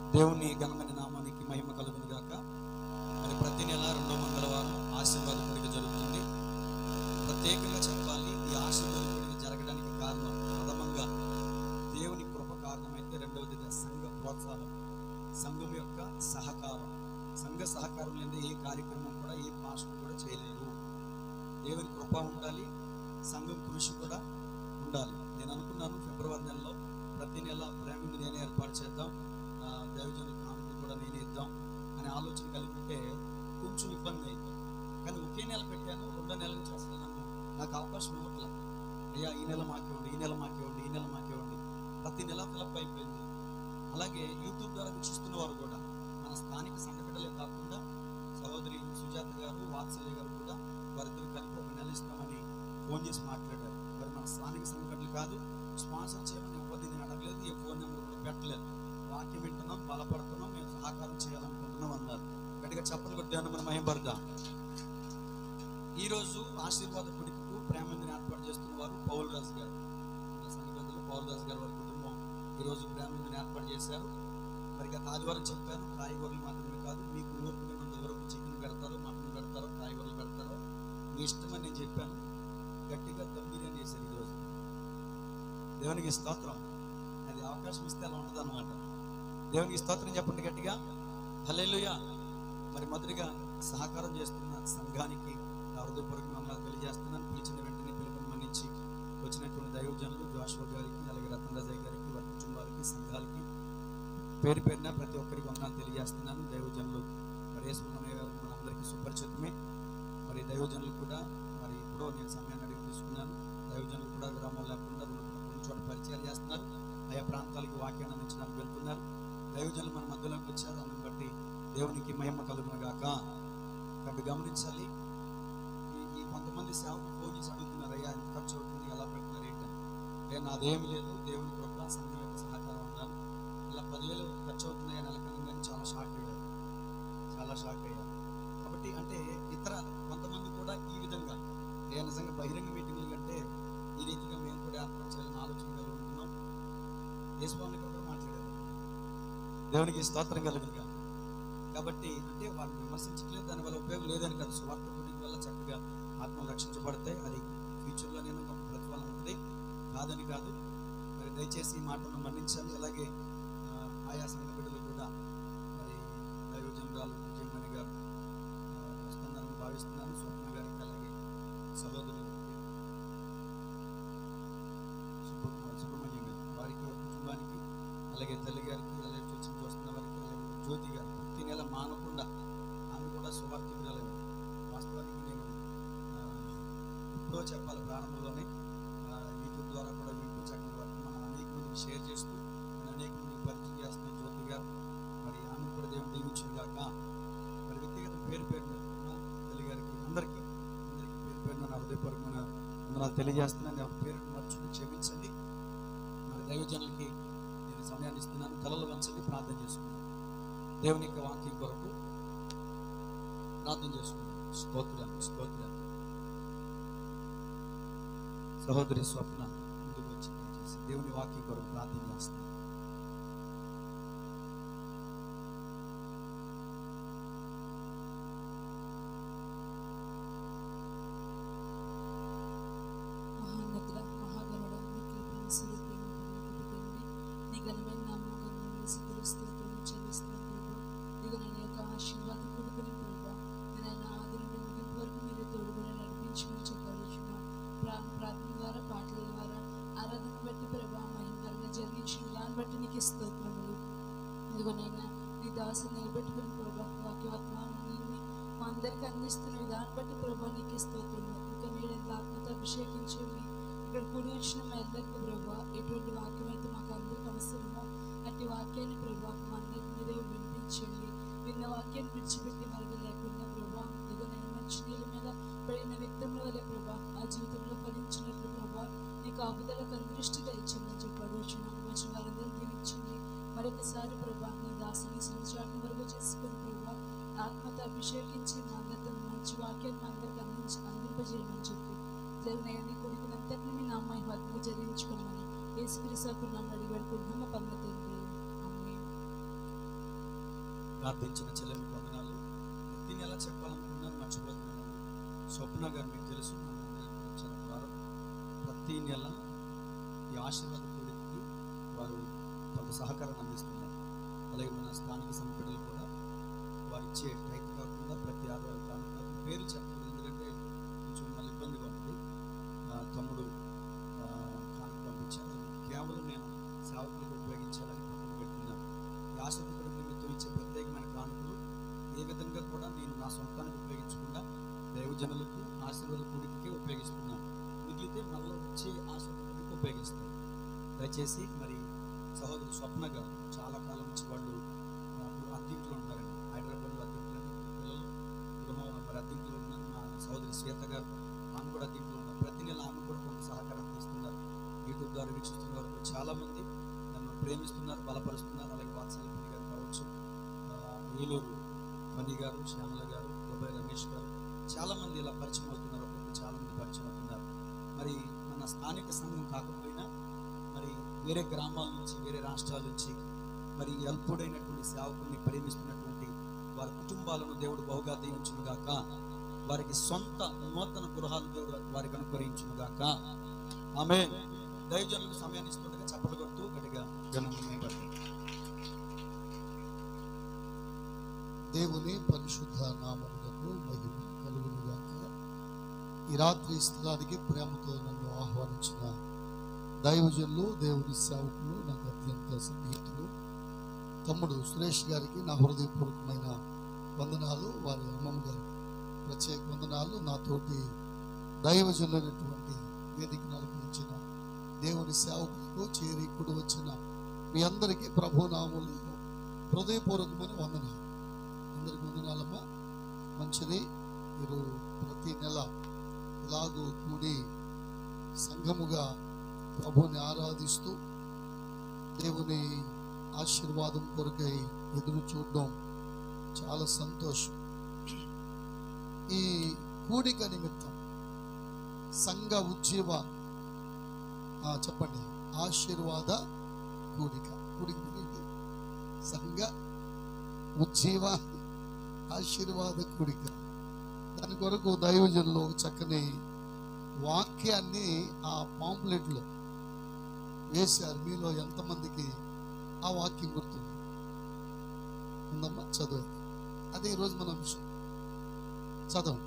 దేవుని ఘనమైన నామానికి మహిమ కలుగును గాక మరి ప్రతి నెల రెండో మంగళవారం ఆశీర్వాద పండుగ జరుగుతుంది ప్రత్యేకంగా చెప్పాలి ఈ ఆశీర్వాద పండుగ జరగడానికి కారణం ప్రథమంగా దేవుని కృప కారణమైతే రెండవదిగా సంఘ ప్రోత్సాహం సంఘం యొక్క సహకారం సంఘ సహకారం లేదా ఏ కార్యక్రమం కూడా ఏ పాస్టర్ కూడా చేయలేరు దేవుని కృప ఉండాలి సంఘం కృషి కూడా ఉండాలి నేను అనుకున్నాను ఫిబ్రవరి నెలలో ప్రతి నెల ప్రేమిని నేనే ఏర్పాటు చేద్దాం ఆ, దైవజనుల కానుకలు కూడా నేనే ఇద్దాం అనే ఆలోచన కలిగి ఉంటే కొంచెం ఇబ్బంది అయింది కానీ ఒకే నెల పెట్టాను రెండో నెల నుంచి అసలు నన్ను నాకు అవకాశం ఇవ్వట్లే అయ్యా ఈ నెల మాకివ్వండి ఈ నెల మాకివ్వండి ఈ నెల మాకివ్వండి ప్రతి నెల ఫిలప్ అయిపోయింది అలాగే యూట్యూబ్ ద్వారా వీక్షిస్తున్న వారు కూడా మన స్థానిక సంఘ బిడ్డలే కాకుండా సహోదరి సుజాత గారు వాత్సల్య గారు కూడా వారిద్దరు కలిపి ఒక నెల ఇస్తామని ఫోన్ చేసి మాట్లాడారు మరి మన స్థానిక సంఘ బిడ్డలు కాదు స్పాన్సర్ చేయమని ఎవరిని నేను అడగలేదు ఏ ఫోన్ నెంబర్ కూడా పెట్టలేదు వాక్యం వింటున్నాం బలపడుతున్నాం మేము సహకారం చేయాలనుకుంటున్నాం అన్నారు గట్టిగా చెప్పలు కొట్టాను మనం మహింపడదాం ఈ రోజు ఆశీర్వాద పుడికకు ప్రేమందిని ఏర్పాటు చేస్తున్న వారు పౌల్ రాజు గారు మన సంఘ పెద్దలు పౌల్ రాజు గారు వారి కుటుంబం ఈ రోజు ప్రేమందిని ఏర్పాటు చేశారు మరి గత ఆదివారం చెప్పాను కాయగూరలు మాత్రమే కాదు మీకు ఓపికనంత వరకు చికెన్ పెడతారు మటన్ పెడతారు కాయగూరలు పెడతారు మీ ఇష్టమని నేను చెప్పాను గట్టిగా దమ్ బిర్యానీ చేశారు ఈరోజు దేవునికి స్తోత్రం అది అవకాశం ఇస్తే అలా ఉంటుంది అనమాట దేవునికి స్తోత్రం చెప్పండి గట్టిగా హల్లెలూయా మరి మొదటిగా సహకారం చేస్తున్న సంఘానికి నా హృదయపూర్వకంగా తెలియజేస్తున్నాను పిలిచిన వెంటనే పిలుపుని మన్నించి వచ్చినటువంటి దైవజనులు జాషువా గారికి అలాగే రత్నరాజయ్య గారికి వారి కుటుంబాలకి సంఘాలకి పేరు పేరున ప్రతి ఒక్కరికి వందనాలు తెలియజేస్తున్నాను దైవజనులు మరి యేసుప్రభు గారు మనందరికీ సుపరిచితమే మరి దైవజనులు కూడా మరి ఇప్పుడు నేను సమయాన్ని అడిగి తీసుకున్నాను దైవజనులు కూడా విరామం లేకుండా రెండు రెండు చోట్ల పరిచయాలు చేస్తున్నారు ఆయా ప్రాంతాలకి వాక్యాన్ని అందించడానికి వెళ్తున్నారు దైవజనులు మన మధ్యలోకి వచ్చారు దాన్ని బట్టి దేవునికి మహిమ కలుగును గాక కాబట్టి గమనించాలి ఈ ఈ కొంతమంది సేవకు ఫోన్ చేసి అడుగుతున్నారు అయ్యా ఎంత ఖర్చు అవుతుంది ఎలా పెడుతున్నారు ఏంటని ఏ నాదేమి లేదు దేవుని కృప సంఘం యొక్క సహకారం ఉన్నారు ఇలా పదివేలు ఖర్చు అవుతున్నాయి నెలకని కానీ చాలా షాక్ అయ్యారు చాలా షాక్ అయ్యారు కాబట్టి అంటే ఇతర కొంతమంది కూడా ఈ విధంగా ఏ నిజంగా బహిరంగ మీటింగ్లు కంటే ఈ రీతిగా మేము కూడా ఏర్పాటు చేయాలని ఆలోచన కలిగి ఉంటున్నాం యేసుబాబుని కూడా మాట్లాడారు దేవునికి స్తోత్రం కలుగునుగా కాబట్టి అంటే వారిని విమర్శించట్లేదు దానివల్ల ఉపయోగం లేదని కాదు స్వార్థ పుట్టిన వల్ల చక్కగా ఆత్మలు రక్షించబడతాయి అది ఫ్యూచర్లో నేను ఒక ప్రతిఫలం ఉంటుంది కాదని కాదు మరి దయచేసి ఈ మాటను మన్నించాలి అలాగే ఆ, ఆయా సంఘ బిడ్డలు కూడా మరి దైవజనరాలు విజయమణి గారు ఆ, వస్తున్నారని భావిస్తున్నాను స్వప్న గారికి అలాగే సహోదరులు సుబ్రహ్మ- సుబ్రహ్మణ్యం గారు వారికి వారి కుటుంబానికి అలాగే తల్లి గారికి అలాగే చూసి చూస్తున్న వారికి అలాగే జ్యోతి గారు ప్రతి నెల మానకుండా ఆమె కూడా సువార్థికురాలని వాస్తవానికి నేను ఆ, ఎప్పుడో చెప్పాలి ప్రారంభంలోనే ఆ, యూట్యూబ్ ద్వారా కూడా వింటూ చక్కని వారికి మనం అనేక మందికి షేర్ చేస్తూ నేను అనేక మందికి పరిచయం చేస్తున్న జ్యోతి గారు మరి ఆమె కూడా దేవుడు దీవించింది కాక మరి వ్యక్తిగత పేరు పేరున నా తల్లి గారికి అందరికీ అందరికీ పేరు పేరున నా హృదయపూర్వకమైన వందనాలు తెలియజేస్తున్నాను ఎవరి పేరు మర్చుని క్షమించండి మరి దైవజనులకి నేను సమయాన్ని ఇస్తున్నాను తలలు వంచండి ప్రార్థన చేసుకున్నాను దేవుని యొక్క వాక్యం కొరకు ప్రార్థన చేసుకున్నాను స్తోత్రాలు స్తోత్రాలు సహోదరి స్వప్న ముందుకు వచ్చి దయచేసి దేవుని వాక్యం కొరకు ప్రార్థన చేస్తున్నాను మహాన్నతుడ మహాగణుడ మిక్కిలి ప్రేమ స్వరూపమైన పరలోకపు తండ్రి నీ ఘనమైన నామం గణమైన స్థితులు స్తోత్రం చెల్లిస్తున్నాను ప్రభు ఇదిగో నేను యొక్క ఆశీర్వాద కొడుకుని ప్రభు నేను ఆది నుండి ముగింపు వరకు మీరు తోడుగుని నడిపించమని చెప్పవచ్చున్నా ప్రాణ ప్రార్థన ద్వారా పాటల ద్వారా ఆరాధన బట్టి ప్రభా మహిమకరంగా జరిగించిన దాన్ని బట్టి నీకు స్తోత్రములు ఇదిగో నైనా నీ దాసుని నిలబెట్టుకుని ప్రభా వాక్యవర్తమానాన్ని మా అందరికి అందిస్తున్న విధానం బట్టి ప్రభా నీకు స్తోత్రములు ఇంకా మీరు ఎంత ఆత్మతో అభిషేకించండి ఇక్కడ కూడి వచ్చిన మా అందరికీ ప్రభా ఎటువంటి వాక్యం అయితే మాకు అందరికి అవసరమో అట్టి వాక్యాన్ని ప్రభా మా అందరికి మీరే వినిపించండి విన్న వాక్యాన్ని విడిచిపెట్టి మరొక లేకుండా ప్రభా ఇదిగో నేను మంచి నీళ్ళ మీద పడిన వ్యక్తుల వల్ల ప్రభా ఆ జీవితంలో ఫలించినట్లు ప్రభా నీ కాపుదలకు అందృష్టి దయచేయమని చెప్పాడు వచ్చిన మంచి వారందరూ దీవించండి మరొకసారి ప్రభా నీ దాసుని సంచారం వరకు చేసుకుని ప్రభా ఆత్మతో అభిషేకించి మా అందరితో మంచి వాక్యాన్ని మా అందరికి అందించి అందింపజేయమని చెప్పి జరిగిన నీ కొడుకునంతటిని మీ నామ్మాయి హద్దుగా జరిగించుకోమని యేసుక్రీస్తు నన్ను అడిగి పెట్టుకుంటున్నాము పర్ణ తండ్రి ఆమేన్. ప్రార్థించిన చెల్లెమి వందనాలు ప్రతి నెల చెప్పాలనుకున్నాను మర్చిపోతున్నాను స్వప్న గారు మీకు తెలుసు మన మందిరానికి వచ్చిన వారం ప్రతి నెల ఈ ఆశీర్వాద కూడికి వారు కొంత సహకారాన్ని అందిస్తున్నారు అలాగే మన స్థానిక సంఘటనలు కూడా వారు ఇచ్చే టైప్ కాకుండా ప్రతి ఆదివారం కానుక పేరు చెప్పకూడదు ఎందుకంటే కొంచెం మళ్ళీ ఇబ్బందిగా ఉంటుంది ఆ, తమ్ముడు ఆ, కానుక పంపించారు అది కేవలం నేను సేవకులకు ఉపయోగించాలని పక్కన పెట్టుకున్నాను ఈ ఆశీర్వాద నిమిత్తం ఇచ్చే ప్రత్యేకమైన కానుకలు ఏ విధంగా కూడా నేను నా సొంతానికి ఉపయోగించకుండా దైవజనులకు ఆశీర్వాద కూడికి ఉపయోగిస్తున్నాను మిగిలితే మళ్ళీ వచ్చే ఆశీర్వాద కూడికి ఉపయోగిస్తాను దయచేసి మరి సహోదరు స్వప్న గారు చాలా కాలం నుంచి వాళ్ళు ఆ, ఇప్పుడు అద్దెంట్లో ఉన్నారండి హైదరాబాద్లో అద్దెంట్లో పిల్లలు గృహం మరి అద్దెంట్లో ఉన్నారు మా సహోదరి శ్వేత గారు ఆమె కూడా అద్దెంట్లో ఉన్నారు ప్రతి నెల ఆమె కూడా కొంత సహకారం తీస్తున్నారు యూట్యూబ్ ద్వారా వీక్షిస్తున్న వారు కూడా చాలా మంది నన్ను ప్రేమిస్తున్నారు బలపరుస్తున్నారు అలాగే వాత్సల్య పని గారు కావచ్చు ఆ, ఏలూరు ఫణి గారు శ్యామల గారు దుబాయ్ రమేష్ గారు చాలా మంది ఇలా పరిచయం అవుతున్నారు ఒక్కొక్కరు చాలా మంది పరిచయం అవుతున్నారు మరి మన స్థానిక సంఘం కాకపోయినా మరి వేరే గ్రామాల నుంచి వేరే రాష్ట్రాల నుంచి మరి అల్పుడైనటువంటి సేవకుల్ని ప్రేమిస్తున్నటువంటి వారి కుటుంబాలను దేవుడు బహుగా దీవించును గాక వారికి సొంత నూతన గృహాలు దేవుడు వారికి అనుగ్రహించును గాక ఆమె దైవజనులకు సమయాన్ని ఇస్తుండగా చప్పట్లు కొడుతూ గట్టిగా జనం దేవుని పరిశుద్ధ నామములకు మహిమ కలుగునుగాక ఈ రాత్రి స్థలానికి ప్రేమతో నన్ను ఆహ్వానించిన దైవజనులు దేవుని సేవకులు నాకు అత్యంత సన్నిహితులు తమ్ముడు సురేష్ గారికి నా హృదయపూర్వకమైన వందనాలు వారి అమ్మమ్మ గారికి ప్రత్యేక వందనాలు నాతోటి దైవజనులైనటువంటి వేదిక నడిపించిన దేవుని సేవకులకు చేరి కూడి వచ్చిన మీ అందరికీ ప్రభు నామములు హృదయపూర్వకమైన వందనాలు అందరికి వందనాలమ్మా మంచిది మీరు ప్రతి నెల ఇలాగూ కూడి సంఘముగా ప్రభుని ఆరాధిస్తూ దేవుని ఆశీర్వాదం కొరకై ఎదురు చూడడం చాలా సంతోషం ఈ కూడిక నిమిత్తం సంఘ ఉజ్జీవ ఆ, చెప్పండి ఆశీర్వాద కూడిక కూడిక ఏంటి? సంఘ ఉజ్జీవ ఆశీర్వాద కూడిక దాని కొరకు దైవజనులు ఒక చక్కని వాక్యాన్ని ఆ పాంప్లెట్లో వేశారు మీలో ఎంతమందికి ఆ వాక్యం గుర్తుంది ఉందమ్మా చదువు అదే ఈరోజు మన అంశం చదవం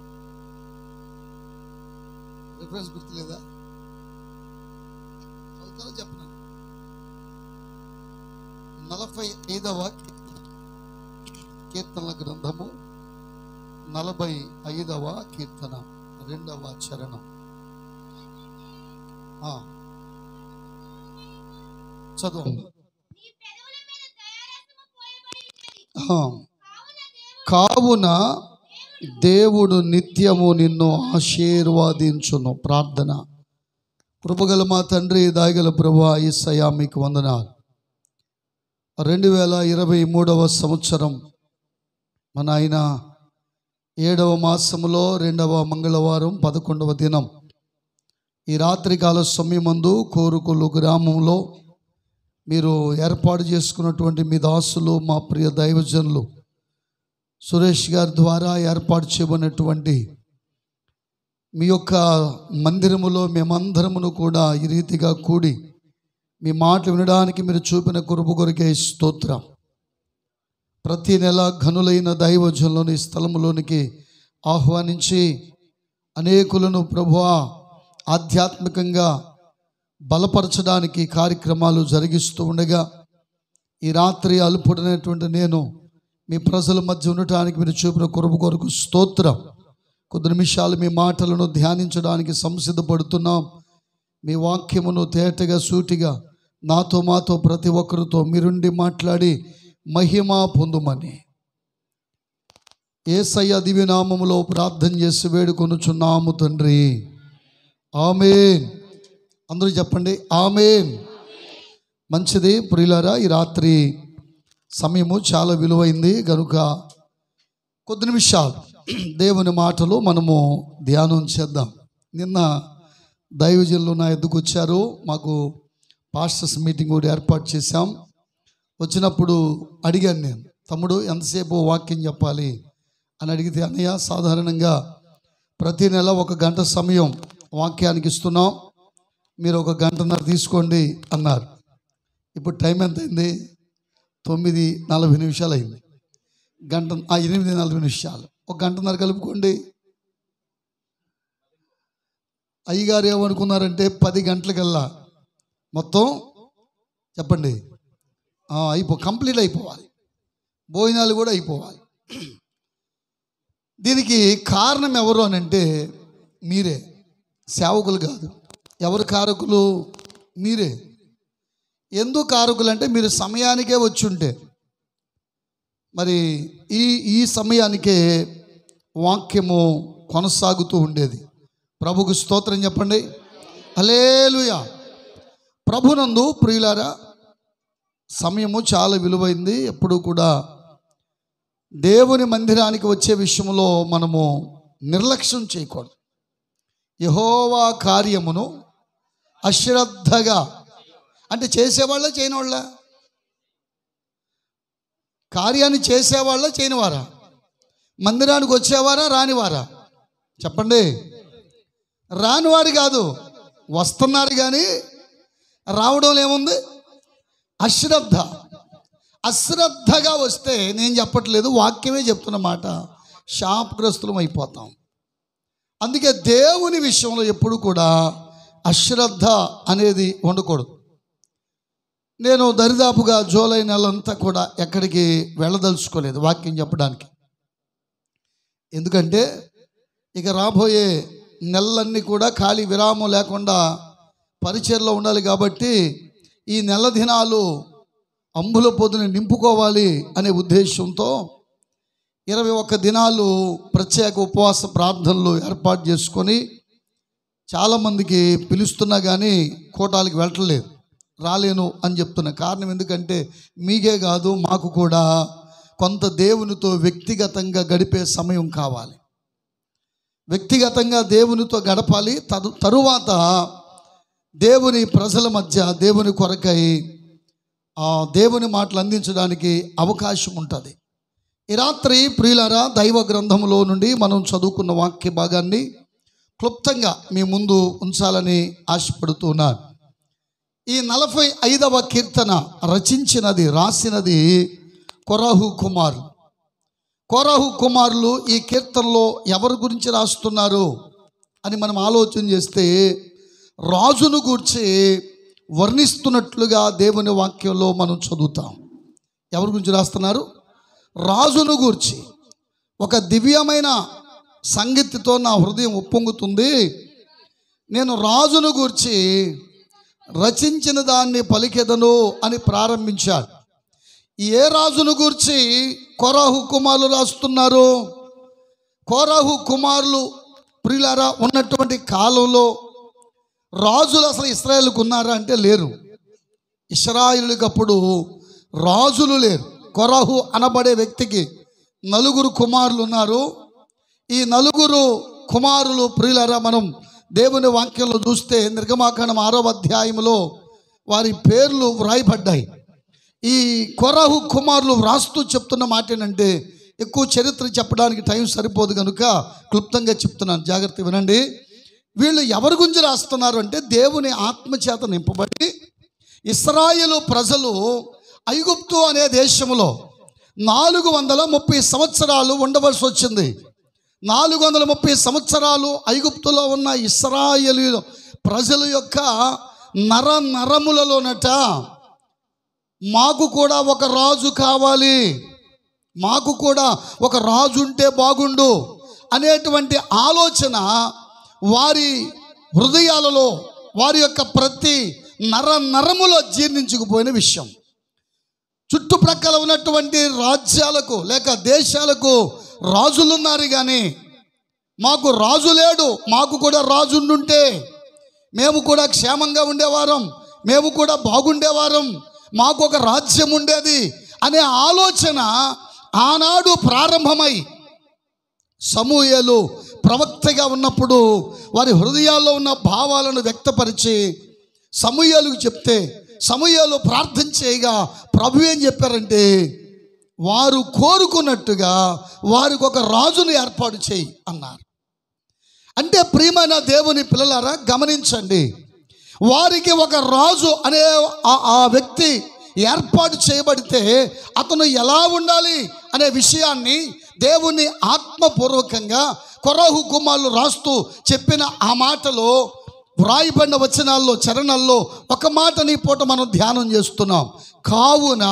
రిఫరెన్స్ గుర్తులేదా చదువుతారో చెప్పను నలభై ఐదవ కీర్తనల గ్రంథము నలభై ఐదవ కీర్తన రెండవ చరణం ఆ. చదువు నీ పెదవుల మీద దయారసము పోయబడి ఉన్నది. ఆ. కావున దేవుడు కావున దేవుడు నిత్యము నిన్ను ఆశీర్వాదించును ప్రార్థన కృపగల మా తండ్రి దాయగల ప్రభా ఈసయా మీకు వందనాలు రెండు వేల ఇరవై మూడవ సంవత్సరం మన ఆయన ఏడవ మాసములో రెండవ మంగళవారం పదకొండవ దినం ఈ రాత్రికాల సమయమందు కోరుకులు గ్రామంలో మీరు ఏర్పాటు చేసుకున్నటువంటి మీ దాసులు మా ప్రియ దైవజనులు సురేష్ గారి ద్వారా ఏర్పాటు చేయబడినటువంటి మీ యొక్క మందిరములో మేమందరమును కూడా ఈ రీతిగా కూడి మీ మాటలు వినడానికి మీరు చూపిన కురుపు కొరికే స్తోత్రం ప్రతి నెల ఘనులైన దైవజనులను ఈ స్థలములోనికి ఆహ్వానించి అనేకులను ప్రభువా ఆధ్యాత్మికంగా బలపరచడానికి కార్యక్రమాలు జరిగిస్తూ ఉండగా ఈ రాత్రి అల్పుడైనటువంటి నేను మీ ప్రజల మధ్య ఉండటానికి మీరు చూపిన కొరకు కొరకు స్తోత్రం కొద్ది నిమిషాలు మీ మాటలను ధ్యానించడానికి సంసిద్ధపడుతున్నాం మీ వాక్యమును తేటగా సూటిగా నాతో మాతో ప్రతి ఒక్కరితో మీరుండి మాట్లాడి మహిమ పొందుమని ఏసయ్య దివ్యనామములో ప్రార్థన చేసి వేడుకొనుచున్నాము తండ్రి ఆమెన్ అందరూ చెప్పండి ఆమెన్ మంచిది ప్రియులారా ఈ రాత్రి సమయము చాలా విలువైంది కనుక కొద్ది నిమిషాలు దేవుని మాటలు మనము ధ్యానం చేద్దాం నిన్న దైవజనులు నా ఎద్దుకు వచ్చారు మాకు పాస్టర్స్ మీటింగ్ కూడా ఏర్పాటు చేశాం వచ్చినప్పుడు అడిగాను నేను తమ్ముడు ఎంతసేపు వాక్యం చెప్పాలి అని అడిగితే అన్నయ్య సాధారణంగా ప్రతి నెల ఒక గంట సమయం వాక్యానికి ఇస్తున్నాం మీరు ఒక గంటన్నర తీసుకోండి అన్నారు ఇప్పుడు టైం ఎంత అయింది తొమ్మిది నలభై నిమిషాలు అయింది గంట ఆ, ఎనిమిది నలభై నిమిషాలు ఒక గంటన్నర కలుపుకోండి అయ్యగారు ఏమనుకున్నారంటే పది గంటలకల్లా మొత్తం చెప్పండి ఆ, అయిపో కంప్లీట్ అయిపోవాలి భోజనాలు కూడా అయిపోవాలి దీనికి కారణం ఎవరు అని అంటే మీరే సేవకులు కాదు ఎవరు కారకులు మీరే ఎందుకు కారకులు అంటే మీరు సమయానికే వచ్చి ఉంటే మరి ఈ ఈ సమయానికే వాక్యము కొనసాగుతూ ఉండేది ప్రభుకు స్తోత్రం చెప్పండి హలేలుయా ప్రభునందు ప్రియులారా సమయము చాలా విలువైంది ఎప్పుడు కూడా దేవుని మందిరానికి వచ్చే విషయంలో మనము నిర్లక్ష్యం చేయకూడదు యహోవా కార్యమును అశ్రద్ధగా అంటే చేసేవాళ్ళ చేయనివాళ్ళ కార్యాన్ని చేసేవాళ్ళ చేయనివారా మందిరానికి వచ్చేవారా రానివారా చెప్పండి రానివారు కాదు వస్తున్నారు కానీ రావడం ఏముంది అశ్రద్ధ అశ్రద్ధగా వస్తే నేను చెప్పట్లేదు వాక్యమే చెప్తున్నమాట శాపగ్రస్తులం అయిపోతాం అందుకే దేవుని విషయంలో ఎప్పుడు కూడా అశ్రద్ధ అనేది ఉండకూడదు నేను దరిదాపుగా జూలై నెలంతా కూడా ఎక్కడికి వెళ్ళదలుచుకోలేదు వాక్యం చెప్పడానికి ఎందుకంటే ఇక రాబోయే నెలలన్నీ కూడా ఖాళీ విరామం లేకుండా పరిచయలో ఉండాలి కాబట్టి ఈ నెల దినాలు అంబుల పొద్దుని నింపుకోవాలి అనే ఉద్దేశంతో ఇరవై ఒక్క దినాలు ప్రత్యేక ఉపవాస ప్రార్థనలు ఏర్పాటు చేసుకొని చాలామందికి పిలుస్తున్నా కానీ కోటాలకు వెళ్ళట్లేదు రాలేను అని చెప్తున్నా కారణం ఎందుకంటే మీకే కాదు మాకు కూడా కొంత దేవునితో వ్యక్తిగతంగా గడిపే సమయం కావాలి వ్యక్తిగతంగా దేవునితో గడపాలి తరు తరువాత దేవుని ప్రజల మధ్య దేవుని కొరకై ఆ దేవుని మాటలు అందించడానికి అవకాశం ఉంటుంది ఈ రాత్రి ప్రియులారా దైవ గ్రంథములో నుండి మనం చదువుకున్న వాక్య భాగాన్ని క్లుప్తంగా మీ ముందు ఉంచాలని ఆశపడుతున్నాను ఈ నలభై ఐదవ కీర్తన రచించినది రాసినది కొరాహు కుమార్ కోరాహు కుమారులు ఈ కీర్తనలో ఎవరి గురించి రాస్తున్నారు అని మనం ఆలోచన చేస్తే రాజును గూర్చి వర్ణిస్తున్నట్లుగా దేవుని వాక్యంలో మనం చదువుతాం ఎవరి గురించి రాస్తున్నారు రాజును గూర్చి ఒక దివ్యమైన సంగతితో నా హృదయం ఉప్పొంగుతుంది నేను రాజును గూర్చి రచించిన దాన్ని పలికెదను అని ప్రారంభించాడు ఏ రాజును గూర్చి కోరాహు కుమారులు రాస్తున్నారు కోరాహు కుమారులు ప్రియులారా ఉన్నటువంటి కాలంలో రాజులు అసలు ఇస్రాయేల్కు ఉన్నారా అంటే లేరు ఇస్రాయిలుకి అప్పుడు రాజులు లేరు కొరాహు అనబడే వ్యక్తికి నలుగురు కుమారులు ఉన్నారు ఈ నలుగురు కుమారులు ప్రియులరా మనం దేవుని వాక్యంలో చూస్తే నిర్గమాకాండం ఆరో అధ్యాయంలో వారి పేర్లు వ్రాయబడ్డాయి ఈ కొరాహు కుమారులు వ్రాస్తూ చెప్తున్న మాట ఏంటంటే ఎక్కువ చరిత్ర చెప్పడానికి టైం సరిపోదు కనుక క్లుప్తంగా చెప్తున్నాను జాగ్రత్త వినండి వీళ్ళు ఎవరి గురించి రాస్తున్నారు అంటే దేవుని ఆత్మచేత నింపబడి ఇస్రాయేలు ప్రజలు ఐగుప్తు అనే దేశంలో నాలుగు వందల ముప్పై సంవత్సరాలు ఉండవలసి వచ్చింది నాలుగు వందల ముప్పై సంవత్సరాలు ఐగుప్తులో ఉన్న ఇస్రాయేలు ప్రజల యొక్క నర నరములలోనట మాకు కూడా ఒక రాజు కావాలి మాకు కూడా ఒక రాజు ఉంటే బాగుండు అనేటువంటి ఆలోచన వారి హృదయాలలో వారి యొక్క ప్రతి నర నరములో జీర్ణించుకుపోయిన విషయం చుట్టుప్రక్కల ఉన్నటువంటి రాజ్యాలకు లేక దేశాలకు రాజులున్నారు కానీ మాకు రాజు లేడు మాకు కూడా రాజు ఉండుంటే మేము కూడా క్షేమంగా ఉండేవారం మేము కూడా బాగుండేవారం మాకు ఒక రాజ్యం ఉండేది అనే ఆలోచన ఆనాడు ప్రారంభమై సమూహలు ప్రవక్తగా ఉన్నప్పుడు వారి హృదయాల్లో ఉన్న భావాలను వ్యక్తపరిచి సమూహలకు చెప్తే సమూహలు ప్రార్థన చేయగా ప్రభు ఏం చెప్పారంటే వారు కోరుకున్నట్టుగా వారికి ఒక రాజును ఏర్పాటు చేయి అన్నారు అంటే ప్రియమైన దేవుని పిల్లలారా గమనించండి వారికి ఒక రాజు అనే ఆ- ఆ వ్యక్తి ఏర్పాటు చేయబడితే అతను ఎలా ఉండాలి అనే విషయాన్ని దేవుని ఆత్మపూర్వకంగా కొరహు కుమారులు రాస్తూ చెప్పిన ఆ మాటలో వ్రాయబడిన వచనాల్లో చరణాల్లో ఒక మాట నీ పూట మనం ధ్యానం చేస్తున్నాం కావున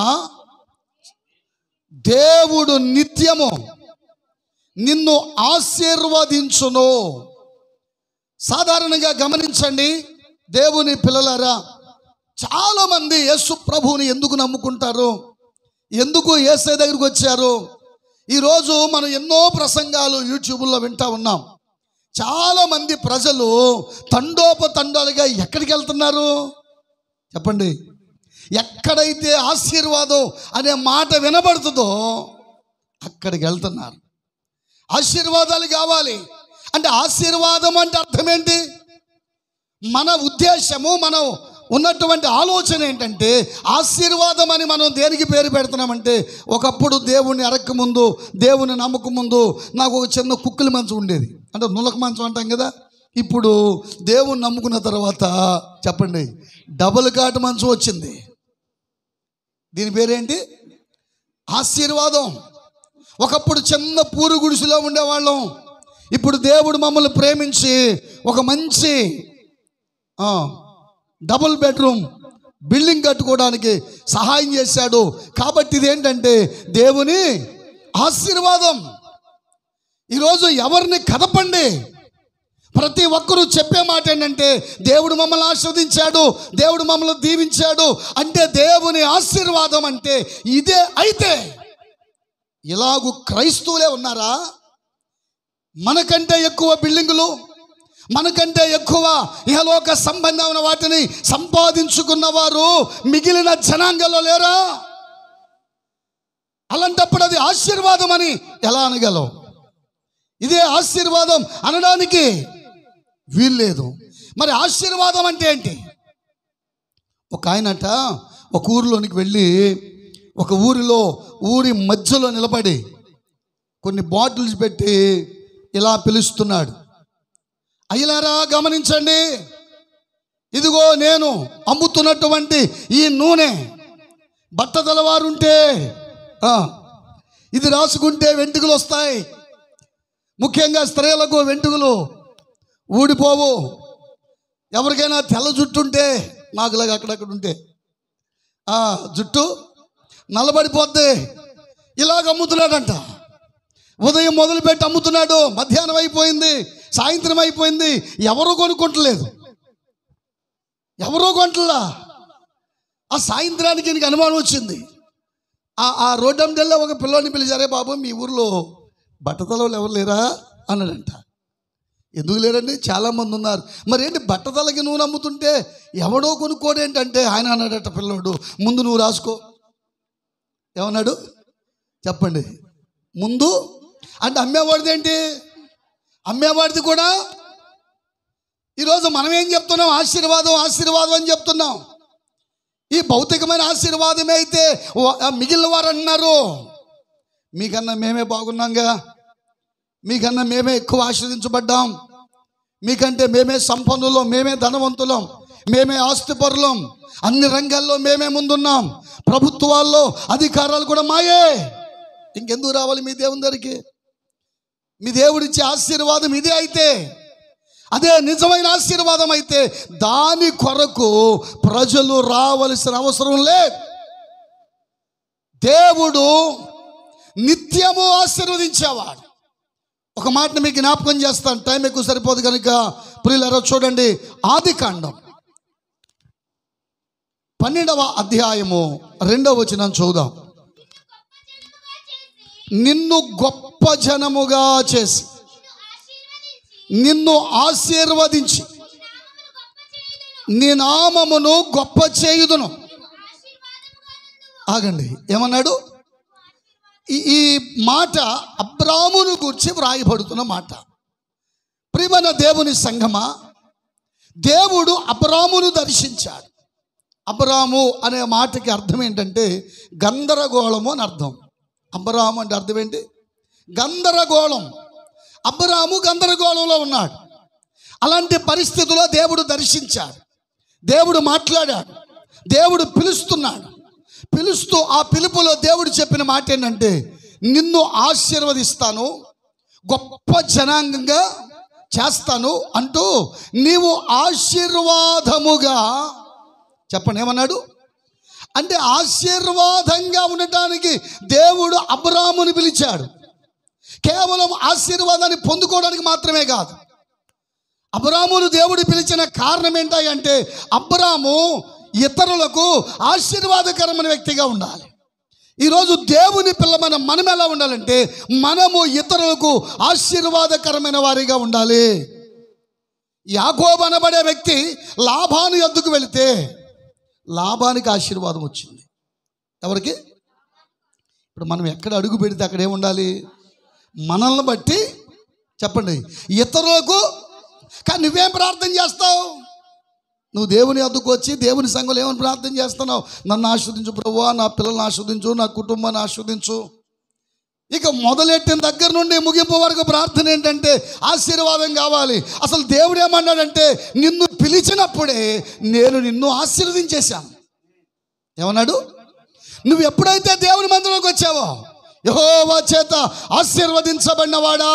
దేవుడు నిత్యము నిన్ను ఆశీర్వదించును సాధారణంగా గమనించండి దేవుని పిల్లలారా చాలామంది యేసు ప్రభువుని ఎందుకు నమ్ముకుంటారు ఎందుకు ఏసై దగ్గరికి వచ్చారు ఈరోజు మనం ఎన్నో ప్రసంగాలు యూట్యూబ్లో వింటా ఉన్నాం చాలామంది ప్రజలు తండోపతండాలుగా ఎక్కడికి వెళ్తున్నారు చెప్పండి ఎక్కడైతే ఆశీర్వాదం అనే మాట వినబడుతుందో అక్కడికి వెళ్తున్నారు ఆశీర్వాదాలు కావాలి అంటే ఆశీర్వాదం అంటే అర్థం ఏంటి మన ఉద్దేశము మనం ఉన్నటువంటి ఆలోచన ఏంటంటే ఆశీర్వాదం అని మనం దేనికి పేరు పెడుతున్నామంటే ఒకప్పుడు దేవుణ్ణి అరక్క ముందు దేవుని నమ్మక ముందు నాకు ఒక చిన్న కుక్కల మంచం ఉండేది అంటే నులక మంచం అంటాం కదా ఇప్పుడు దేవుణ్ణి నమ్ముకున్న తర్వాత చెప్పండి డబుల్ కాట్ మంచం వచ్చింది దీని పేరేంటి ఆశీర్వాదం ఒకప్పుడు చిన్న పూరు గుడిసెలో ఉండేవాళ్ళం ఇప్పుడు దేవుడు మమ్మల్ని ప్రేమించి ఒక మంచి ఆ, డబుల్ బెడ్రూమ్ బిల్డింగ్ కట్టుకోవడానికి సహాయం చేశాడు కాబట్టి ఇదేంటంటే దేవుని ఆశీర్వాదం ఈరోజు ఎవరిని కదపండి ప్రతి ఒక్కరూ చెప్పే మాట ఏంటంటే దేవుడు మమ్మల్ని ఆస్వాదించాడు దేవుడు మమ్మల్ని దీవించాడు అంటే దేవుని ఆశీర్వాదం అంటే ఇదే అయితే ఇలాగూ క్రైస్తవులే ఉన్నారా మనకంటే ఎక్కువ బిల్డింగులు మనకంటే ఎక్కువ ఇహలోక సంబంధమైన వాటిని సంపాదించుకున్న వారు మిగిలిన జనాంగంలో లేరా అలాంటప్పుడు అది ఆశీర్వాదం అని ఎలా అనగలవు ఇదే ఆశీర్వాదం అనడానికి వీల్లేదు మరి ఆశీర్వాదం అంటే ఏంటి ఒక ఆయనట ఒక ఊరిలోనికి వెళ్ళి ఒక ఊరిలో ఊరి మధ్యలో నిలబడి కొన్ని బాటిల్స్ పెట్టి ఇలా పిలుస్తున్నాడు అయ్యలారా గమనించండి ఇదిగో నేను అమ్ముతున్నటువంటి ఈ నూనె బట్టతలవారుంటే ఆ, ఇది రాసుకుంటే వెంట్రుకలు వస్తాయి ముఖ్యంగా స్త్రీలకు వెంట్రుకలు ఊడిపోవు ఎవరికైనా తెల్ల జుట్టు ఉంటే నాకులాగా అక్కడక్కడ ఉంటే ఆ జుట్టు నల్లబడిపోద్ది ఇలాగ అమ్ముతున్నాడంట ఉదయం మొదలుపెట్టి అమ్ముతున్నాడు మధ్యాహ్నం అయిపోయింది సాయంత్రం అయిపోయింది ఎవరూ కొనుక్కుంటలేదు ఎవరో కొంటలా ఆ సాయంత్రానికి నీకు అనుమానం వచ్చింది ఆ ఆ రోడ్డండెల్లో ఒక పిల్లోని పిలిచారే బాబు మీ ఊర్లో బట్టతలలో ఎవరు లేరా అన్నాడంట ఎందుకు లేరండి చాలామంది ఉన్నారు మరి ఏంటి బట్టతలకి నువ్వు నమ్ముతుంటే ఎవడో కొనుక్కోడేంటంటే ఆయన అన్నాడట పిల్లోడు ముందు నువ్వు రాసుకో ఏమన్నాడు చెప్పండి ముందు అంటే అమ్మేవాడిది ఏంటి అమ్మేవాడిది కూడా ఈరోజు మనం ఏం చెప్తున్నాం ఆశీర్వాదం ఆశీర్వాదం అని చెప్తున్నాం ఈ భౌతికమైన ఆశీర్వాదమే అయితే వా- ఆ మిగిలిన వారు అన్నారు మీకన్నా మేమే బాగున్నాంగా మీకన్నా మేమే ఎక్కువ ఆశీర్దించబడ్డాం మీకంటే మేమే సంపన్నులం మేమే ధనవంతులం మేమే ఆస్తిపరులం అన్ని రంగాల్లో మేమే ముందున్నాం ప్రభుత్వాల్లో అధికారాలు కూడా మాయే ఇంకెందుకు రావాలి మీ దేవుని దగ్గరికి మీ దేవుడిచ్చే ఆశీర్వాదం ఇదే అయితే అదే నిజమైన ఆశీర్వాదం అయితే దాని కొరకు ప్రజలు రావలసిన అవసరం లేదు దేవుడు నిత్యము ఆశీర్వదించేవాడు ఒక మాటను మీకు జ్ఞాపకం చేస్తాను టైం ఎక్కువ సరిపోదు కనుక ప్రియులారా చూడండి ఆది కాండం పన్నెండవ అధ్యాయము రెండవ వచనం చూద్దాం నిన్ను గొప్ప జనముగా చేసి నిన్ను ఆశీర్వదించి నీ నామమును గొప్ప చేయుదును ఆగండి ఏమన్నాడు ఈ ఈ మాట అబ్రామును గురించి వ్రాయబడుతున్న మాట ప్రియమైన దేవుని సంగమా దేవుడు అబ్రామును దర్శించాడు అబ్రాము అనే మాటకి అర్థం ఏంటంటే గందరగోళము అని అర్థం అబ్రహాము అంటే అర్థం ఏంటి గందరగోళం అబ్రహాము గందరగోళంలో ఉన్నాడు అలాంటి పరిస్థితిలో దేవుడు దర్శించాడు దేవుడు మాట్లాడాడు దేవుడు పిలుస్తున్నాడు పిలుస్తూ ఆ పిలుపులో దేవుడు చెప్పిన మాట ఏంటంటే నిన్ను ఆశీర్వదిస్తాను గొప్ప జనాంగంగా చేస్తాను అంటూ నీవు ఆశీర్వాదముగా చెప్పండి ఏమన్నాడు అంటే ఆశీర్వాదంగా ఉండటానికి దేవుడు అబ్రాముని పిలిచాడు కేవలం ఆశీర్వాదాన్ని పొందుకోవడానికి మాత్రమే కాదు అబ్రామును దేవుడు పిలిచిన కారణం ఏంటంటే అబ్రాము ఇతరులకు ఆశీర్వాదకరమైన వ్యక్తిగా ఉండాలి ఈరోజు దేవుని పిల్లమైన మనం ఎలా ఉండాలంటే మనము ఇతరులకు ఆశీర్వాదకరమైన వారిగా ఉండాలి యాకోబు అనబడే వ్యక్తి లాభాను ఎద్దుకు వెళితే లాభానికి ఆశీర్వాదం వచ్చింది ఎవరికి ఇప్పుడు మనం ఎక్కడ అడుగు పెడితే అక్కడ ఏముండాలి మనల్ని బట్టి చెప్పండి ఇతరులకు కానీ నువ్వేం ప్రార్థన చేస్తావు నువ్వు దేవుని అద్దుకు వచ్చి దేవుని సంఘంలో ఏమని ప్రార్థన చేస్తున్నావు నన్ను ఆస్వాదించు ప్రభువా నా పిల్లల్ని ఆస్వాదించు నా కుటుంబాన్ని ఆస్వాదించు ఇక మొదలెట్టిన దగ్గర నుండి ముగింపు వరకు ప్రార్థన ఏంటంటే ఆశీర్వాదం కావాలి అసలు దేవుడు ఏమన్నాడంటే నిన్ను పిలిచినప్పుడే నేను నిన్ను ఆశీర్వదించేశాను ఏమన్నాడు నువ్వు ఎప్పుడైతే దేవుని మందిరంలోకి వచ్చావో యహోవా చేత ఆశీర్వదించబడినవాడా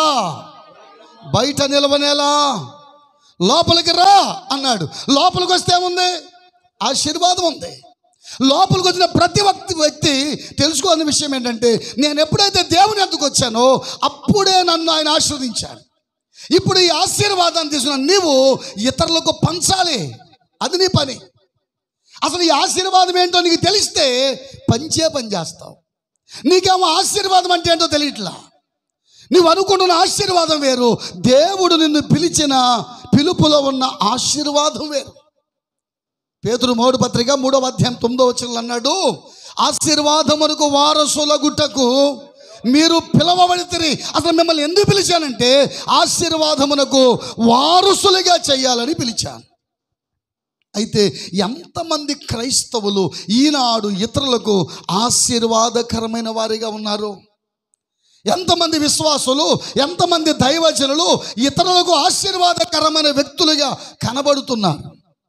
బయట నిలవనేలా లోపలికి రా అన్నాడు లోపలికి వస్తే ఏముంది ఆశీర్వాదం ఉంది లోపలికి వచ్చిన ప్రతి వ్యక్తి వ్యక్తి తెలుసుకోని విషయం ఏంటంటే నేను ఎప్పుడైతే దేవుని ఎందుకు వచ్చానో అప్పుడే నన్ను ఆయన ఆశీర్వదించాడు ఇప్పుడు ఈ ఆశీర్వాదాన్ని తీసుకున్న నీవు ఇతరులకు పంచాలి అది నీ పని అసలు ఈ ఆశీర్వాదం ఏంటో నీకు తెలిస్తే పంచే పని చేస్తావు నీకేమో ఆశీర్వాదం అంటే ఏంటో తెలియట్లా నువ్వు అనుకుంటున్న ఆశీర్వాదం వేరు దేవుడు నిన్ను పిలిచిన పిలుపులో ఉన్న ఆశీర్వాదం వేరు పేతురు మౌడు పత్రిక మూడవ అధ్యాయం తొమ్మిదో వచ్చిన అన్నాడు ఆశీర్వాదమునకు వారసుల గుట్టకు మీరు పిలవబడితే అసలు మిమ్మల్ని ఎందుకు పిలిచానంటే ఆశీర్వాదమునకు వారసులుగా చేయాలని పిలిచాను అయితే ఎంతమంది క్రైస్తవులు ఈనాడు ఇతరులకు ఆశీర్వాదకరమైన వారిగా ఉన్నారు ఎంతమంది విశ్వాసులు ఎంతమంది దైవజనులు ఇతరులకు ఆశీర్వాదకరమైన వ్యక్తులుగా కనబడుతున్నారు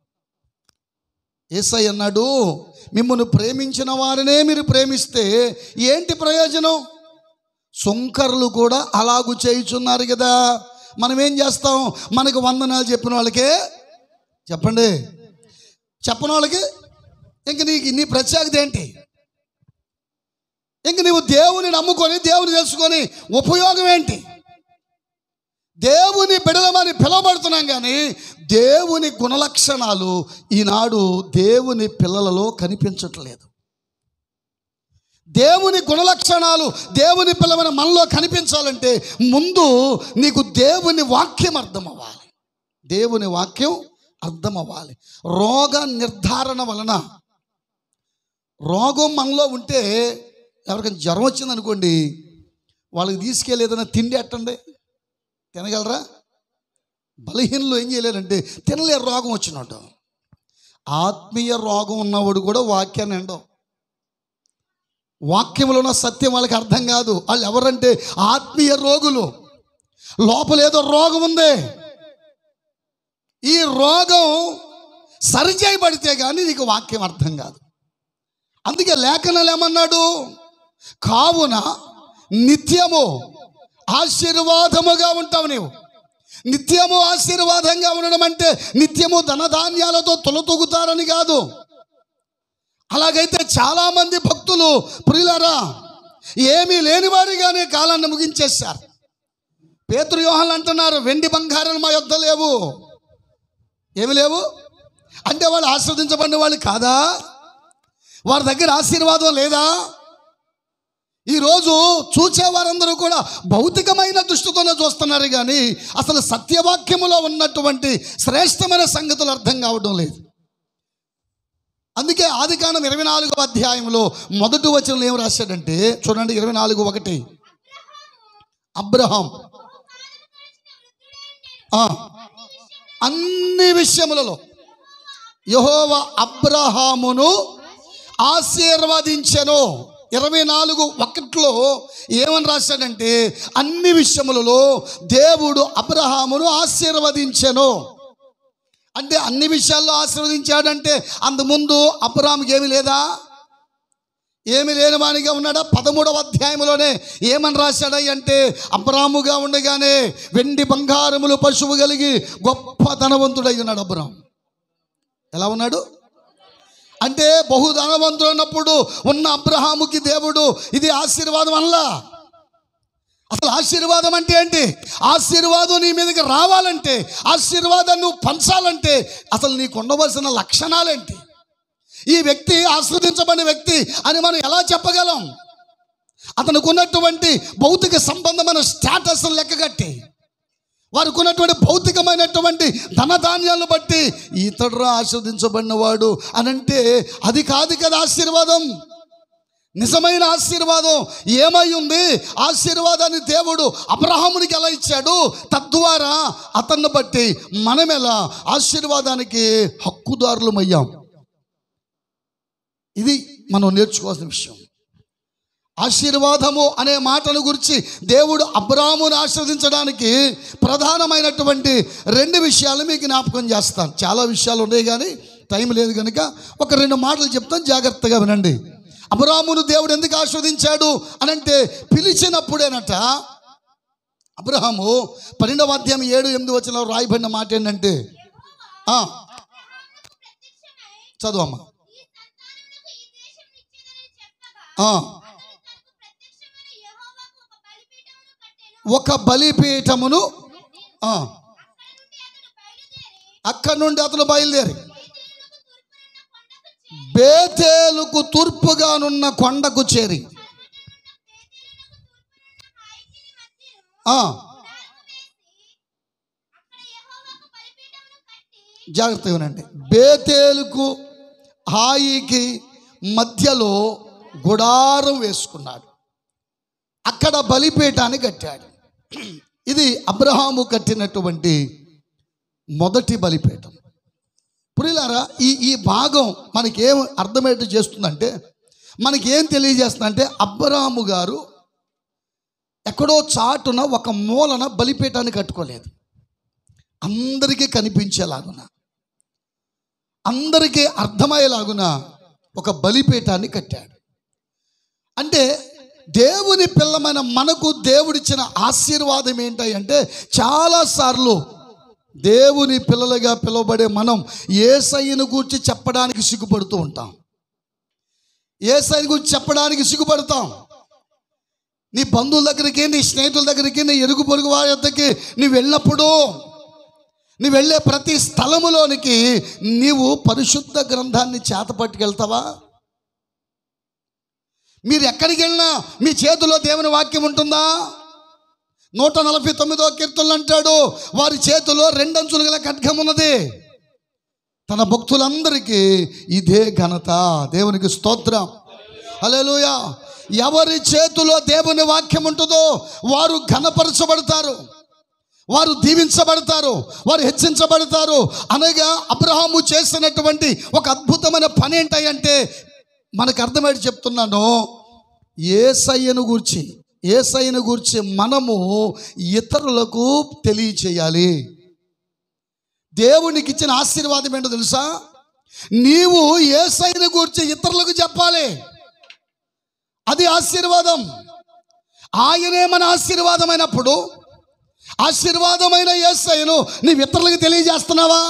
ఏసై అన్నాడు మిమ్మల్ని ప్రేమించిన వారినే మీరు ప్రేమిస్తే ఏంటి ప్రయోజనం సుంకర్లు కూడా అలాగు చేయుచున్నారు కదా మనం ఏం చేస్తాం మనకు వందనాలు చెప్పిన వాళ్ళకే చెప్పండి చెప్పని వాళ్ళకి ఇంక నీకు నీ ప్రత్యేకత ఏంటి ఇంక నీవు దేవుని నమ్ముకొని దేవుని తెలుసుకొని ఉపయోగం ఏంటి దేవుని బిడలమని పిలవబడుతున్నాం కానీ దేవుని గుణలక్షణాలు ఈనాడు దేవుని పిల్లలలో కనిపించట్లేదు దేవుని గుణలక్షణాలు దేవుని పిల్లమైన మనలో కనిపించాలంటే ముందు నీకు దేవుని వాక్యం అర్థం అవ్వాలి దేవుని వాక్యం అర్థం అవ్వాలి రోగ నిర్ధారణ వలన రోగం మనలో ఉంటే ఎవరికైనా జ్వరం వచ్చింది అనుకోండి వాళ్ళకి తీసుకెళ్ళి ఏదైనా తిండి ఎట్టండి తినగలరా బలహీనలు ఏం చేయలేరంటే తినలేరు రోగం వచ్చినట్టు ఆత్మీయ రోగం ఉన్నవాడు కూడా వాక్యాన్ని ఎండవు వాక్యంలో ఉన్న సత్యం వాళ్ళకి అర్థం కాదు వాళ్ళు ఎవరంటే ఆత్మీయ రోగులు లోపల ఏదో రోగం ఉంది ఈ రోగం సరిచేయబడితే కానీ నీకు వాక్యం అర్థం కాదు అందుకే లేఖనాలు ఏమన్నాడు కావున నిత్యము ఆశీర్వాదముగా ఉంటావు నీవు నిత్యము ఆశీర్వాదంగా ఉండడం అంటే నిత్యము ధనధాన్యాలతో తొలతూగుతారని కాదు అలాగైతే చాలామంది భక్తులు ప్రియులారా ఏమీ లేనివారిగానే కాలాన్ని ముగించేశారు పేతృ యోహాలు అంటున్నారు వెండి బంగారాలు మా యొద్ద లేవు ఏమి లేవు అంటే వాళ్ళు ఆస్వాదించబడిన వాళ్ళు కాదా వారి దగ్గర ఆశీర్వాదం లేదా ఈరోజు చూచేవారందరూ కూడా భౌతికమైన దృష్టితోనే చూస్తున్నారు కానీ అసలు సత్యవాక్యములో ఉన్నటువంటి శ్రేష్టమైన సంగతులు అర్థం కావడం లేదు అందుకే ఆదికాండం ఇరవై నాలుగో అధ్యాయంలో మొదటి వచనంలో ఏం రాశాడంటే చూడండి ఇరవై నాలుగు ఒకటి అబ్రహాం ఆ, అన్ని విషయములలో యహోవ అబ్రహామును ఆశీర్వదించెను ఇరవై నాలుగు ఒకటిలో ఏమని రాశాడంటే అన్ని విషయములలో దేవుడు అబ్రహామును ఆశీర్వదించెను అంటే అన్ని విషయాల్లో ఆశీర్వదించాడంటే అంతకుముందు అబ్రహాంకి ఏమి లేదా ఏమి లేని వానిగా ఉన్నాడా పదమూడవ అధ్యాయంలోనే ఏమని రాశాడా అంటే అబ్రాముగా ఉండగానే వెండి బంగారములు పశువు కలిగి గొప్ప ధనవంతుడై ఉన్నాడు అబ్రాం ఎలా ఉన్నాడు అంటే బహు ధనవంతుడు ఉన్నప్పుడు ఉన్న అబ్రహాముకి దేవుడు ఇది ఆశీర్వాదం అనలా అసలు ఆశీర్వాదం అంటే ఏంటి ఆశీర్వాదం నీ మీదకి రావాలంటే ఆశీర్వాదం నువ్వు పంచాలంటే అసలు నీకు ఉండవలసిన లక్షణాలేంటి ఈ వ్యక్తి ఆస్వాదించబడిన వ్యక్తి అని మనం ఎలా చెప్పగలం అతనికి ఉన్నటువంటి భౌతిక సంబంధమైన స్టేటస్ లెక్కగట్టి వారికి ఉన్నటువంటి భౌతికమైనటువంటి ధనధాన్యాలను బట్టి ఇతడు ఆస్వాదించబడినవాడు అని అంటే అది కాదు కదా ఆశీర్వాదం నిజమైన ఆశీర్వాదం ఏమై ఉంది ఆశీర్వాదాన్ని దేవుడు అబ్రహామునికి ఎలా ఇచ్చాడు తద్వారా అతన్ని బట్టి మనం ఎలా ఆశీర్వాదానికి హక్కుదారులమయ్యాం ఇది మనం నేర్చుకోవాల్సిన విషయం ఆశీర్వాదము అనే మాటను గురించి దేవుడు అబ్రామును ఆశీర్వదించడానికి ప్రధానమైనటువంటి రెండు విషయాలు మీకు జ్ఞాపకం చేస్తాను చాలా విషయాలు ఉన్నాయి కానీ టైం లేదు కనుక ఒక రెండు మాటలు చెప్తాను జాగ్రత్తగా వినండి అబ్రామును దేవుడు ఎందుకు ఆస్వాదించాడు అని అంటే పిలిచినప్పుడేనట అబ్రహాము పన్నెండవ అధ్యాయం ఏడు ఎనిమిది వచ్చిన రాయబడిన మాట ఏంటంటే ఆ, ప్రత్యక్షమై చదువమ్మా ఈ సంతానమునకు ఈ దేశం ఇచ్చేదని చెప్పగా ఆ, అతడు తనకు ప్రత్యక్షమైన యెహోవాకు ఒక బలిపీఠమును కట్టెను ఒక బలిపీఠమును ఆ, అక్కడి నుండి అతడు బయలుదేరి అక్కడి నుండి అతను బయలుదేరి బేతేలునకు తూర్పునున్న కొండకు చేరి బేతేలుకు తూర్పుగా నున్న కొండకు చేరి బేతేలునకు తూర్పునున్న హాయికి మధ్యను ఆ, అక్కడ యెహోవాకు బలిపీఠమును కట్టి జాగ్రత్తగా వినండి బేతేలుకు హాయికి మధ్యలో గుడారం వేసుకున్నాడు అక్కడ బలిపీఠాన్ని కట్టాడు ఇది అబ్రహాము కట్టినటువంటి మొదటి బలిపీఠం పురిలారా ఈ ఈ భాగం మనకి ఏం అర్థమయ్యేట్టు చేస్తుందంటే మనకి ఏం తెలియజేస్తుందంటే అబ్రహాము గారు ఎక్కడో చాటున ఒక మూలన బలిపీఠాన్ని కట్టుకోలేదు అందరికీ కనిపించేలాగున అందరికీ అర్థమయ్యేలాగున ఒక బలిపీఠాన్ని కట్టాడు అంటే దేవుని పిల్లమైన మనకు దేవుడిచ్చిన ఆశీర్వాదం ఏంటి అంటే చాలాసార్లు దేవుని పిల్లలుగా పిలువబడే మనం ఏసయ్యను గురించి చెప్పడానికి సిగ్గుపడుతూ ఉంటాం ఏసయ్యని గురించి చెప్పడానికి సిగ్గుపడతాం నీ బంధువుల దగ్గరికి నీ స్నేహితుల దగ్గరికి నీ ఎరుగు పొరుగు వారి వద్దకి నీవు వెళ్ళినప్పుడు నీవు వెళ్ళే ప్రతి స్థలములోనికి నీవు పరిశుద్ధ గ్రంథాన్ని చేత పట్టుకెళ్తావా మీరు ఎక్కడికి వెళ్ళినా మీ చేతిలో దేవుని వాక్యం ఉంటుందా నూట నలభై తొమ్మిదో కీర్తనలు అంటాడు వారి చేతిలో రెండంచులు గల ఖడ్గం ఉన్నది తన భక్తులందరికీ ఇదే ఘనత దేవునికి స్తోత్రం హల్లెలూయా ఎవరి చేతిలో దేవుని వాక్యం ఉంటుందో వారు ఘనపరచబడతారు వారు దీవించబడతారు వారు హెచ్చించబడతారు అనగా అబ్రహాము చేసినటువంటి ఒక అద్భుతమైన పని ఏంటంటే మనకు అర్థమయ్యేది చెప్తున్నాను ఏసయ్యను గూర్చి ఏసయ్యను గూర్చి మనము ఇతరులకు తెలియచేయాలి దేవునికి ఇచ్చిన ఆశీర్వాదం ఏంటో తెలుసా నీవు ఏసైను గూర్చి ఇతరులకు చెప్పాలి అది ఆశీర్వాదం ఆయనే మన ఆశీర్వాదమైనప్పుడు ఆశీర్వాదమైన ఏసైను నీవు ఇతరులకు తెలియజేస్తున్నావా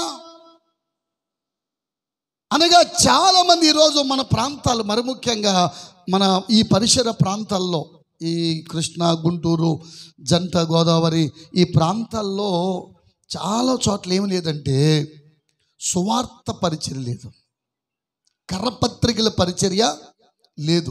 అనగా చాలామంది ఈరోజు మన ప్రాంతాలు మరి ముఖ్యంగా మన ఈ పరిసర ప్రాంతాల్లో ఈ కృష్ణా గుంటూరు జంట గోదావరి ఈ ప్రాంతాల్లో చాలా చోట్ల ఏమి లేదంటే సువార్త పరిచర్య లేదు కర్రపత్రికల పరిచర్య లేదు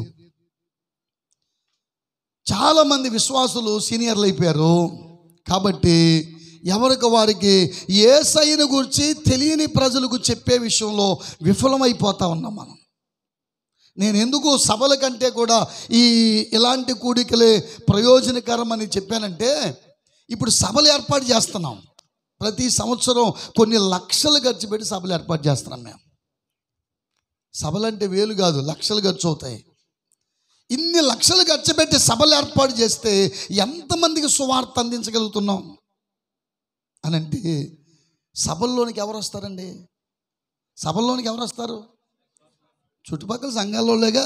చాలామంది విశ్వాసులు సీనియర్లు అయిపోయారు కాబట్టి ఎవరికి వారికి ఏ సైను గురించి తెలియని ప్రజలకు చెప్పే విషయంలో విఫలమైపోతా ఉన్నాం మనం నేను ఎందుకు సభల కంటే కూడా ఈ ఇలాంటి కూడికలే ప్రయోజనకరమని చెప్పానంటే ఇప్పుడు సభలు ఏర్పాటు చేస్తున్నాం ప్రతి సంవత్సరం కొన్ని లక్షలు ఖర్చు పెట్టి సభలు ఏర్పాటు చేస్తున్నాం మేము సభలంటే వేలు కాదు లక్షలు ఖర్చు అవుతాయి ఇన్ని లక్షలు ఖర్చు పెట్టి సభలు ఏర్పాటు చేస్తే ఎంతమందికి సువార్త అందించగలుగుతున్నాం అని అంటే సభల్లోనికి ఎవరు వస్తారండి సభల్లోనికి ఎవరు వస్తారు చుట్టుపక్కల సంఘాలోళ్ళేగా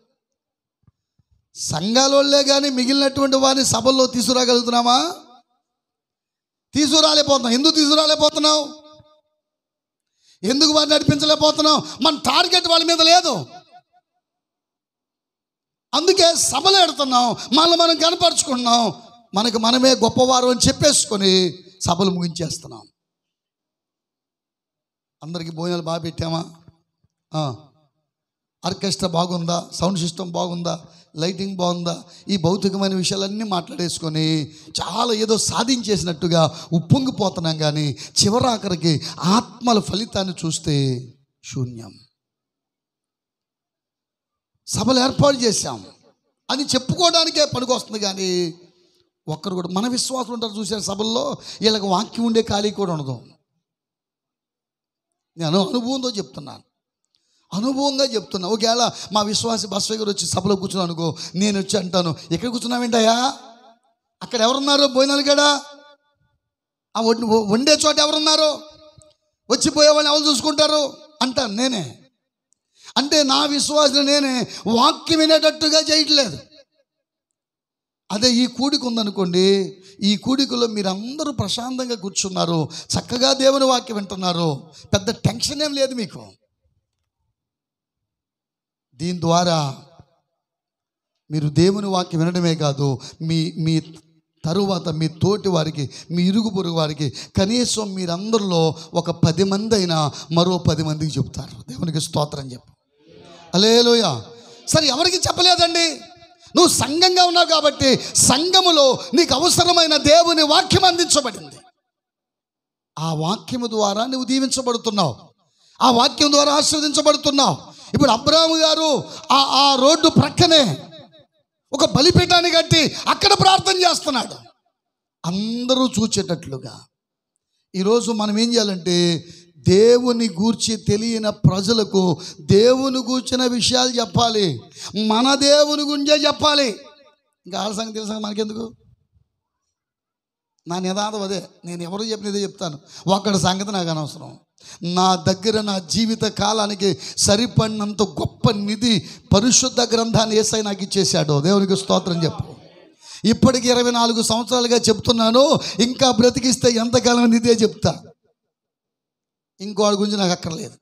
సంఘాలోళ్ళే కానీ మిగిలినటువంటి వారిని సభల్లో తీసుకురాగలుగుతున్నామా తీసుకురాలేకపోతున్నాం ఎందుకు తీసుకురాలేకపోతున్నావు ఎందుకు వారిని నడిపించలేకపోతున్నావు మన టార్గెట్ వాళ్ళ మీద లేదు అందుకే సభలు ఎడుతున్నాం మనల్ని మనం కనపరుచుకుంటున్నాం మనకు మనమే గొప్పవారు అని చెప్పేసుకొని సభలు ముగించేస్తున్నాం అందరికీ భోజనాలు బాగా పెట్టామా ఆ. ఆర్కెస్ట్రా బాగుందా సౌండ్ సిస్టమ్ బాగుందా లైటింగ్ బాగుందా ఈ భౌతికమైన విషయాలన్నీ మాట్లాడేసుకొని చాలా ఏదో సాధించేసినట్టుగా ఉప్పొంగిపోతున్నాం కానీ చివరాఖరికి ఆత్మల ఫలితాన్ని చూస్తే శూన్యం సభలు ఏర్పాటు చేశాం అని చెప్పుకోవడానికే పనికొస్తుంది కానీ ఒక్కరు కూడా మన విశ్వాసులు ఉంటారు చూసారు సభల్లో వీళ్ళకి వాక్యం ఉండే ఖాళీ కూడా ఉండదు నేను అనుభవంతో చెప్తున్నాను అనుభవంగా చెప్తున్నా ఒకవేళ మా విశ్వాసి బస్వయ్య గారు వచ్చి సభలో కూర్చున్నాను అనుకో నేను వచ్చి అంటాను ఎక్కడ కూర్చున్నావేంటయ్యా అక్కడ ఎవరున్నారు భోజనాలు గడా ఆ వండి వండే చోట ఎవరున్నారు వచ్చిపోయే వాళ్ళని ఎవరు చూసుకుంటారు అంటాను నేనే అంటే నా విశ్వాసం నేనే వాక్యం వినేటట్టుగా చేయట్లేదు అదే ఈ కూడిక ఉందనుకోండి ఈ కూడికలో మీరందరూ ప్రశాంతంగా కూర్చున్నారు చక్కగా దేవుని వాక్యం వింటున్నారు పెద్ద టెన్షన్ ఏం లేదు మీకు దీని ద్వారా మీరు దేవుని వాక్యం వినడమే కాదు మీ మీ తరువాత మీ తోటి వారికి మీ ఇరుగు పొరుగు వారికి కనీసం మీరందరిలో ఒక పది మంది అయినా మరో పది మందికి చెప్తారు దేవునికి స్తోత్రం చెప్పు అలేలోయ సరే ఎవరికి చెప్పలేదండి నువ్వు సంఘంగా ఉన్నావు కాబట్టి సంఘములో నీకు అవసరమైన దేవుని వాక్యం అందించబడింది ఆ వాక్యము ద్వారా నువ్వు దీవించబడుతున్నావు ఆ వాక్యం ద్వారా ఆస్వాదించబడుతున్నావు ఇప్పుడు అబ్రాహము గారు ఆ ఆ రోడ్డు ప్రక్కనే ఒక బలిపీఠాన్ని కట్టి అక్కడ ప్రార్థన చేస్తున్నాడు అందరూ చూచేటట్లుగా ఈరోజు మనం ఏం చేయాలంటే దేవుని గూర్చి తెలియని ప్రజలకు దేవుని గూర్చిన విషయాలు చెప్పాలి మన దేవుని గురించే చెప్పాలి ఇంకా వాళ్ళ సంగతి తెలుసా మనకెందుకు నా నిదానం అదే నేను ఎవరు చెప్పినదే చెప్తాను ఒక్కడి సంగతి నాకు అనవసరం నా దగ్గర నా జీవిత కాలానికి సరిపడినంత గొప్ప నిధి పరిశుద్ధ గ్రంథాన్ని ఏసై నాకు ఇచ్చేశాడు దేవునికి స్తోత్రం చెప్పు ఇప్పటికి ఇరవై నాలుగు సంవత్సరాలుగా చెప్తున్నాను ఇంకా బ్రతికిస్తే ఎంతకాలం నిధే చెప్తా ఇంకో వాడి గురించి నాకు అక్కర్లేదు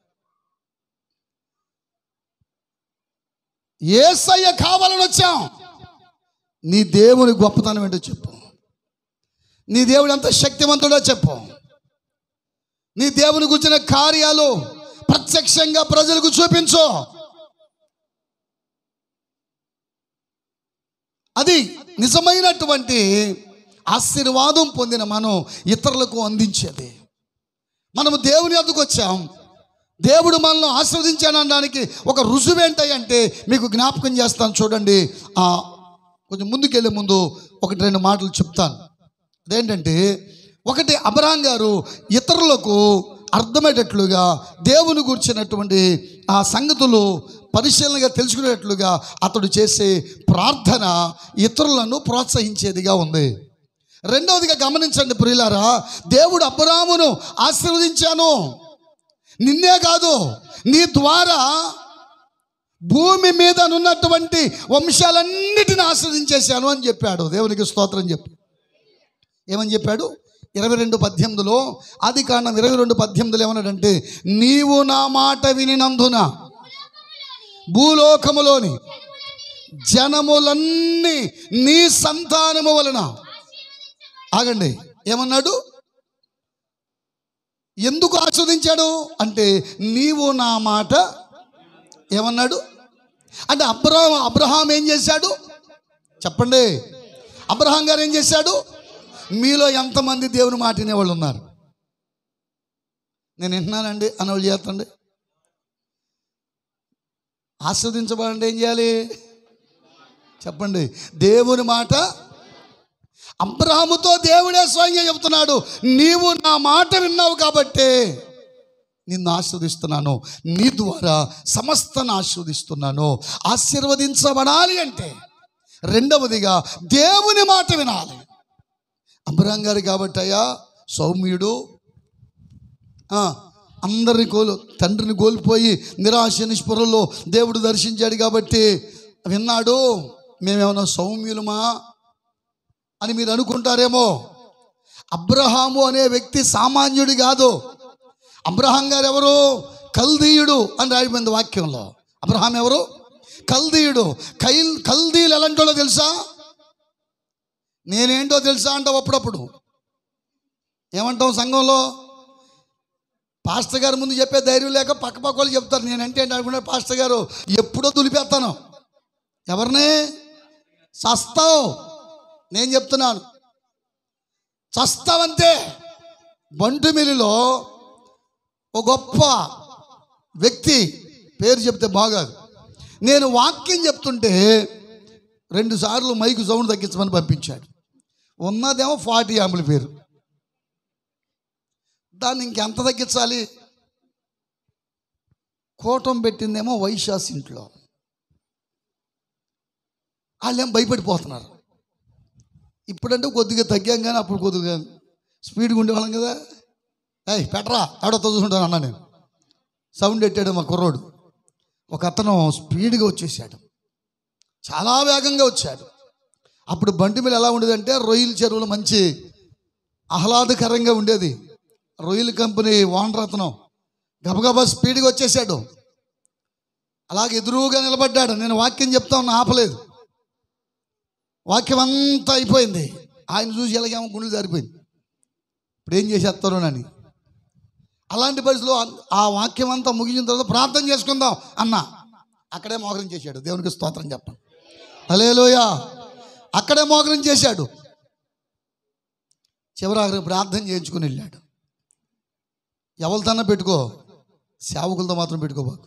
ఏసయ్య కావాలని వచ్చాం నీ దేవుని గొప్పతనం ఏంటో చెప్పు నీ దేవుడు ఎంత శక్తివంతుడో చెప్పు నీ దేవుని గురించిన కార్యాలు ప్రత్యక్షంగా ప్రజలకు చూపించు అది నిజమైనటువంటి ఆశీర్వాదం పొందిన మనం ఇతరులకు అందించేది మనము దేవుని వద్దకు వచ్చాం దేవుడు మనల్ని ఆస్వాదించానడానికి ఒక రుజువు ఏంటంటే మీకు జ్ఞాపకం చేస్తాను చూడండి ఆ కొంచెం ముందుకెళ్ళే ముందు ఒకటి రెండు మాటలు చెప్తాను అదేంటంటే ఒకటి అబ్రహాం గారు ఇతరులకు అర్థమయ్యేటట్లుగా దేవుని గురించినటువంటి ఆ సంగతులు పరిశీలనగా తెలుసుకునేటట్లుగా అతడు చేసే ప్రార్థన ఇతరులను ప్రోత్సహించేదిగా ఉంది రెండవదిగా గమనించండి ప్రియులారా దేవుడు అబ్రామును ఆశీర్వదించాను నిన్నే కాదు నీ ద్వారా భూమి మీద ఉన్నటువంటి వంశాలన్నిటిని ఆశ్రదించేశాను అని చెప్పాడు దేవునికి స్తోత్రం చెప్పు ఏమని చెప్పాడు ఇరవై రెండు పద్దెనిమిదిలో ఆది కాండం ఇరవై రెండు పద్దెనిమిదిలో ఏమన్నాడంటే నీవు నా మాట వినినందున భూలోకములోని జనములన్నీ నీ సంతానము వలన ఆగండి ఏమన్నాడు ఎందుకు ఆస్వాదించాడు అంటే నీవు నా మాట ఏమన్నాడు అంటే అబ్రహం అబ్రహాం ఏం చేశాడు చెప్పండి అబ్రహాం గారు ఏం చేశాడు మీలో ఎంతమంది దేవుని మాట వినేవాళ్ళు ఉన్నారు నేను వింటున్నానండి అని వాళ్ళు చేస్తండి ఆస్వాదించబడండి ఏం చేయాలి చెప్పండి దేవుని మాట అబ్రహాముతో దేవుడే స్వయంగా చెప్తున్నాడు నీవు నా మాట విన్నావు కాబట్టే నిన్ను ఆస్వాదిస్తున్నాను నీ ద్వారా సమస్తను ఆస్వాదిస్తున్నాను ఆశీర్వదించబడాలి అంటే రెండవదిగా దేవుని మాట వినాలి అబ్రహం గారు కాబట్టి అయ్యా సౌమ్యుడు ఆ, అందరిని కోలు తండ్రిని కోల్పోయి నిరాశ నిష్పరుల్లో దేవుడు దర్శించాడు కాబట్టి విన్నాడు మేమేమన్నా సౌమ్యులమా అని మీరు అనుకుంటారేమో అబ్రహాము అనే వ్యక్తి సామాన్యుడు కాదు అబ్రహాం గారు ఎవరు కల్దీయుడు అని రాయబడింది వాక్యంలో అబ్రహాం ఎవరు కల్దీయుడు కైల్ కల్దీలు ఎలాంటోలో తెలుసా నేనేంటో తెలుసా అంటావు అప్పుడప్పుడు ఏమంటాం సంఘంలో పాస్టర్ గారు ముందు చెప్పే ధైర్యం లేక పక్క పక్క వాళ్ళు చెప్తారు నేనంటే ఏంటి అనుకున్నా పాస్టర్ గారు ఎప్పుడో దులిపేస్తాను ఎవరిని చస్తావు నేను చెప్తున్నాను చస్తావంతే బంటుమిలిలో ఒక గొప్ప వ్యక్తి పేరు చెప్తే బాగాదు నేను వాక్యం చెప్తుంటే రెండు సార్లు మైకు సౌండ్ తగ్గించమని పంపించాడు ఉన్నదేమో ఫార్టీ ఆంబుల పేరు దాన్ని ఇంకెంత తగ్గించాలి కోటం పెట్టిందేమో వైశాస్ ఇంట్లో వాళ్ళేం భయపడిపోతున్నారు ఇప్పుడంటే కొద్దిగా తగ్గాం కానీ అప్పుడు కొద్దిగా స్పీడ్గా ఉండేవాళ్ళం కదా ఏయ్ పెట్టరా ఎవడతో చూసుకుంటాను అన్నా నేను సౌండ్ పెట్టాడు మా కుర్రోడు ఒక అతను స్పీడ్గా వచ్చేసాడు చాలా వేగంగా వచ్చాడు అప్పుడు బంటి మీద ఎలా ఉండేదంటే రొయ్యల చెరువులు మంచి ఆహ్లాదకరంగా ఉండేది రొయ్యల కంపెనీ ఓనర్ అతను గబగబా స్పీడ్గా వచ్చేసాడు అలాగే ఎదురుగా నిలబడ్డాడు నేను వాక్యం చెప్తా ఉన్నా ఆపలేదు వాక్యం అంతా అయిపోయింది ఆయన చూసి ఎలాగేమో గుండెలు జారిపోయింది ఇప్పుడు ఏం చేసేస్తారోనని అలాంటి పరిస్థితిలో అన్- ఆ వాక్యం అంతా ముగించిన తర్వాత ప్రార్థన చేసుకుందాం అన్న అక్కడే మోకరం చేశాడు దేవునికి స్తోత్రం చెప్పండి హలేలోయ అక్కడే మోకరం చేశాడు చివరి ఆఖరికి ప్రార్థన చేయించుకుని వెళ్ళాడు ఎవరితోనే పెట్టుకో సేవకులతో మాత్రం పెట్టుకోబాకు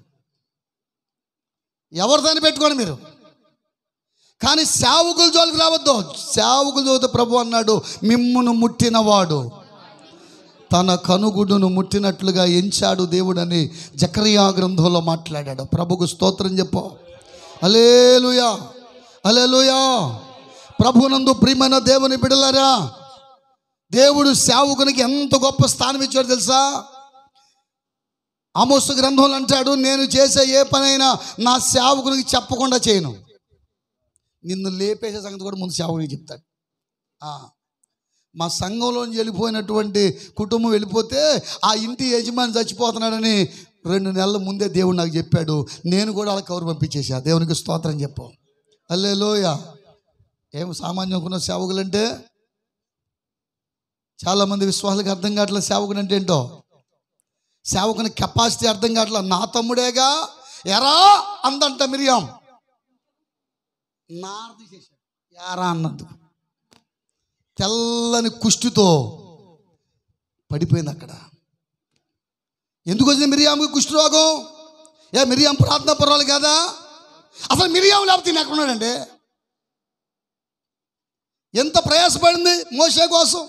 ఎవరితోనే పెట్టుకోండి మీరు కానీ సేవకుల జోలికి రావద్దు సేవకుల జోలితో ప్రభు అన్నాడు మిమ్మును ముట్టినవాడు తన కనుగుడును ముట్టినట్లుగా ఎంచాడు దేవుడని జకరియా గ్రంథంలో మాట్లాడాడు ప్రభుకు స్తోత్రం చెప్పు అలేలుయా అలేలుయా ప్రభునందు ప్రియమైన దేవుని బిడలారా దేవుడు సేవకునికి ఎంత గొప్ప స్థానం ఇచ్చాడు తెలుసా ఆమోసు గ్రంథంలో అంటాడు నేను చేసే ఏ పనైనా నా సేవకునికి చెప్పకుండా చేయను నిన్ను లేపేసే సంగతి కూడా ముందు సేవకునికి చెప్తాడు ఆ. మా సంఘంలోంచి వెళ్ళిపోయినటువంటి కుటుంబం వెళ్ళిపోతే ఆ ఇంటి యజమాని చచ్చిపోతున్నాడని రెండు నెలల ముందే దేవుడు నాకు చెప్పాడు నేను కూడా వాళ్ళకి కవర్ పంపించేసా దేవునికి స్తోత్రం చెప్పు అల్లే లోయ ఏం సామాన్యకున్న సేవకులంటే చాలామంది విశ్వాసాలకు అర్థం కావట్లేదు సేవకుడు అంటే ఏంటో సేవకుని కెపాసిటీ అర్థం కావట్లేదు నా తమ్ముడేగా ఎరా అందంట మిరియాం నార తీసేశాడు ఎరా అన్నందుకు తెల్లని కుష్టితో పడిపోయింది అక్కడ ఎందుకు వచ్చింది మిరియాముకి కుష్టి రోగం ఏ మిరియాం ప్రార్థన పర్వాలు కదా అసలు మిరియాం లేకపోతే ఈయన ఎక్కడ ఉన్నాడండి ఎంత ప్రయాసపడింది మోసే కోసం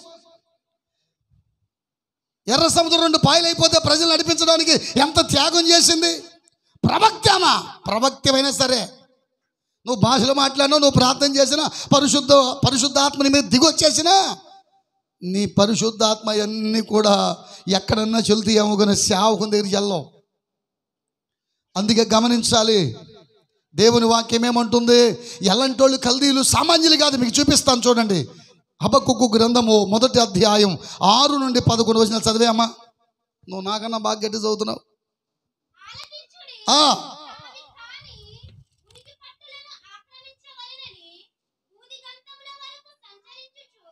ఎర్ర సముద్రం రెండు పాయలు అయిపోతే ప్రజలు నడిపించడానికి ఎంత త్యాగం చేసింది ప్రవక్తమా ప్రవక్తమైనా సరే నువ్వు భాషలో మాట్లాడినా నువ్వు ప్రార్థన చేసినా పరిశుద్ధ పరిశుద్ధాత్మ నీ మీద దిగొచ్చేసినా నీ పరిశుద్ధాత్మ అన్నీ కూడా ఎక్కడన్నా చెల్తీయేమో కానీ సేవకుని దగ్గరికి వెళ్ళవు అందుకే గమనించాలి దేవుని వాక్యం ఏమంటుంది ఎలాంటోళ్ళు కల్దీలు సామాన్యులు కాదు మీకు చూపిస్తాను చూడండి హబక్కు గ్రంథము మొదటి అధ్యాయం ఆరు నుండి పదకొండు వచ్చిన చదివామా నువ్వు నాకన్నా బాగా గట్టి చదువుతున్నావు ఆలకించుడి ఆ, కాని కాని ఉనికి పట్టులను ఆక్రమించవలెనని ఊదిగంతముల వరకు సంచరించుచు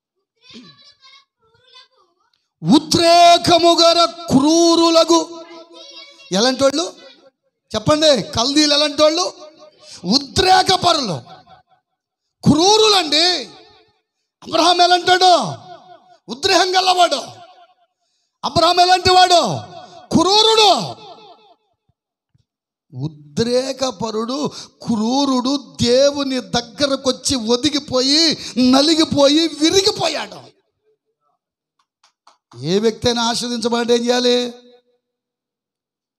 ఉద్రేకములు గల క్రూరులకు ఉద్రేకము గల క్రూరులకు ఎలాంటి వాళ్ళు చెప్పండి కల్దీలు ఎలాంటి వాళ్ళు ఉద్రేకపరులు క్రూరులండి అబ్రహాం ఎలాంటాడు ఉద్రేకం గల్లవాడు అబ్రహాం ఎలాంటి వాడు క్రూరుడు ఉద్రేకపరుడు క్రూరుడు దేవుని దగ్గరకు వచ్చి ఒదిగిపోయి నలిగిపోయి విరిగిపోయాడు ఏ వ్యక్తి అయినా ఆస్వాదించబడి ఏం చేయాలి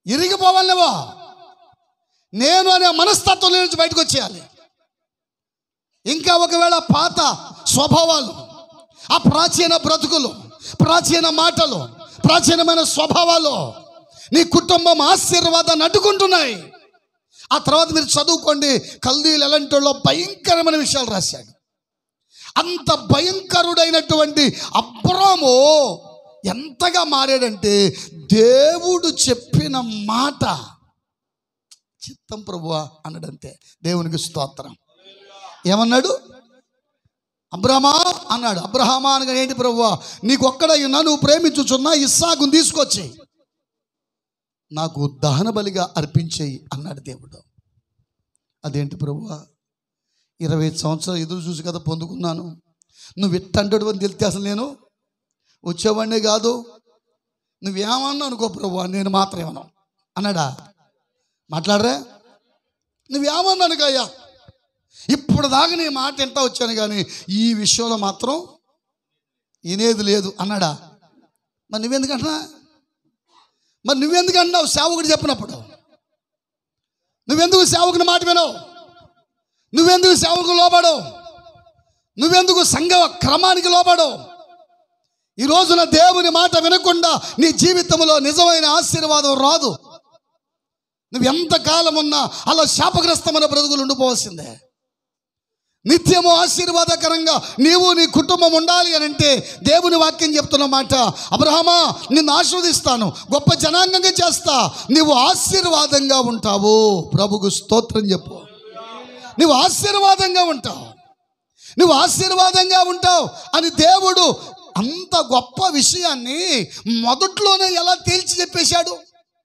ఇరిగిపోవాలి నువ్వు నేను అనే మనస్తత్వం నుంచి బయటకు వచ్చేయాలి ఇంకా ఒకవేళ పాత స్వభావాలు ఆ ప్రాచీన బ్రతుకులు ప్రాచీన మాటలు ప్రాచీనమైన స్వభావాలు నీ కుటుంబం ఆశీర్వాదాన్ని అడ్డుకుంటున్నాయి ఆ తర్వాత మీరు చదువుకోండి కల్దీలు ఎలాంటి వాళ్ళో భయంకరమైన విషయాలు రాశాడు అంత భయంకరుడైనటువంటి అబ్రాము ఎంతగా మారాడంటే దేవుడు చెప్పిన మాట చిత్తం ప్రభువా అన్నాడంతే దేవునికి స్తోత్రం ఏమన్నాడు అబ్రహమా అన్నాడు అబ్రహమా అనగా ఏంటి ప్రభువా నీకు ఒక్కడై ఉన్నా నువ్వు ప్రేమించుచున్నా ఇస్సాకుని తీసుకొచ్చి నాకు దహన బలిగా అర్పించేయి అన్నాడు దేవుడు అదేంటి ప్రభువా ఇరవై ఐదు సంవత్సరాలు ఎదురు చూసి కదా పొందుకున్నాను నువ్వు ఎట్టంటాడు అని తెలితే అసలు నేను వచ్చేవాడినే కాదు నువ్వేమన్నా అనుకో ప్రభు నేను మాత్రం ఏమన్నా అన్నాడా మాట్లాడరా నువ్వేమన్నా అనుకయ్యా ఇప్పుడు దాకా నీ మాట ఎంత వచ్చాను కానీ ఈ విషయంలో మాత్రం వినేది లేదు అన్నాడా మరి నువ్వెందుకంటున్నా మరి నువ్వెందుకు అన్నావు సేవకుడు చెప్పినప్పుడు నువ్వెందుకు సేవకుని మాట వినవు నువ్వెందుకు సేవకు లోబడవు నువ్వెందుకు సంఘ క్రమానికి లోబడవు ఈ రోజున దేవుని మాట వినకుండా నీ జీవితంలో నిజమైన ఆశీర్వాదం రాదు నువ్వు ఎంతకాలం ఉన్నా అలా శాపగ్రస్తమైన బ్రతుకులు ఉండిపోవాల్సిందే నిత్యము ఆశీర్వాదకరంగా నీవు నీ కుటుంబం ఉండాలి అని అంటే దేవుని వాక్యం చెప్తున్న మాట అబ్రహమా నిన్ను ఆశీర్వదిస్తాను గొప్ప జనాంగంగా చేస్తా నీవు ఆశీర్వాదంగా ఉంటావు ప్రభుకు స్తోత్రం చెప్పు నువ్వు ఆశీర్వాదంగా ఉంటావు నువ్వు ఆశీర్వాదంగా ఉంటావు అని దేవుడు అంత గొప్ప విషయాన్ని మొదట్లోనే ఎలా తేల్చి చెప్పేశాడు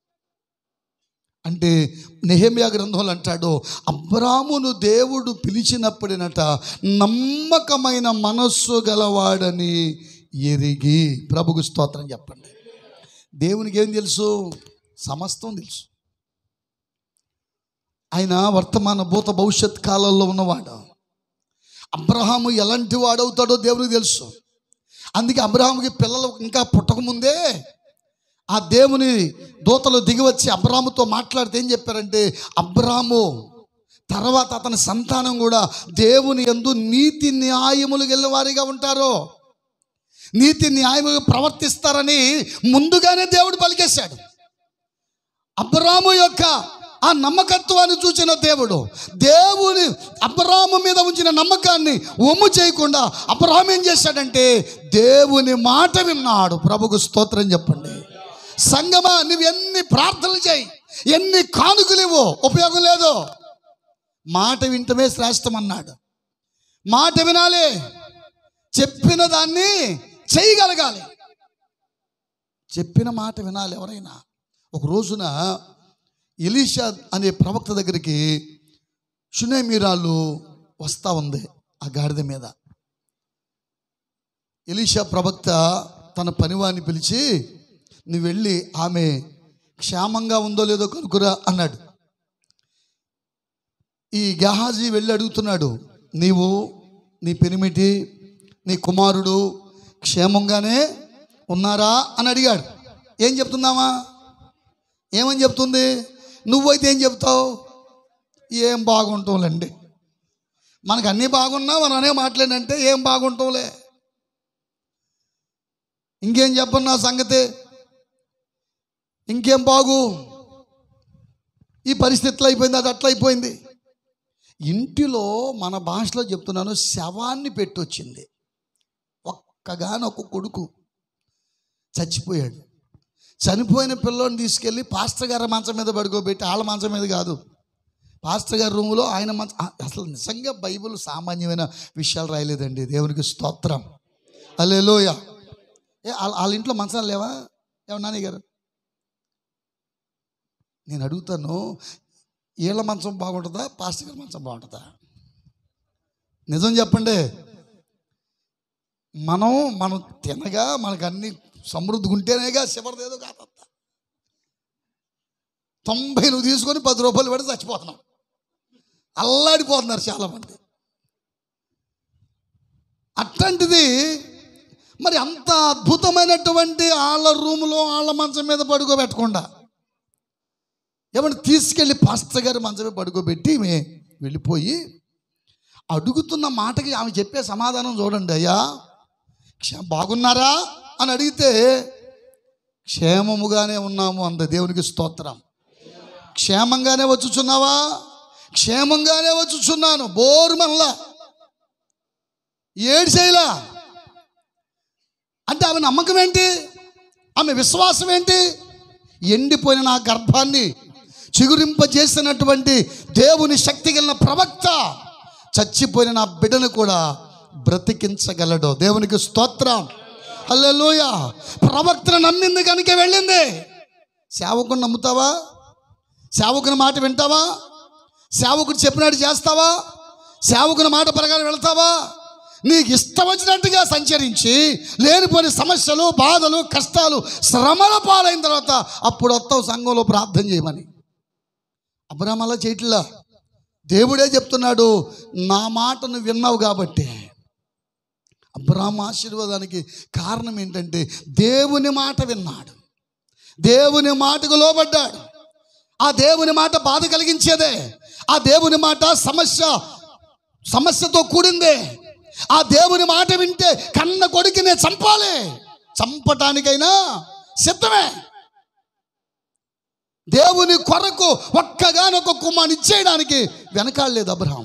అంటే నెహమ్యా గ్రంథంలో అంటాడు అబ్రామును దేవుడు పిలిచినప్పుడేనట నమ్మకమైన మనస్సు గలవాడని ఎరిగి ప్రభుకు స్తోత్రం చెప్పండి దేవునికి ఏం తెలుసు సమస్తం తెలుసు ఆయన వర్తమాన భూత భవిష్యత్ కాలంలో ఉన్నవాడు అబ్రహాము ఎలాంటి వాడవుతాడో దేవునికి తెలుసు అందుకే అబ్రహాముకి పిల్లలు ఇంకా పుట్టకముందే ఆ దేవుని దూతలు దిగి వచ్చి అబ్రాముతో మాట్లాడితే ఏం చెప్పారంటే అబ్రాము తర్వాత అతని సంతానం కూడా దేవుని ఎందు నీతి న్యాయములు వారిగా ఉంటారు నీతి న్యాయముగా ప్రవర్తిస్తారని ముందుగానే దేవుడు పలికేశాడు అబ్రాము యొక్క ఆ నమ్మకత్వాన్ని చూసిన దేవుడు దేవుని అబ్రాము మీద ఉంచిన నమ్మకాన్ని ఒమ్ము చేయకుండా అబ్రాహం ఏం చేశాడంటే దేవుని మాట విన్నాడు ప్రభుకు స్తోత్రం చెప్పండి సంగమా నువ్వు ఎన్ని ప్రార్థనలు చేయి ఎన్ని కానుకలు ఇవ్వు ఉపయోగం లేదు మాట వింటమే శ్రేష్టం అన్నాడు మాట వినాలి చెప్పిన దాన్ని చేయగలగాలి చెప్పిన మాట వినాలి ఎవరైనా ఒక రోజున ఎలీషా అనే ప్రవక్త దగ్గరికి షునేమీరాలు వస్తా ఉంది ఆ గాడిద మీద ఎలీషా ప్రవక్త తన పనివాన్ని పిలిచి నువ్వు వెళ్ళి ఆమె క్షేమంగా ఉందో లేదో కనుక్కురా అన్నాడు ఈ గహాజీ వెళ్ళి అడుగుతున్నాడు నీవు నీ పెనిమిటి నీ కుమారుడు క్షేమంగానే ఉన్నారా అని అడిగాడు ఏం చెప్తుందామా ఏమని చెప్తుంది నువ్వైతే ఏం చెప్తావు ఏం బాగుంటాంలేండి మనకు అన్నీ బాగున్నా మనం అనే మాట్లాడంటే ఏం బాగుంటాంలే ఇంకేం చెప్పను నా సంగతి ఇంకేం బాగు ఈ పరిస్థితులు అయిపోయింది అది అట్లా అయిపోయింది ఇంటిలో మన భాషలో చెప్తున్నాను శవాన్ని పెట్టొచ్చింది ఒక్కగానొక్క కొడుకు చచ్చిపోయాడు చనిపోయిన పిల్లోని తీసుకెళ్ళి పాస్టర్ గారి మంచం మీద పడుకోబెట్టి వాళ్ళ మంచం మీద కాదు పాస్టర్ గారి రూములో ఆయన మంచం ఆ, అసలు నిజంగా బైబిల్ సామాన్యమైన విషయాలు రాయలేదండి దేవునికి స్తోత్రం అల్లెలోయ ఏ వాళ్ళ వాళ్ళ ఇంట్లో మంచాలు లేవా ఏమన్నా నాని గారు నేను అడుగుతాను వీళ్ళ మంచం బాగుంటుందా పాస్టర్ గారి మంచం బాగుంటుందా నిజం చెప్పండి మనం మనం తినగా మనకు అన్ని సమృద్ధిగా ఉంటేనేగా చివరిది ఏదో కాదు తొంభై నువ్వు తీసుకొని పది రూపాయలు పెడితే చచ్చిపోతున్నాం అల్లాడిపోతున్నారు చాలామంది అట్లాంటిది మరి అంత అద్భుతమైనటువంటి వాళ్ళ రూములో వాళ్ళ మంచం మీద పడుకోబెట్టకుండా ఏమన్నా తీసుకెళ్ళి పాస్టర్ గారు మంచమే పడుకోబెట్టి మే వెళ్ళిపోయి అడుగుతున్న మాటకి ఆమె చెప్పే సమాధానం చూడండి అయ్యా క్ష- బాగున్నారా అని అడిగితే క్షేమముగానే ఉన్నాము అంద దేవునికి స్తోత్రం క్షేమంగానే వచ్చుచున్నావా క్షేమంగానే వచ్చుచున్నాను బోరు మనలా ఏడు చేయలా అంటే ఆమె నమ్మకం ఏంటి ఆమె విశ్వాసం ఏంటి ఎండిపోయిన నా గర్భాన్ని చిగురింపజేసినటువంటి దేవుని శక్తి కలిగిన ప్రవక్త చచ్చిపోయిన నా బిడ్డను కూడా బ్రతికించగలడు దేవునికి స్తోత్రం హల్లెలూయ ప్రవక్తను నమ్మింది కనుక వెళ్ళింది సేవకుని నమ్ముతావా సేవకుని మాట వింటావా సేవకుడు చెప్పినట్టు చేస్తావా సేవకుని మాట ప్రకారం వెళ్తావా నీకు ఇష్టం వచ్చినట్టుగా సంచరించి లేనిపోని సమస్యలు బాధలు కష్టాలు శ్రమల పాలైన తర్వాత అప్పుడు వస్తావు సంఘంలో ప్రార్థన చేయమని అబ్రాహ్మ అలా చేయట్లా దేవుడే చెప్తున్నాడు నా మాటను విన్నావు కాబట్టి అబ్రాహ్మ ఆశీర్వాదానికి కారణం ఏంటంటే దేవుని మాట విన్నాడు దేవుని మాటకు లోబడ్డాడు ఆ దేవుని మాట బాధ కలిగించేదే ఆ దేవుని మాట సమస్య సమస్యతో కూడిందే ఆ దేవుని మాట వింటే కన్న కొడుకునే చంపాలి చంపటానికైనా సిద్ధమే దేవుని కొరకు ఒక్కగానొక్క కుమ్మాన్ని ఇచ్చేయడానికి వెనకాడలేదు అబ్రహాం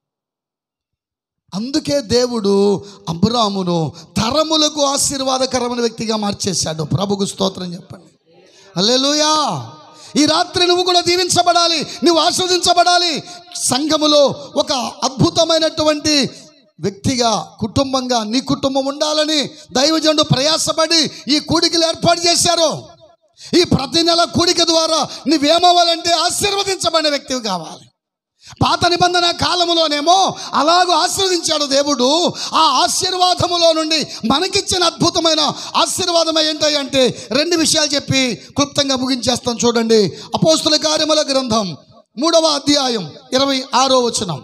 అందుకే దేవుడు అబ్రామును తరములకు ఆశీర్వాదకరమైన వ్యక్తిగా మార్చేశాడు ప్రభుకు స్తోత్రం చెప్పండి హల్లెలూయా ఈ రాత్రి నువ్వు కూడా దీవించబడాలి నువ్వు ఆస్వాదించబడాలి సంఘములో ఒక అద్భుతమైనటువంటి వ్యక్తిగా కుటుంబంగా నీ కుటుంబం ఉండాలని దైవజనుడు ప్రయాసపడి ఈ కూడికలు ఏర్పాటు చేశారు ఈ ప్రతి నెల కూడిక ద్వారా నువ్వేమవ్వాలంటే ఆశీర్వదించబడిన వ్యక్తివి కావాలి పాత నిబంధన కాలములోనేమో అలాగూ ఆశీర్వదించాడు దేవుడు ఆ ఆశీర్వాదములో నుండి మనకిచ్చిన అద్భుతమైన ఆశీర్వాదం ఏంటి అంటే రెండు విషయాలు చెప్పి క్లుప్తంగా ముగించేస్తాం చూడండి అపోస్తుల కార్యముల గ్రంథం మూడవ అధ్యాయం ఇరవై ఆరో వచనం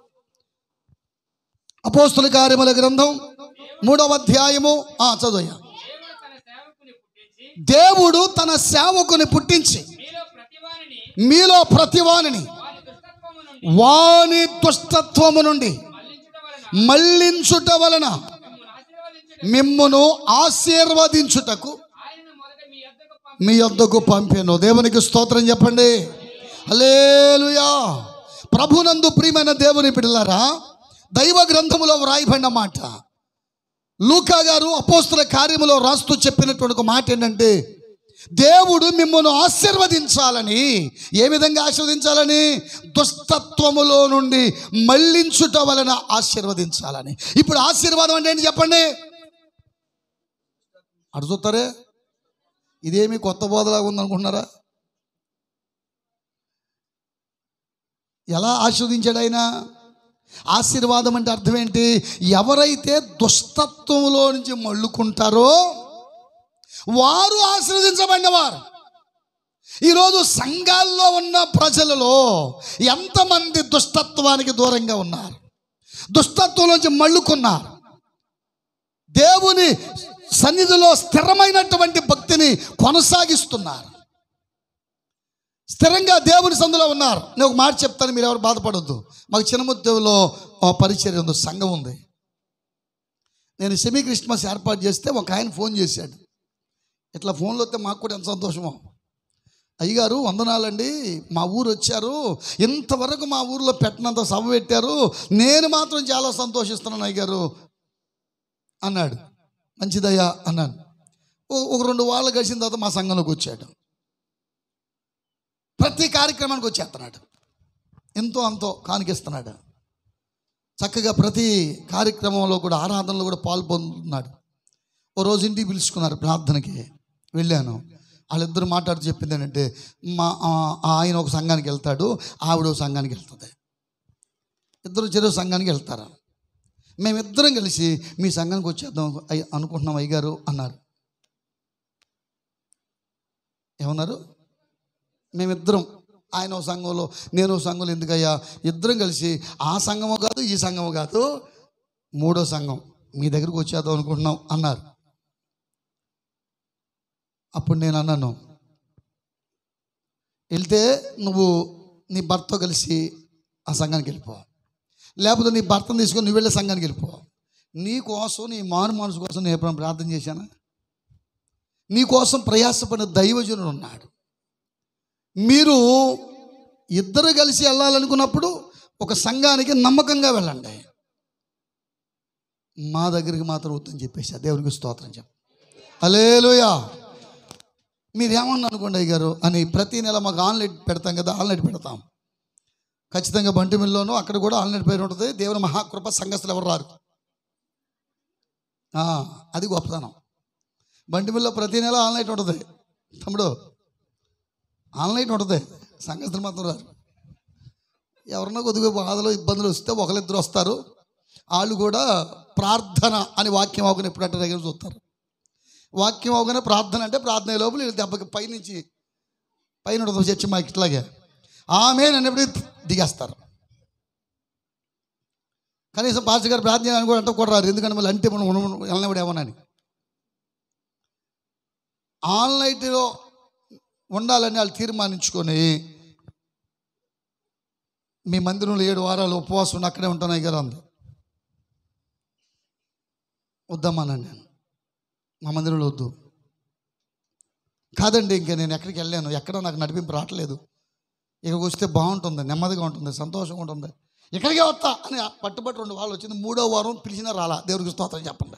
అపోస్తుల కార్యముల గ్రంథం మూడవ అధ్యాయము ఆ చదువయ్యా దేవుడు తన సేవకుని పుట్టించి మీలో ప్రతివానిని వాని దుష్టత్వము నుండి మళ్ళించుట వలన మిమ్మును ఆశీర్వదించుటకు మీ యొద్దకు పంపాను దేవునికి స్తోత్రం చెప్పండి హల్లెలూయా ప్రభునందు ప్రియమైన దేవుని బిడ్డలారా దైవ గ్రంథములో వ్రాయబడిన మాట లూకా గారు అపోస్తుల కార్యములో రాస్తూ చెప్పినటువంటి ఒక మాట ఏంటంటే దేవుడు మిమ్మల్ని ఆశీర్వదించాలని ఏ విధంగా ఆశీర్వదించాలని దుష్టత్వములో నుండి మళ్ళించుట వలన ఆశీర్వదించాలని ఇప్పుడు ఆశీర్వాదం అంటే ఏంటి చెప్పండి అటు చూస్తారే ఇదేమి కొత్త బోధలాగా ఉందనుకుంటున్నారా ఎలా ఆశీర్వదించాడు ఆయన ఆశీర్వాదం అంటే అర్థం ఏంటి ఎవరైతే దుష్టత్వంలో నుంచి మళ్ళుకుంటారో వారు ఆశీర్వదించబడినవారు ఈరోజు సంఘాల్లో ఉన్న ప్రజలలో ఎంతమంది దుష్టత్వానికి దూరంగా ఉన్నారు దుష్టత్వం నుంచి మళ్ళుకున్నారు దేవుని సన్నిధిలో స్థిరమైనటువంటి భక్తిని కొనసాగిస్తున్నారు స్థిరంగా దేవుని సందులో ఉన్నారు నేను ఒక మాట చెప్తాను మీరు ఎవరు బాధపడొద్దు మాకు చిన్నముద్దేవులో పరిచర్య ఉంది సంఘం ఉంది నేను సెమీ క్రిస్మస్ ఏర్పాటు చేస్తే ఒక ఆయన ఫోన్ చేశాడు ఇట్లా ఫోన్లో వస్తే మాకు కూడా ఎంత సంతోషమో అయ్యగారు వందనాలండి మా ఊరు వచ్చారు ఇంతవరకు మా ఊర్లో పెట్టినంత సభ పెట్టారు నేను మాత్రం చాలా సంతోషిస్తున్నాను అయ్యగారు అన్నాడు మంచిదయ్యా అన్నాను ఓ- ఒక రెండు వాళ్ళు గడిచిన తర్వాత మా సంఘంలోకి వచ్చాడు ప్రతి కార్యక్రమానికి వచ్చేస్తున్నాడు ఎంతో అంతో కానికిస్తున్నాడు చక్కగా ప్రతి కార్యక్రమంలో కూడా ఆరాధనలో కూడా పాల్పొందుతున్నాడు ఓ రోజు ఇంటికి పిలుచుకున్నారు ప్రార్థనకి వెళ్ళాను వాళ్ళిద్దరు మాట్లాడుతూ చెప్పింది ఏంటంటే మా ఆ- ఆయన ఒక సంఘానికి వెళ్తాడు ఆవిడ ఒక సంఘానికి వెళ్తుంది ఇద్దరు చెరువు సంఘానికి వెళ్తారు మేమిద్దరం కలిసి మీ సంఘానికి వచ్చేద్దాం అయ్య- అనుకుంటున్నాం అయ్యగారు అన్నారు ఏమన్నారు మేమిద్దరం ఆయన ఒక సంఘంలో నేను ఒక సంఘంలో ఎందుకయ్యా ఇద్దరం కలిసి ఆ సంఘము కాదు ఈ సంఘము కాదు మూడో సంఘం మీ దగ్గరకు వచ్చేద్దాం అనుకుంటున్నాం అన్నారు అప్పుడు నేను అన్నాను వెళ్తే నువ్వు నీ భర్తతో కలిసి ఆ సంఘానికి వెళ్ళిపో లేకపోతే నీ భర్తను తీసుకొని నువ్వు వెళ్ళే సంఘానికి వెళ్ళిపో నీ కోసం నీ మారు మనసు కోసం నేను ఎప్పుడైనా ప్రార్థన చేశానా నీ కోసం ప్రయాసపడిన దైవజనుడు ఉన్నాడు మీరు ఇద్దరు కలిసి వెళ్ళాలనుకున్నప్పుడు ఒక సంఘానికి నమ్మకంగా వెళ్ళండి మా దగ్గరికి మాత్రం వద్దని చెప్పేసి ఆ దేవునికి స్తోత్రం చెప్ప అలేలుయా మీరేమన్నా అనుకోండి అయ్య గారు అని ప్రతి నెల మాకు ఆన్లైన్ పెడతాం కదా ఆన్లైన్ పెడతాం ఖచ్చితంగా బంటిమిల్లోనూ అక్కడ కూడా ఆన్లైన్ పేరు ఉంటుంది దేవుని మహాకృప సంఘస్థులు ఎవరు రారు ఆ, అది గొప్పతనం బంటిమిల్లో ప్రతి నెల ఆన్లైన్ ఉంటుంది తమ్ముడు ఆన్లైన్ ఉంటుంది సంఘస్థులు మాత్రం రారు ఎవరన్నా కొద్దిగా బాధలు ఇబ్బందులు వస్తే ఒకరిద్దరు వస్తారు వాళ్ళు కూడా ప్రార్థన అని వాక్యం అవగానే ఎప్పుడంటే దగ్గర చూస్తారు వాక్యం అవగానే ప్రార్థన అంటే ప్రార్థన లోపల వీళ్ళు దెబ్బకి పైనుంచి పైన ఉంటుంది చర్చి మాకు ఇట్లాగే ఆమె అన్నప్పుడు దిగేస్తారు కనీసం పాస్టర్ గారు ప్రార్థన చేయాలని కూడా అంటే కూడా రారు ఎందుకంటే మళ్ళీ అంటే మనం వెళ్ళినప్పుడు ఏమోనని ఆన్లైన్లో ఉండాలని వాళ్ళు తీర్మానించుకొని మీ మందిరంలో ఏడు వారాలు ఉపవాసం ఉండి అక్కడే ఉంటాను గారు అంది వద్దామన్నాను నేను మా మందిరంలో వద్దు కాదండి ఇంకా నేను ఎక్కడికి వెళ్ళాను ఎక్కడ నాకు నడిపింపు రావట్లేదు ఇక్కడికి వస్తే బాగుంటుంది నెమ్మదిగా ఉంటుంది సంతోషంగా ఉంటుంది ఇక్కడికే వస్తా అని పట్టుబట్టి రెండు వాళ్ళు వచ్చింది మూడో వారం పిలిచినా రాలా దేవుడికి స్తోత్రం చెప్పండి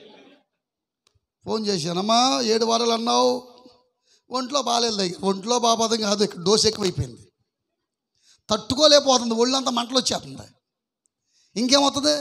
ఫోన్ చేశానమ్మా ఏడు వారాలు అన్నావు ఒంట్లో బాగాలేదు దగ్గర ఒంట్లో బాబాదం కాదు ఇక్కడ డోస్ ఎక్కువైపోయింది తట్టుకోలేకపోతుంది ఒళ్ళంతా మంటలు వచ్చేస్తుంది ఇంకేమవుతుంది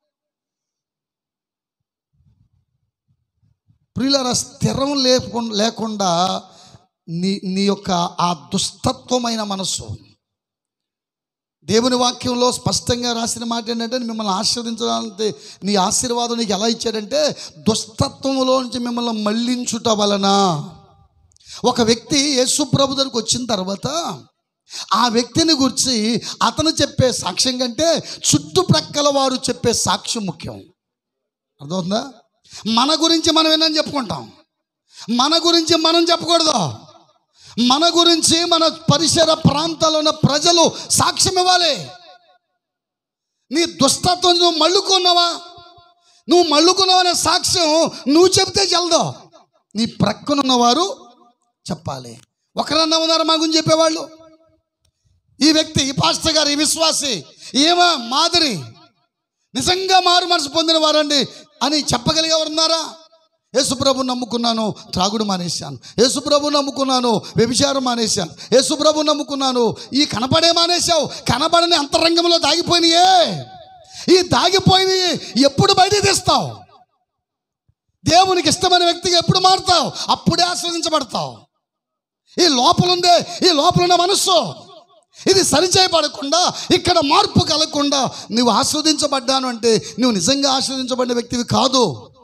ప్రియులారా స్థిరం లేకుండా లేకుండా నీ నీ యొక్క ఆ దుస్తత్వమైన మనస్సు దేవుని వాక్యంలో స్పష్టంగా రాసిన మాట ఏంటంటే మిమ్మల్ని ఆశీర్వదించడానికి నీ ఆశీర్వాదం నీకు ఎలా ఇచ్చాడంటే దుస్తత్వములో నుంచి మిమ్మల్ని మళ్ళించుట వలన ఒక వ్యక్తి యేసు ప్రభు దగ్గరికి వచ్చిన తర్వాత ఆ వ్యక్తిని గురించి అతను చెప్పే సాక్ష్యం కంటే చుట్టుప్రక్కల వారు చెప్పే సాక్ష్యం ముఖ్యం అర్థమవుతుందా మన గురించి మనం ఏంటని చెప్పుకుంటాం మన గురించి మనం చెప్పకూడదు మన గురించి మన పరిసర ప్రాంతాల్లో ఉన్న ప్రజలు సాక్ష్యం ఇవ్వాలి నీ దుస్తత్వం నువ్వు మళ్ళుకున్నావా నువ్వు మళ్ళుకున్నావు అనే సాక్ష్యం నువ్వు చెప్తే చల్లదు నీ ప్రక్కనున్న వారు చెప్పాలి ఒకరన్నా ఉన్నారు మా గురించి చెప్పేవాళ్ళు ఈ వ్యక్తి ఈ పాస్టర్ గారు ఈ విశ్వాసి ఏమా మాదిరి నిజంగా మారు మనసు పొందిన వారండి అని చెప్పగలిగేవారు ఉన్నారా యేసుప్రభు నమ్ముకున్నాను త్రాగుడు మానేశాను యేసుప్రభు నమ్ముకున్నాను వ్యభిచారం మానేశాను యేసుప్రభు నమ్ముకున్నాను ఈ కనపడే మానేశావు కనపడని అంతరంగంలో దాగిపోయినాయే ఈ దాగిపోయినవి ఎప్పుడు బయటికి తీస్తావు దేవునికి ఇష్టమైన వ్యక్తిగా ఎప్పుడు మారుతావు అప్పుడే ఆస్వాదించబడతావు ఈ లోపల ఉందే ఈ లోపల ఉన్న మనస్సు ఇది సరిచేయబడకుండా ఇక్కడ మార్పు కలగకుండా నువ్వు ఆస్వాదించబడ్డాను అంటే నువ్వు నిజంగా ఆస్వాదించబడిన వ్యక్తివి కాదు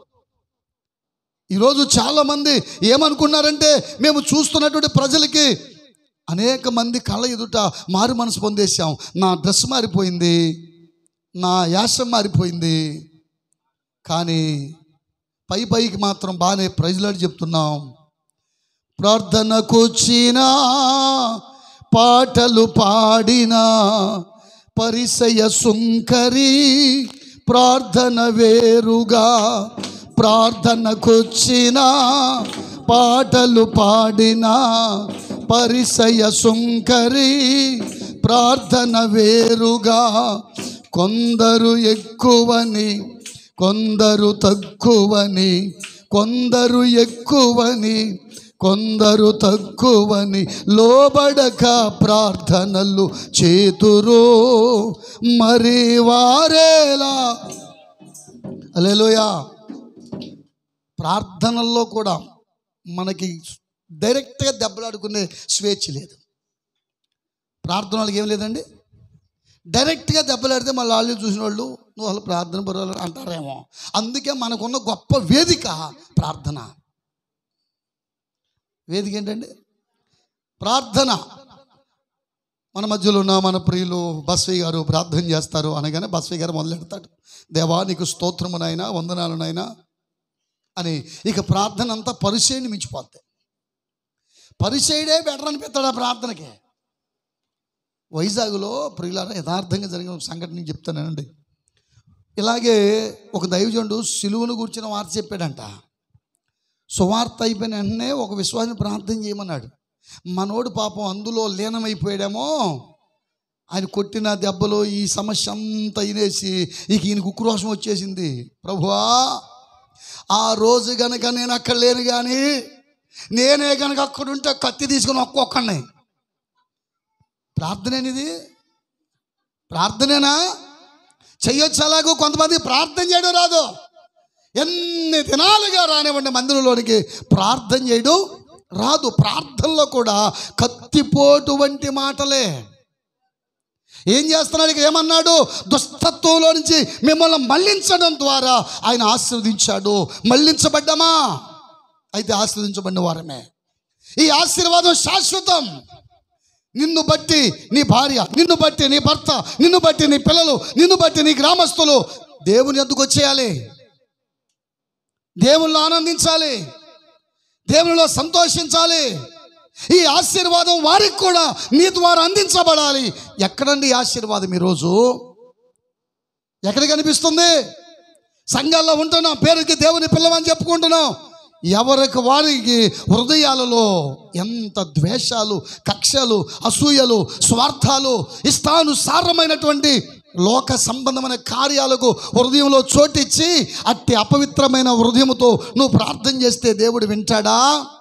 ఈరోజు చాలామంది ఏమనుకున్నారంటే మేము చూస్తున్నటువంటి ప్రజలకి అనేక మంది కళ్ళ ఎదుట మారు మనసు పొందేశాం నా డ్రెస్ మారిపోయింది నా యాసం మారిపోయింది కానీ పై పైకి మాత్రం బాగానే ప్రజలు చెప్తున్నాం ప్రార్థనకొచ్చినా పాటలు పాడినా పరిసయ సుంకరి ప్రార్థన వేరుగా ప్రార్థనకొచ్చినా పాటలు పాడినా పరిసయ సుంకరి ప్రార్థన వేరుగా కొందరు ఎక్కువని కొందరు తక్కువని కొందరు ఎక్కువని కొందరు తక్కువని లోబడక ప్రార్థనలు చేతురు మరి వారేలా అలెలుయా ప్రార్థనల్లో కూడా మనకి డైరెక్ట్గా దెబ్బలాడుకునే స్వేచ్ఛ లేదు ప్రార్థనలకు ఏం లేదండి డైరెక్ట్గా దెబ్బలాడితే మళ్ళీ వాళ్ళు చూసిన వాళ్ళు నువ్వు అసలు ప్రార్థన పర్వాలేదు అంటారేమో అందుకే మనకున్న గొప్ప వేదిక ప్రార్థన వేదిక ఏంటండి ప్రార్థన మన మధ్యలో ఉన్న మన ప్రియులు బస్వీ గారు ప్రార్థన చేస్తారు అనగానే బస్వీ గారు మొదలెడతాడు దేవా నీకు స్తోత్రమునైనా వందనాలనైనా అని ఇక ప్రార్థన అంతా పరిచయాన్ని మించిపోద్ది పరిచయుడే బెటర్ అనిపిస్తాడు ఆ ప్రార్థనకి వైజాగ్లో ప్రియులారా యథార్థంగా జరిగిన ఒక సంఘటన నేను చెప్తానండి ఇలాగే ఒక దైవజనుడు సిలువను కూర్చిన వార్త చెప్పాడంట సువార్త అయిపోయిన వెంటనే ఒక విశ్వాసాన్ని ప్రార్థన చేయమన్నాడు మనోడు పాపం అందులో లీనమైపోయాడేమో ఆయన కొట్టిన దెబ్బలు ఈ సమస్య అంతా ఇనేసి ఇక ఈయనకు ఉక్రోషం వచ్చేసింది ప్రభువా ఆ రోజు గనక నేను అక్కడ లేను కానీ నేనే గనక అక్కడ ఉంటే కత్తి తీసుకుని ఒక్కొక్కడిని ప్రార్థనేనిది ప్రార్థనేనా చెయ్యొచ్చు అలాగూ కొంతమంది ప్రార్థన చేయడం రాదు ఎన్ని దినాలుగా రానివ్వండి మందిరంలోనికి ప్రార్థన చేయడం రాదు ప్రార్థనలో కూడా కత్తిపోటు వంటి మాటలే ఏం చేస్తున్నాడు ఇక్కడ ఏమన్నాడు దుస్తత్వంలో నుంచి మిమ్మల్ని మళ్ళించడం ద్వారా ఆయన ఆశీర్వదించాడు మళ్ళించబడ్డామా అయితే ఆశీర్వదించబడిన వారమే ఈ ఆశీర్వాదం శాశ్వతం నిన్ను బట్టి నీ భార్య నిన్ను బట్టి నీ భర్త నిన్ను బట్టి నీ పిల్లలు నిన్ను బట్టి నీ గ్రామస్తులు దేవుని ఎందుకు వచ్చేయాలి దేవుళ్ళు ఆనందించాలి దేవునిలో సంతోషించాలి ఈ ఆశీర్వాదం వారికి కూడా నీ ద్వారా అందించబడాలి ఎక్కడండి ఈ ఆశీర్వాదం ఈరోజు ఎక్కడ కనిపిస్తుంది సంఘాల్లో ఉంటున్నాం పేరుకి దేవుని పిల్లమని చెప్పుకుంటున్నాం ఎవరికి వారికి హృదయాలలో ఎంత ద్వేషాలు కక్షలు అసూయలు స్వార్థాలు ఇష్టానుసారమైనటువంటి లోక సంబంధమైన కార్యాలకు హృదయంలో చోటిచ్చి అట్టి అపవిత్రమైన హృదయంతో నువ్వు ప్రార్థన చేస్తే దేవుడు వింటాడా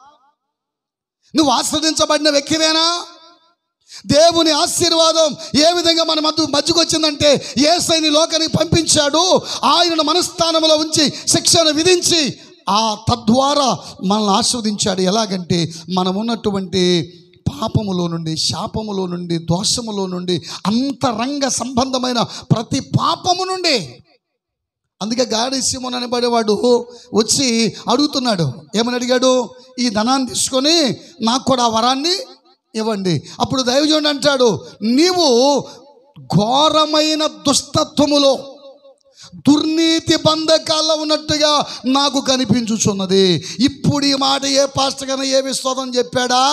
నువ్వు ఆస్వాదించబడిన వ్యక్తివేనా దేవుని ఆశీర్వాదం ఏ విధంగా మన మధ్య మధ్యకు వచ్చిందంటే ఏసైని లోకానికి పంపించాడు ఆయనను మనస్థానంలో ఉంచి శిక్షను విధించి ఆ తద్వారా మనల్ని ఆస్వాదించాడు ఎలాగంటే మనం ఉన్నటువంటి పాపములో నుండి శాపములో నుండి దోషములో నుండి అంతరంగ సంబంధమైన ప్రతి పాపము నుండి అందుకే గాడి సిమోన్ అనబడేవాడు వచ్చి అడుగుతున్నాడు ఏమని అడిగాడు ఈ ధనాన్ని తీసుకొని నాకు కూడా ఆ వరాన్ని ఇవ్వండి అప్పుడు దైవజనుడు అంటాడు నీవు ఘోరమైన దుష్టత్వములో దుర్నీతి బంధకాల్లో ఉన్నట్టుగా నాకు కనిపించుచున్నది ఇప్పుడు ఈ మాట ఏ పాస్టర్ కన్నా ఏ విశ్వాసం చెప్పాడా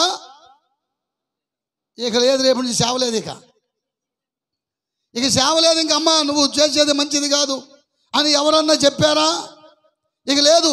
ఇక లేదు రేపు నుంచి సేవ లేదు ఇక ఇక సేవ లేదు ఇంక అమ్మ నువ్వు చేసేది మంచిది కాదు అని ఎవరన్నా చెప్పారా ఇక లేదు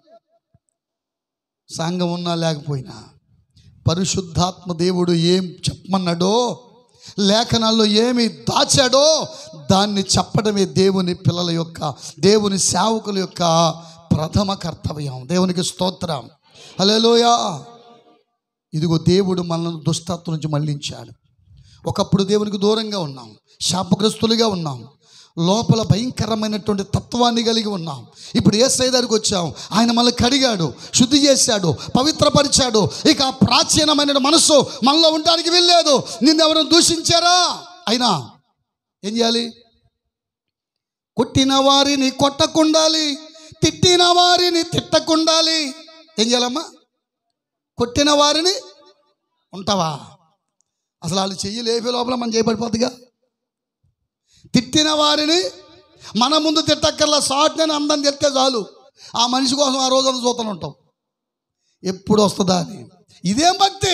సంఘం ఉన్నా లేకపోయినా పరిశుద్ధాత్మ దేవుడు ఏం చెప్పమన్నాడో లేఖనాల్లో ఏమి దాచాడో దాన్ని చెప్పడమే దేవుని పిల్లల యొక్క దేవుని సేవకుల యొక్క ప్రథమ కర్తవ్యం దేవునికి స్తోత్రం హలోయా ఇదిగో దేవుడు మనల్ని దుస్తత్వం నుంచి మళ్ళించాడు ఒకప్పుడు దేవునికి దూరంగా ఉన్నాం శాపగ్రస్తులుగా ఉన్నాం లోపల భయంకరమైనటువంటి తత్వాన్ని కలిగి ఉన్నాం ఇప్పుడు ఏ దగ్గరికి వచ్చాం ఆయన మనల్ని కడిగాడు శుద్ధి చేశాడు పవిత్రపరిచాడు ఇక ఆ ప్రాచీనమైన మనస్సు మనలో ఉండడానికి వీల్లేదు నిన్ను ఎవరైనా దూషించారా అయినా ఏం చేయాలి కొట్టిన వారిని కొట్టకుండాలి తిట్టిన వారిని తిట్టకుండాలి ఏం చేయాలమ్మా కొట్టిన వారిని ఉంటావా అసలు వాళ్ళు చెయ్యి లేపే లోపల మనం చేయబడిపోతుందిగా తిట్టిన వారిని మన ముందు తిట్టక్కర్లా సాటిని అందం తిట్టే చాలు ఆ మనిషి కోసం ఆ రోజంతా చూస్తూనే ఉంటాం ఎప్పుడు వస్తుందా అని ఇదేం భక్తి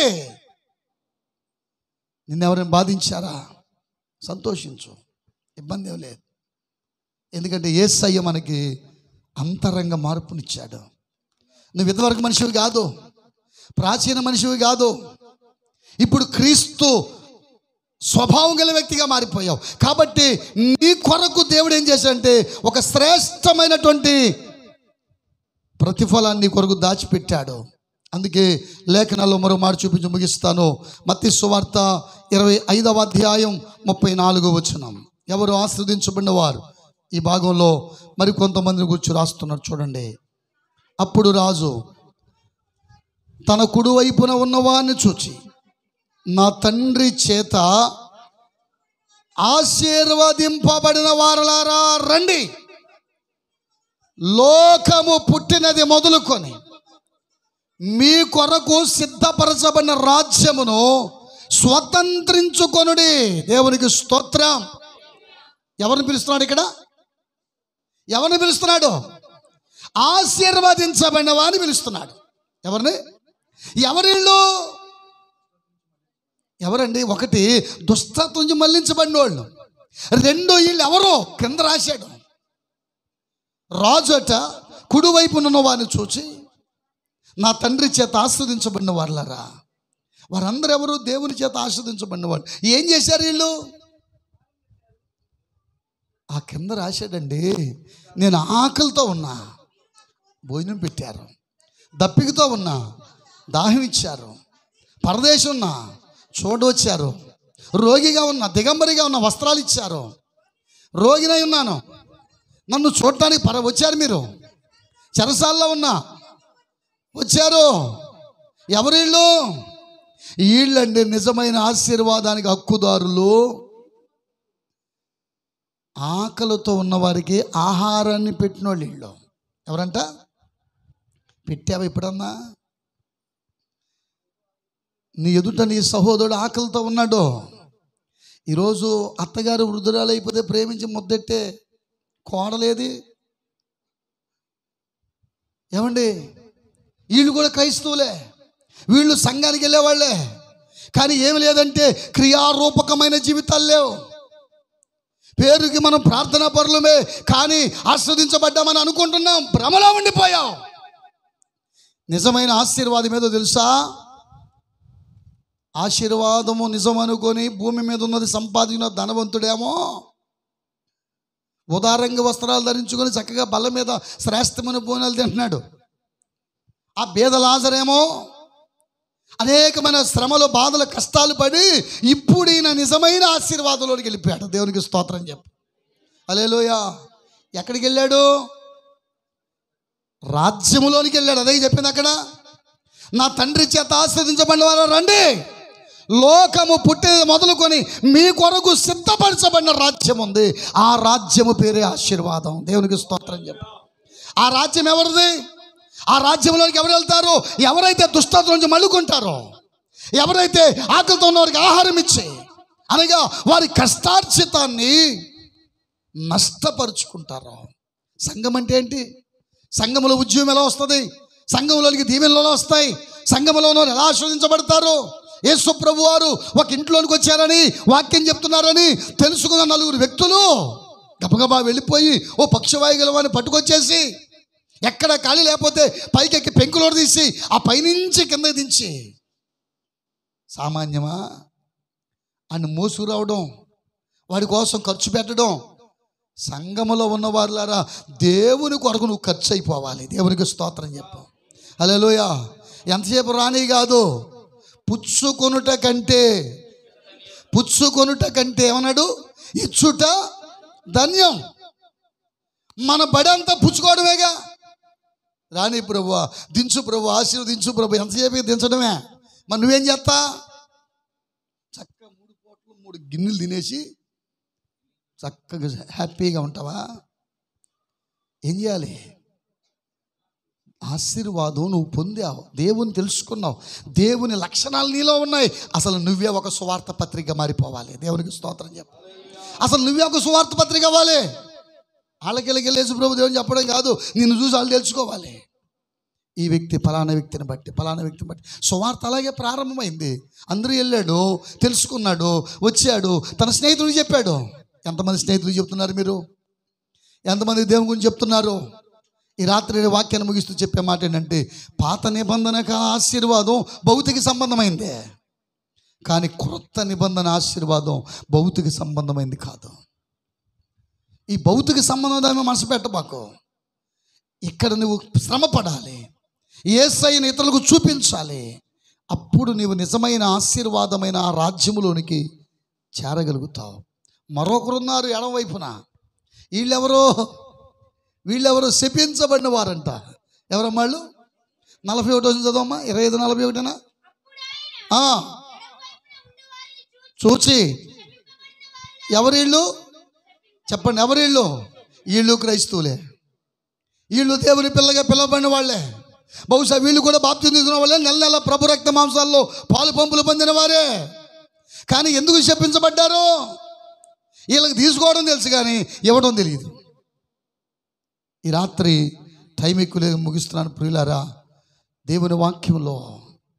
నిన్నెవరైనా బాధించారా సంతోషించు ఇబ్బంది ఏం లేదు ఎందుకంటే ఏసయ్య మనకి అంతరంగ మార్పునిచ్చాడు నువ్వు ఇంతవరకు మనిషివి కాదు ప్రాచీన మనిషివి కాదు ఇప్పుడు క్రీస్తు స్వభావం గల వ్యక్తిగా మారిపోయావు కాబట్టి నీ కొరకు దేవుడు ఏం చేశాడంటే ఒక శ్రేష్టమైనటువంటి ప్రతిఫలాన్ని నీ కొరకు దాచిపెట్టాడు అందుకే లేఖనాల్లో మరో మాట చూపించి ముగిస్తాను మత్తి సువార్త ఇరవై ఐదవ అధ్యాయం ముప్పై నాలుగో వచనం ఎవరు ఆశ్రదించబడిన వారు ఈ భాగంలో మరి కొంతమందిని గురించి రాస్తున్నారు చూడండి అప్పుడు రాజు తన కుడివైపున ఉన్నవాన్ని చూచి నా తండ్రి చేత ఆశీర్వదింపబడిన వారలారా రండి లోకము పుట్టినది మొదలుకొని మీ కొరకు సిద్ధపరచబడిన రాజ్యమును స్వతంత్రించుకొనుడి దేవునికి స్తోత్రం ఎవరిని పిలుస్తున్నాడు ఇక్కడ ఎవరిని పిలుస్తున్నాడు ఆశీర్వదించబడిన వారిని పిలుస్తున్నాడు ఎవరిని ఎవరిళ్ళు ఎవరండి ఒకటి దుష్టత్వం నుంచి మళ్లించబడిన వాళ్ళు రెండో వీళ్ళు ఎవరో కింద రాశాడు రాజు అట కుడివైపున ఉన్న వారిని చూచి నా తండ్రి చేత ఆస్వాదించబడిన వాళ్ళరా వారందరూ ఎవరు దేవుని చేత ఆస్వాదించబడిన వాళ్ళు ఏం చేశారు వీళ్ళు ఆ కింద రాశాడండి నేను ఆకలితో ఉన్నా భోజనం పెట్టారు దప్పికతో ఉన్నా దాహం ఇచ్చారు పరదేశం ఉన్నా చూడవచ్చారు రోగిగా ఉన్నా దిగంబరిగా ఉన్న వస్త్రాలు ఇచ్చారు రోగినై ఉన్నాను నన్ను చూడటానికి పర వచ్చారు మీరు చెరసాల్లో ఉన్నా వచ్చారు ఎవరు వీళ్ళు వీళ్ళండి నిజమైన ఆశీర్వాదానికి హక్కుదారులు ఆకలితో ఉన్నవారికి ఆహారాన్ని పెట్టిన వాళ్ళు వీళ్ళు ఎవరంట పెట్టావా ఎప్పుడన్నా నీ ఎదుట నీ సహోదరుడు ఆకలితో ఉన్నాడు ఈరోజు అత్తగారు వృద్ధురాలైపోతే ప్రేమించి ముద్దెట్టే కోడలేది ఏమండి వీళ్ళు కూడా క్రైస్తవులే వీళ్ళు సంఘానికి వెళ్ళేవాళ్ళే కానీ ఏమి లేదంటే క్రియారూపకమైన జీవితాలు లేవు పేరుకి మనం ప్రార్థనా పరులమే కానీ ఆస్వాదించబడ్డామని అనుకుంటున్నాం భ్రమలో ఉండిపోయాం నిజమైన ఆశీర్వాదం ఏదో తెలుసా ఆశీర్వాదము నిజం అనుకొని భూమి మీద ఉన్నది సంపాదించిన ధనవంతుడేమో ఉదారంగా వస్త్రాలు ధరించుకొని చక్కగా బల్ల మీద శ్రేష్టమైన భోజనాలు తింటున్నాడు ఆ బీద లాజరేమో అనేకమైన శ్రమలు బాధలు కష్టాలు పడి ఇప్పుడు ఈయన నిజమైన ఆశీర్వాదంలోకి వెళ్ళిపోయాడు దేవునికి స్తోత్రం చెప్పు అలేలోయ ఎక్కడికి వెళ్ళాడు రాజ్యములోనికి వెళ్ళాడు అదే చెప్పింది అక్కడ నా తండ్రి చేత ఆస్వాదించబడిన వారు రండి లోకము పుట్టేది మొదలుకొని మీ కొరకు సిద్ధపరచబడిన రాజ్యం ఉంది ఆ రాజ్యము పేరే ఆశీర్వాదం దేవునికి స్తోత్రం చెప్పు ఆ రాజ్యం ఎవరిది ఆ రాజ్యంలోకి ఎవరు వెళ్తారు ఎవరైతే దుష్టత్వం నుంచి మళ్ళుకుంటారో ఎవరైతే ఆకలితో ఉన్నవారికి ఆహారం ఇచ్చి అనగా వారి కష్టార్జితాన్ని నష్టపరుచుకుంటారు సంఘం అంటే ఏంటి సంఘములో ఉద్యోగం ఎలా వస్తుంది సంఘంలోనికి దీవెనలు ఎలా వస్తాయి సంఘములో ఉన్నవారు ఎలా ఆస్వాదించబడతారు యేసు ప్రభు వారు ఒక ఇంట్లోనికి వచ్చారని వాక్యం చెప్తున్నారని తెలుసుకున్న నలుగురు వ్యక్తులు గబగబా వెళ్ళిపోయి ఓ పక్షవాయు గలవాన్ని పట్టుకొచ్చేసి ఎక్కడ ఖాళీ లేకపోతే పైకెక్కి పెంకులోడు తీసి ఆ పైనుంచి కింద దించి సామాన్యమా అని మోసుకురావడం వాడి కోసం ఖర్చు పెట్టడం సంఘములో ఉన్న వారులారా దేవుని కొరకు నువ్వు ఖర్చు అయిపోవాలి దేవునికి స్తోత్రం చెప్పు హలోయ ఎంతసేపు రాని కాదు పుచ్చుకొనుట కంటే పుచ్చుకొనుట కంటే ఏమన్నాడు ఇచ్చుట ధన్యం మన బడి అంతా పుచ్చుకోవడమేగా రాని ప్రభు దించు ప్రభు ఆశీర్వదించు ప్రభు ఎంతసేపు దించడమే మరి నువ్వేం చేస్తా చక్క మూడు పూటలు మూడు గిన్నెలు తినేసి చక్కగా హ్యాపీగా ఉంటావా ఏం చేయాలి ఆశీర్వాదం నువ్వు పొందావు దేవుని తెలుసుకున్నావు దేవుని లక్షణాలు నీలో ఉన్నాయి అసలు నువ్వే ఒక సువార్త పత్రిక మారిపోవాలి దేవునికి స్తోత్రం చెప్పు అసలు నువ్వే ఒక సువార్త పత్రిక అవ్వాలి వాళ్ళకెళ్ళి ప్రభు దేవుని చెప్పడం కాదు నిన్ను చూసి వాళ్ళు తెలుసుకోవాలి ఈ వ్యక్తి ఫలానా వ్యక్తిని బట్టి ఫలానా వ్యక్తిని బట్టి సువార్త అలాగే ప్రారంభమైంది అందరూ వెళ్ళాడు తెలుసుకున్నాడు వచ్చాడు తన స్నేహితుడికి చెప్పాడు ఎంతమంది స్నేహితులు చెప్తున్నారు మీరు ఎంతమంది దేవుని గురించి చెప్తున్నారు ఈ రాత్రి నేను వాక్యాన్ని ముగిస్తూ చెప్పే మాట ఏంటంటే పాత నిబంధన కాల ఆశీర్వాదం భౌతిక సంబంధమైందే కానీ క్రొత్త నిబంధన ఆశీర్వాదం భౌతిక సంబంధమైంది కాదు ఈ భౌతిక సంబంధం మనసు పెట్టబాకు ఇక్కడ నువ్వు శ్రమ పడాలి ఏసైన ఇతరులకు చూపించాలి అప్పుడు నీవు నిజమైన ఆశీర్వాదమైన ఆ రాజ్యములోనికి చేరగలుగుతావు మరొకరున్నారు ఎడమవైపున వీళ్ళెవరో వీళ్ళెవరో శపించబడిన వారంట ఎవరమ్మా వాళ్ళు నలభై ఒకటి వచ్చింది చదవమ్మా ఇరవై ఐదు నలభై ఒకటినా ఆ, చూచి ఎవరు వీళ్ళు చెప్పండి ఎవరు వీళ్ళు వీళ్ళు క్రైస్తవులే వీళ్ళు దేవుని పిల్లగా పిలవబడిన వాళ్ళే బహుశా వీళ్ళు కూడా బాప్తి తీసుకున్న వాళ్ళే నెల నెల ప్రభు రక్త మాంసాల్లో పాలు పంపులు పొందిన వారే కానీ ఎందుకు శపించబడ్డారు వీళ్ళకి తీసుకోవడం తెలుసు కానీ ఇవ్వడం తెలియదు ఈ రాత్రి టైం ఎక్కువ లేదు ముగిస్తున్నాను ప్రియులారా దేవుని వాక్యంలో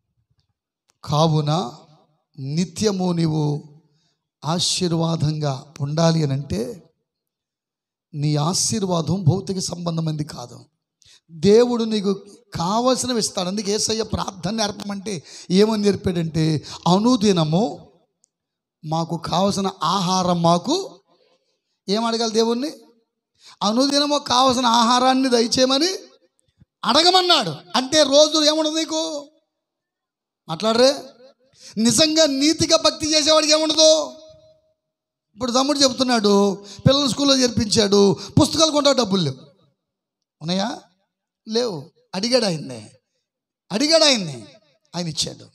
కావున నిత్యము నీవు ఆశీర్వాదంగా ఉండాలి అని అంటే నీ ఆశీర్వాదం భౌతిక సంబంధమైనది కాదు దేవుడు నీకు కావలసినవి ఇస్తాడు అందుకే ఏసయ్య ప్రార్థన నేర్పమంటే ఏమని నేర్పాడంటే అనుదినము మాకు కావలసిన ఆహారం మాకు ఏం అడగాలి దేవుణ్ణి అనుదినము కావలసిన ఆహారాన్ని దయచేయమని అడగమన్నాడు అంటే రోజు ఏముండదు నీకు మాట్లాడరే నిజంగా నీతిగా భక్తి చేసేవాడికి ఏముండదు ఇప్పుడు తమ్ముడు చెప్తున్నాడు పిల్లల్ని స్కూల్లో చేర్పించాడు పుస్తకాలు కొంటా డబ్బులు లేవు ఉన్నాయా లేవు అడిగాడు ఆయన్నే అడిగాడు ఆయన్ని ఆయన ఇచ్చాడు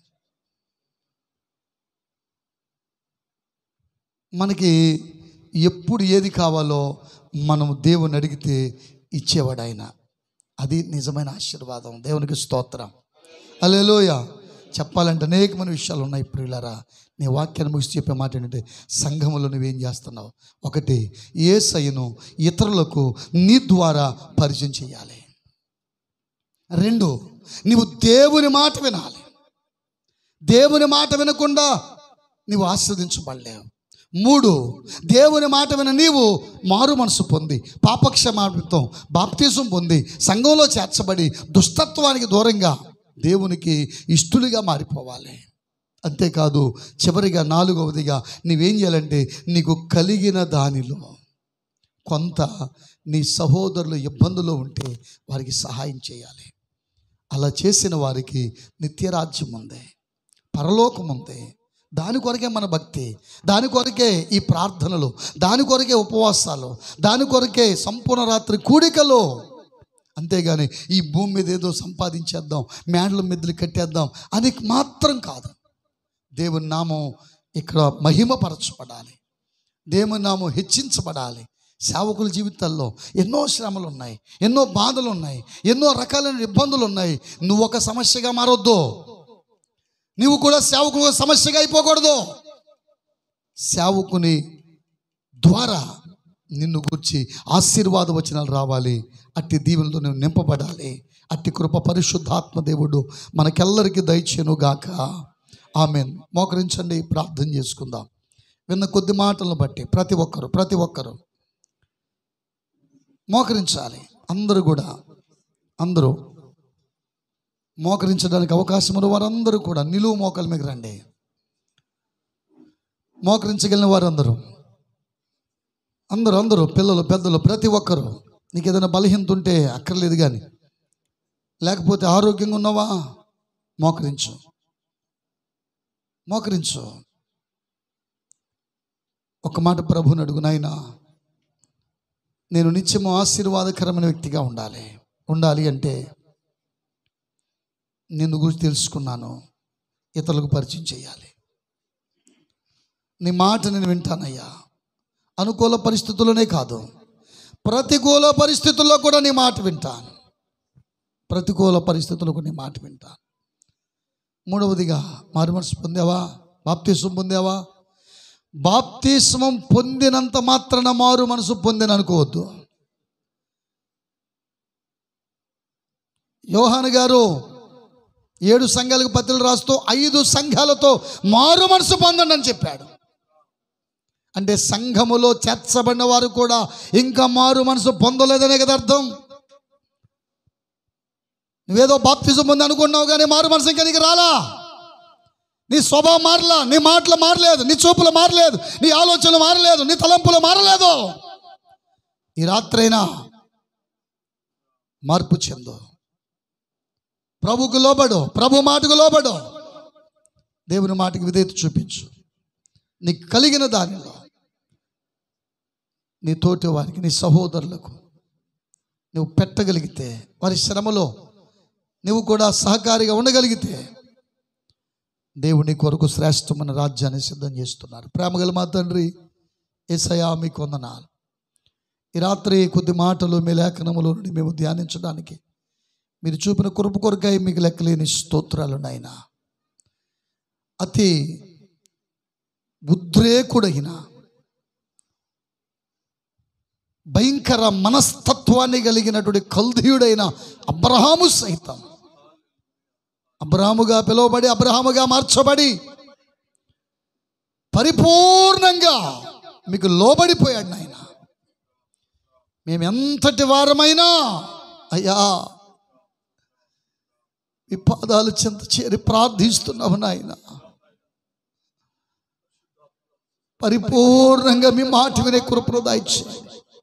మనకి ఎప్పుడు ఏది కావాలో మనం దేవుని అడిగితే ఇచ్చేవాడు ఆయన అది నిజమైన ఆశీర్వాదం దేవునికి స్తోత్రం అలేలోయ చెప్పాలంటే అనేకమైన విషయాలు ఉన్నాయి ఇప్పుడు ఇలారా నీ వాక్యాన్ని ముగిసి చెప్పే మాట ఏంటంటే సంఘములో నువ్వేం చేస్తున్నావు ఒకటి ఏ సయ్యను ఇతరులకు నీ ద్వారా పరిచయం చేయాలి రెండు నీవు దేవుని మాట వినాలి దేవుని మాట వినకుండా నీవు ఆస్వాదించబడలేవు మూడు దేవుని మాట విన నీవు మారు మనసు పొంది పాపక్షమాపంతో బాప్తీసం పొంది సంఘంలో చేర్చబడి దుష్టత్వానికి దూరంగా దేవునికి ఇష్టలుగా మారిపోవాలి అంతేకాదు చివరిగా నాలుగవదిగా నీవేం చేయాలంటే నీకు కలిగిన దానిలో కొంత నీ సహోదరులు ఇబ్బందులో ఉంటే వారికి సహాయం చేయాలి అలా చేసిన వారికి నిత్యరాజ్యం ఉంది పరలోకం ఉంది దాని కొరకే మన భక్తి దాని కొరకే ఈ ప్రార్థనలు దాని కొరకే ఉపవాసాలు దాని కొరకే సంపూర్ణ రాత్రి కూడికలు అంతేగాని ఈ భూమి మీద ఏదో సంపాదించేద్దాం మేడల మెద్దలు కట్టేద్దాం అని మాత్రం కాదు దేవుని నామం ఇక్కడ మహిమపరచబడాలి దేవుని నామం హెచ్చించబడాలి సేవకుల జీవితాల్లో ఎన్నో శ్రమలు ఉన్నాయి ఎన్నో బాధలు ఉన్నాయి ఎన్నో రకాలైన ఇబ్బందులు ఉన్నాయి నువ్వు ఒక సమస్యగా మారొద్దు నువ్వు కూడా సేవకులు సమస్యగా అయిపోకూడదు సేవకుని ద్వారా నిన్ను గురించి ఆశీర్వాద వచనాలు రావాలి అట్టి దీవెనతో నువ్వు నింపబడాలి అట్టి కృప పరిశుద్ధాత్మ దేవుడు మనకెల్లరికీ దయచేను గాక ఆమెన్ మోకరించండి ప్రార్థన చేసుకుందాం విన్న కొద్ది మాటలను బట్టి ప్రతి ఒక్కరు ప్రతి ఒక్కరు మోకరించాలి అందరూ కూడా అందరూ మోకరించడానికి అవకాశం ఉన్న వారందరూ కూడా నిలువు మోకల మీద రండి మోకరించగలిగిన వారందరూ అందరూ అందరూ పిల్లలు పెద్దలు ప్రతి ఒక్కరు నీకు ఏదైనా బలహీనత ఉంటే అక్కర్లేదు కానీ లేకపోతే ఆరోగ్యంగా ఉన్నావా మోకరించు మోకరించు ఒక మాట ప్రభుని అడుగు నాయనా నేను నిత్యము ఆశీర్వాదకరమైన వ్యక్తిగా ఉండాలి ఉండాలి అంటే నిన్ను గురించి తెలుసుకున్నాను ఇతరులకు పరిచయం చేయాలి నీ మాట నేను వింటానయ్యా అనుకూల పరిస్థితుల్లోనే కాదు ప్రతికూల పరిస్థితుల్లో కూడా నీ మాట వింటాను ప్రతికూల పరిస్థితుల్లో కూడా నీ మాట వింటాను మూడవదిగా మారు మనసు పొందావా బాప్తీసం పొందావా బాప్తిస్మం పొందినంత మాత్రాన మారు మనసు పొందిన అనుకోవద్దు యోహాన్ గారు ఏడు సంఘాలకు పత్రికలు రాస్తూ ఐదు సంఘాలతో మారు మనసు పొందండి అని చెప్పాడు అంటే సంఘములో చేర్చబడిన వారు కూడా ఇంకా మారు మనసు పొందలేదనే కదా అర్థం నువ్వేదో బాప్తిజం పొంది అనుకున్నావు కానీ మారు మనసు ఇంకా నీకు రాలా నీ స్వభావం మారలా నీ మాటలు మారలేదు నీ చూపులు మారలేదు నీ ఆలోచనలు మారలేదు నీ తలంపులు మారలేదు ఈ రాత్రైనా మార్పు చెందు ప్రభుకు లోబడు ప్రభు మాటకు లోబడు దేవుని మాటకు విధేయత చూపించు నీకు కలిగిన దానిలో నీ తోటి వారికి నీ సహోదరులకు నువ్వు పెట్టగలిగితే వారి శ్రమలో నువ్వు కూడా సహకారిగా ఉండగలిగితే దేవుని కొరకు శ్రేష్టమైన రాజ్యాన్ని సిద్ధం చేస్తున్నారు ప్రేమగల మా తండ్రి ఏసయా మీకు వందనాలు ఈ రాత్రి కొద్ది మాటలు మీ లేఖనములో నుండి మేము ధ్యానించడానికి మీరు చూపిన కురుపు కొరకై మీకు లెక్కలేని స్తోత్రాలు నాయన అతి ఉద్రేకుడైన భయంకర మనస్తత్వాన్ని కలిగినటువంటి కల్దీయుడైన అబ్రహాము సైతం అబ్రహాముగా పిలువబడి అబ్రహాముగా మార్చబడి పరిపూర్ణంగా మీకు లోబడిపోయాడు నాయన మేము ఎంతటి వారమైనా అయ్యా మీ పాదాలు చెంత చేరి ప్రార్థిస్తున్నాము నాయన పరిపూర్ణంగా మీ మాట వినే కృపను దాయిచ్చేయండి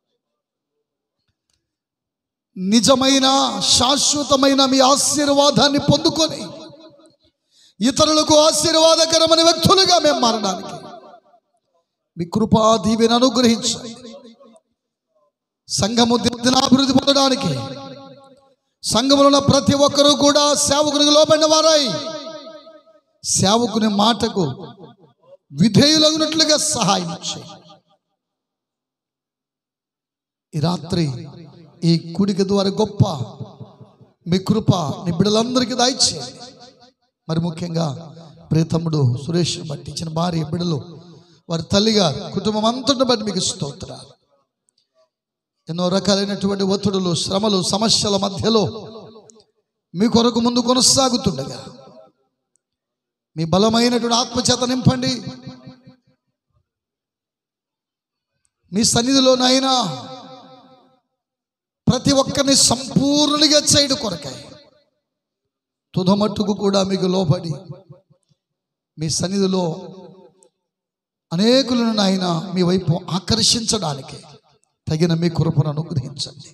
నిజమైన శాశ్వతమైన మీ ఆశీర్వాదాన్ని పొందుకొని ఇతరులకు ఆశీర్వాదకరమైన వ్యక్తులుగా మేము మారడానికి మీ కృపా దీవెని అనుగ్రహించండి సంఘము దినాభివృద్ధి పొందడానికి సంఘములో ఉన్న ప్రతి ఒక్కరూ కూడా సేవకునికి లోబడిన వారై సేవకుని మాటకు విధేయులగినట్లుగా సహాయం చేయండి ఈ రాత్రి ఈ కుడిక ద్వారా గొప్ప మీ కృప నీ బిడ్డలందరికీ దాయిచేయండి మరి ముఖ్యంగా ప్రియతమ్ముడు సురేష్ బట్టి ఇచ్చిన భార్య బిడ్డలు వారి తల్లిగారు కుటుంబం అంతటిని బట్టి మీకు స్తోత్రాలు ఎన్నో రకాలైనటువంటి ఒత్తిడులు శ్రమలు సమస్యల మధ్యలో మీ కొరకు ముందు కొనసాగుతుండగా మీ బలమైనటువంటి ఆత్మచేత నింపండి మీ సన్నిధిలోనైనా ప్రతి ఒక్కరిని సంపూర్ణంగా చేయడు కొరకాయి తుదమట్టుకు కూడా మీకు లోబడి మీ సన్నిధిలో అనేకులను నాయన మీ వైపు ఆకర్షించడానికి తగిన మీ కృపను అనుగ్రహించండి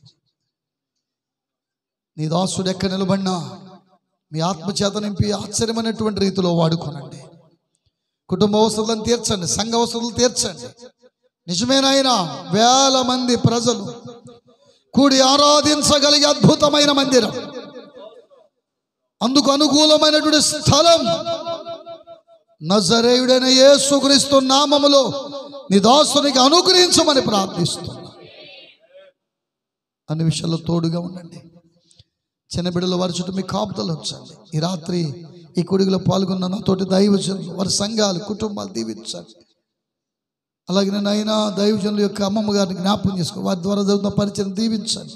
నీ దాసుడు ఎక్కడ నిలబడినా మీ ఆత్మచేత నింపి ఆశ్చర్యమైనటువంటి రీతిలో వాడుకోనండి కుటుంబ అవసరాలను తీర్చండి సంఘ అవసరాలు తీర్చండి నిజమేనాయన వేల మంది ప్రజలు కూడి ఆరాధించగలిగే అద్భుతమైన మందిరం అందుకు అనుకూలమైనటువంటి స్థలం నజరేయుడైన యేసుక్రీస్తు నామములో నీ దాసునికి అనుగ్రహించమని ప్రార్థిస్తున్నా అన్ని విషయాల్లో తోడుగా ఉండండి చిన్న బిడ్డల వారి చుట్టూ మీ కాపుదలు ఉంచండి ఈ రాత్రి ఈ కొడుకులో పాల్గొన్న నాతోటి దైవజనులు వారి సంఘాలు కుటుంబాలు దీవించండి అలాగే నేను అయినా దైవజనుల యొక్క అమ్మమ్మ గారిని జ్ఞాపకం చేసుకో వారి ద్వారా జరుగుతున్న పరిచయం దీవించండి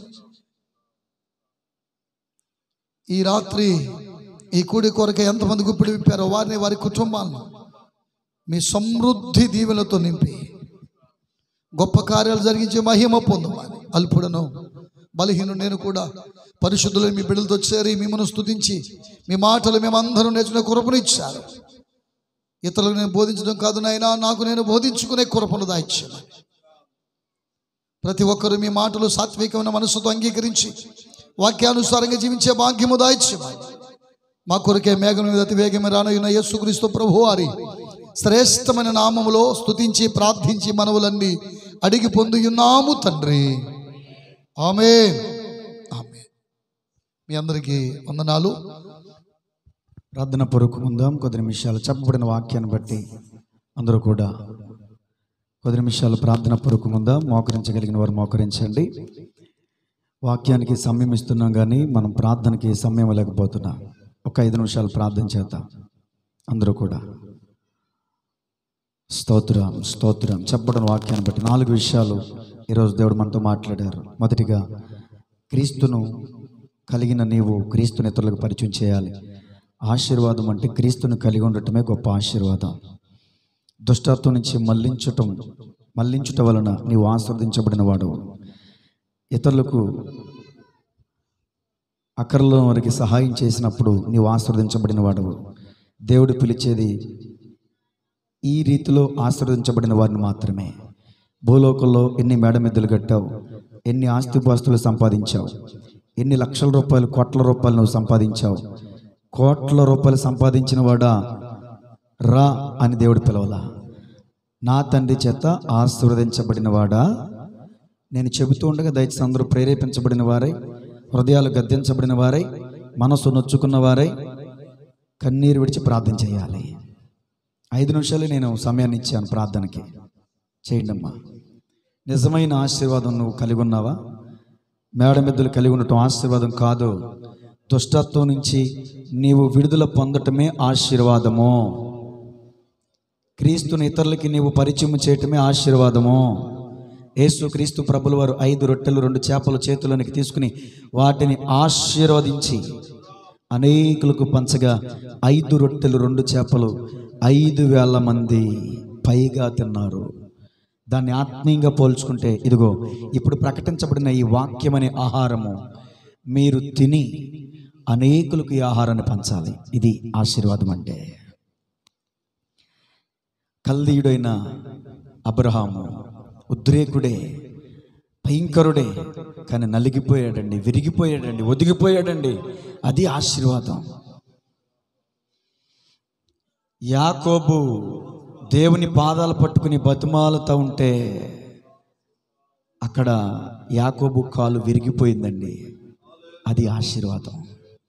ఈ రాత్రి ఈ కూడి కొరక ఎంతమంది గుప్పిడి విప్పారో వారిని వారి కుటుంబాలను మీ సమృద్ధి దీవెలతో నింపి గొప్ప కార్యాలు జరిగించే మహిమ పొందమని అల్పుడను బలహీను నేను కూడా పరిశుద్ధులు మీ బిడ్డలతో చేరి మిమ్మల్ని స్తుతించి మీ మాటలు మేమందరం నేర్చుకునే కృపను ఇచ్చారు ఇతరులకు నేను బోధించడం కాదు నాయనా నాకు నేను బోధించుకునే కృపను దాయిచ్చాను ప్రతి ఒక్కరూ మీ మాటలు సాత్వికమైన మనసుతో అంగీకరించి వాక్యానుసారంగా జీవించే భాగ్యము దాయిచ్యమని మా కొరకే మేఘం మీద అతి వేగమే రానయ్యున్న యేసుక్రీస్తు ప్రభు వారి శ్రేష్టమైన నామములో స్తుతించి ప్రార్థించి మనవులన్నీ అడిగి పొందుయున్నాము తండ్రి ఆమె ఆమె మీ అందరికీ వందనాలు ప్రార్థన పొరకు ఉందాం కొద్ది నిమిషాలు చెప్పబడిన వాక్యాన్ని బట్టి అందరూ కూడా కొద్ది నిమిషాలు ప్రార్థన పొరకు ఉందాం మోకరించగలిగిన వారు మోకరించండి వాక్యానికి సమయం ఇస్తున్నాం కానీ మనం ప్రార్థనకి సమయం లేకపోతున్నాం ఒక ఐదు నిమిషాలు ప్రార్థన చేద్దాం అందరూ కూడా స్తోత్రం స్తోత్రం చెప్పబడిన వాక్యాన్ని బట్టి నాలుగు విషయాలు ఈరోజు దేవుడు మనతో మాట్లాడారు మొదటిగా క్రీస్తును కలిగిన నీవు క్రీస్తుని ఇతరులకు పరిచయం చేయాలి ఆశీర్వాదం అంటే క్రీస్తుని కలిగి ఉండటమే గొప్ప ఆశీర్వాదం దుష్టత్వం నుంచి మళ్లించటం మళ్లించుట వలన నీవు ఆశీర్వదించబడిన వాడు ఇతరులకు అక్కర్లో వారికి సహాయం చేసినప్పుడు నీవు ఆశీర్వదించబడిన వాడవు దేవుడు పిలిచేది ఈ రీతిలో ఆశీర్వదించబడిన వారిని మాత్రమే భూలోకంలో ఎన్ని మేడమెద్దులు కట్టావు ఎన్ని ఆస్తిపాస్తులు సంపాదించావు ఎన్ని లక్షల రూపాయలు కోట్ల రూపాయలు నువ్వు సంపాదించావు కోట్ల రూపాయలు సంపాదించిన వాడా రా అని దేవుడు పిలవలా నా తండ్రి చేత ఆశీర్వదించబడిన వాడా నేను చెబుతూ ఉండగా దయచేసి అందరూ ప్రేరేపించబడిన వారై హృదయాలు గద్దించబడిన వారై మనసు నొచ్చుకున్న వారై కన్నీరు విడిచి ప్రార్థన చేయాలి ఐదు నిమిషాలు నేను సమయాన్ని ఇచ్చాను ప్రార్థనకి చేయండి అమ్మా నిజమైన ఆశీర్వాదం నువ్వు కలిగి ఉన్నావా మేడమెద్దులు కలిగి ఉండటం ఆశీర్వాదం కాదు దుష్టత్వం నుంచి నీవు విడుదల పొందటమే ఆశీర్వాదము క్రీస్తుని ఇతరులకి నీవు పరిచయం చేయటమే ఆశీర్వాదము యేసు క్రీస్తు ప్రభుల వారు ఐదు రొట్టెలు రెండు చేపలు చేతులోనికి తీసుకుని వాటిని ఆశీర్వదించి అనేకులకు పంచగా ఐదు రొట్టెలు రెండు చేపలు ఐదు వేల మంది పైగా తిన్నారు దాన్ని ఆత్మీయంగా పోల్చుకుంటే ఇదిగో ఇప్పుడు ప్రకటించబడిన ఈ వాక్యం అనే ఆహారము మీరు తిని అనేకులకు ఈ ఆహారాన్ని పంచాలి ఇది ఆశీర్వాదం అంటే కల్దీయుడైన అబ్రహాము ఉద్రేకుడే భయంకరుడే కానీ నలిగిపోయాడండి విరిగిపోయాడండి ఒదిగిపోయాడండి అది ఆశీర్వాదం యాకోబు దేవుని పాదాలు పట్టుకుని బతిమాలుతూ ఉంటే అక్కడ యాకోబు కాలు విరిగిపోయిందండి అది ఆశీర్వాదం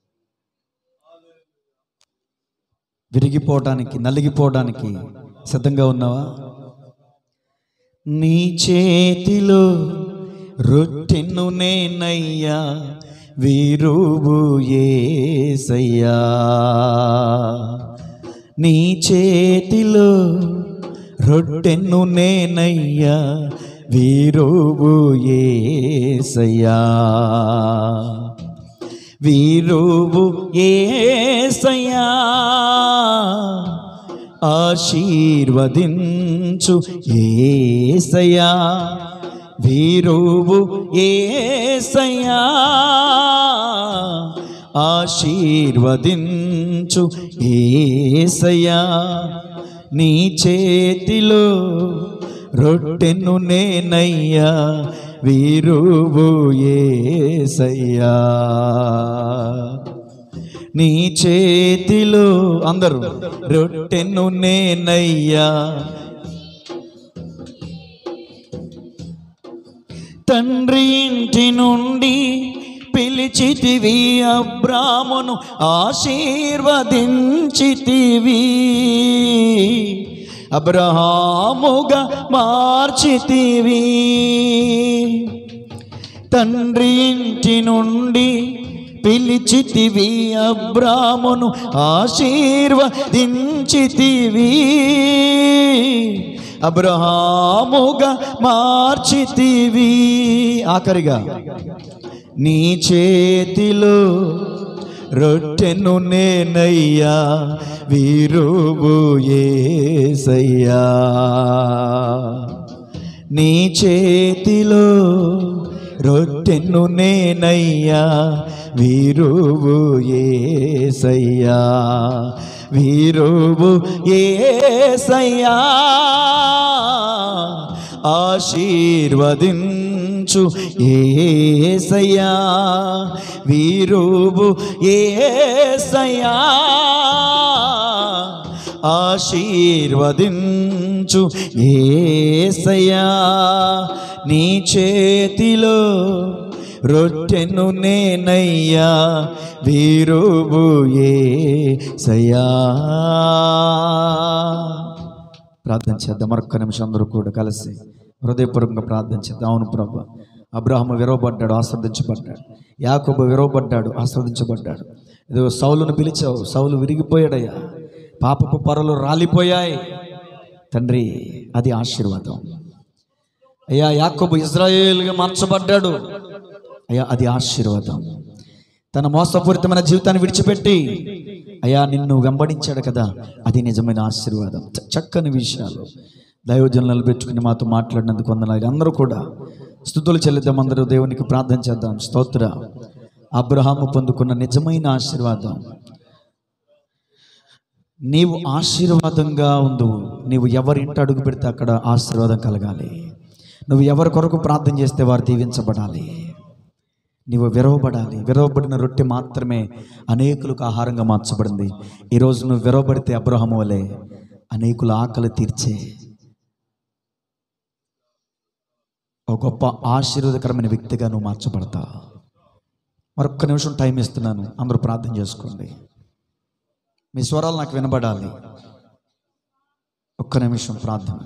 విరిగిపోవడానికి నలిగిపోవడానికి సిద్ధంగా ఉన్నావా నీ చేతిలో రొట్టెను నేనయ్యా వీరువు ఏసయ్యా నీ చేతిలో రొట్టెను నేనయ్యా వీరువు ఏసయ్యా వీరువు ఏసయ్యా ఆశీర్వదించు ఏసయ్యా వీరువు ఏసయ్యా ఆశీర్వదించు ఏసయ్యా నీ చేతిలో రొట్టెను నేనయ్యా వీరువు ఏసయ్యా నీ చేతిలో అందరూ రొట్టెను నేనయ్యా తండ్రి ఇంటి నుండి పిలిచితివి అబ్రామును ఆశీర్వదించితివి అబ్రహాముగా మార్చితివి తండ్రి ఇంటి నుండి పిలిచితివి అబ్రామును ఆశీర్వదించితివి అబ్రహాముగా మార్చితివి ఆఖరిగా నీ చేతిలో రొట్టెను నేనయ్యా వీరువు ఏసయ్యా నీ చేతిలో రొట్టెను నేనయ్యా వీరువు ఏసయ్యా వీరువు ఏసయ్యా ఆశీర్వదించు ఏసయ్యా వీరువు ఏసయ్యా ఆశీర్వదించు ఏసయ్యా నీ చేతిలో రొట్టెను నేనయ్యా వీరువు ఏసయ్యా ప్రార్థన చేద్దాం మరొక్క నిమిషం అందరూ కూడా కలిసి హృదయపూర్వకంగా ప్రార్థన చేద్దాం అవును ప్రభు అబ్రాహము విరవబడ్డాడు ఆస్వాదించబడ్డాడు యాకోబు విరవబడ్డాడు ఆస్వాదించబడ్డాడు ఏదో సౌలును పిలిచావు సౌలు విరిగిపోయాడయ్యా పాపపు పొరలు రాలిపోయాయి తండ్రి అది ఆశీర్వాదం అయ్యా యాకోబు ఇజ్రాయేల్గా మార్చబడ్డాడు అయ్యా అది ఆశీర్వాదం తన మోసపూరితమైన జీవితాన్ని విడిచిపెట్టి అయ్యా నిన్ను వెంబడించాడు కదా అది నిజమైన ఆశీర్వాదం చ- చక్కని విషయాలు దైవజనులు పెట్టుకుని మాతో మాట్లాడినందుకు వందనాలు అందరూ కూడా స్థుతులు చెల్లిద్దాం అందరూ దేవునికి ప్రార్థన చేద్దాం స్తోత్ర అబ్రహాము పొందుకున్న నిజమైన ఆశీర్వాదం నీవు ఆశీర్వాదంగా ఉండు నీవు ఎవరింట అడుగు పెడితే అక్కడ ఆశీర్వాదం కలగాలి నువ్వు ఎవరి కొరకు ప్రార్థన చేస్తే వారు దీవించబడాలి నీవు విరవబడాలి విరవబడిన రొట్టె మాత్రమే అనేకులకు ఆహారంగా మార్చబడింది ఈరోజు నువ్వు విరవబడితే అబ్రహము వలె అనేకుల ఆకలి తీర్చే ఒక గొప్ప ఆశీర్వాదకరమైన వ్యక్తిగా నువ్వు మార్చబడతావు మరొక్క నిమిషం టైం ఇస్తున్నాను అందరూ ప్రార్థన చేసుకోండి మీ స్వరాలు నాకు వినబడాలి ఒక్క నిమిషం ప్రార్థన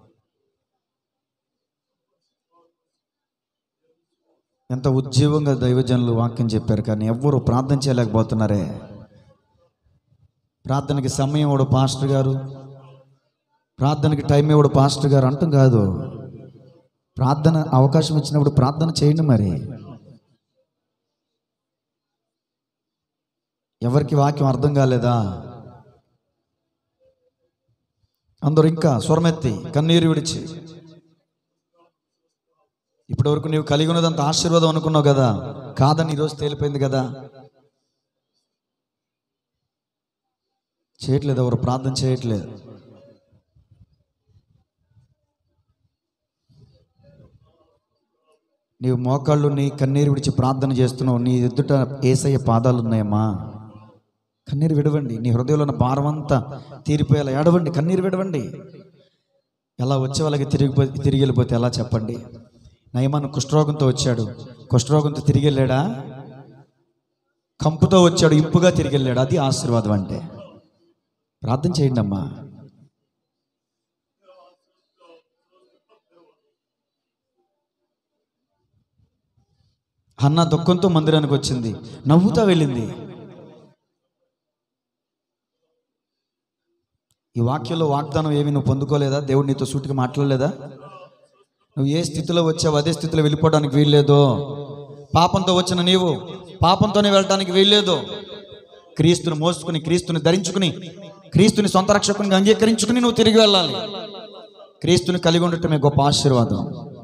ఎంత ఉజ్జీవంగా దైవజనులు వాక్యం చెప్పారు కానీ ఎవ్వరూ ప్రార్థన చేయలేకపోతున్నారే ప్రార్థనకి సమయం ఇవ్వడు పాస్టర్ గారు ప్రార్థనకి టైం ఇవ్వడు పాస్టర్ గారు అంటం కాదు ప్రార్థన అవకాశం ఇచ్చినప్పుడు ప్రార్థన చేయండి మరి ఎవరికి వాక్యం అర్థం కాలేదా అందరూ ఇంకా స్వరమెత్తి కన్నీరు విడిచి ఇప్పటి వరకు నీవు కలిగి ఉన్నదంత ఆశీర్వాదం అనుకున్నావు కదా కాదని ఈరోజు తేలిపోయింది కదా చేయట్లేదు ఎవరు ప్రార్థన చేయట్లేదు నీవు మోకాళ్ళు నీ కన్నీరు విడిచి ప్రార్థన చేస్తున్నావు నీ ఎదుట ఏసయ్య పాదాలు ఉన్నాయమ్మా కన్నీరు విడవండి నీ హృదయంలో ఉన్న భారం అంతా తీరిపోయేలా ఏడవండి కన్నీరు విడవండి ఎలా వచ్చే వాళ్ళకి తిరిగి తిరిగి వెళ్ళిపోతే ఎలా చెప్పండి నయమాన్ కుష్ఠరోగంతో వచ్చాడు కుష్ఠరోగంతో తిరిగి వెళ్ళాడా కంపుతో వచ్చాడు ఇంపుగా తిరిగి వెళ్ళాడు అది ఆశీర్వాదం అంటే ప్రార్థన చేయండి అమ్మా అన్న దుఃఖంతో మందిరానికి వచ్చింది నవ్వుతా వెళ్ళింది ఈ వాక్యంలో వాగ్దానం ఏమి నువ్వు పొందుకోలేదా దేవుడు నీతో సూటిగా మాట్లాడలేదా నువ్వు ఏ స్థితిలో వచ్చావు అదే స్థితిలో వెళ్ళిపోవడానికి వీల్లేదు పాపంతో వచ్చిన నీవు పాపంతోనే వెళ్ళడానికి వీల్లేదు క్రీస్తుని మోసుకుని క్రీస్తుని ధరించుకుని క్రీస్తుని సొంత రక్షకునిగా అంగీకరించుకుని నువ్వు తిరిగి వెళ్ళాలి క్రీస్తుని కలిగి ఉండటమే గొప్ప ఆశీర్వాదం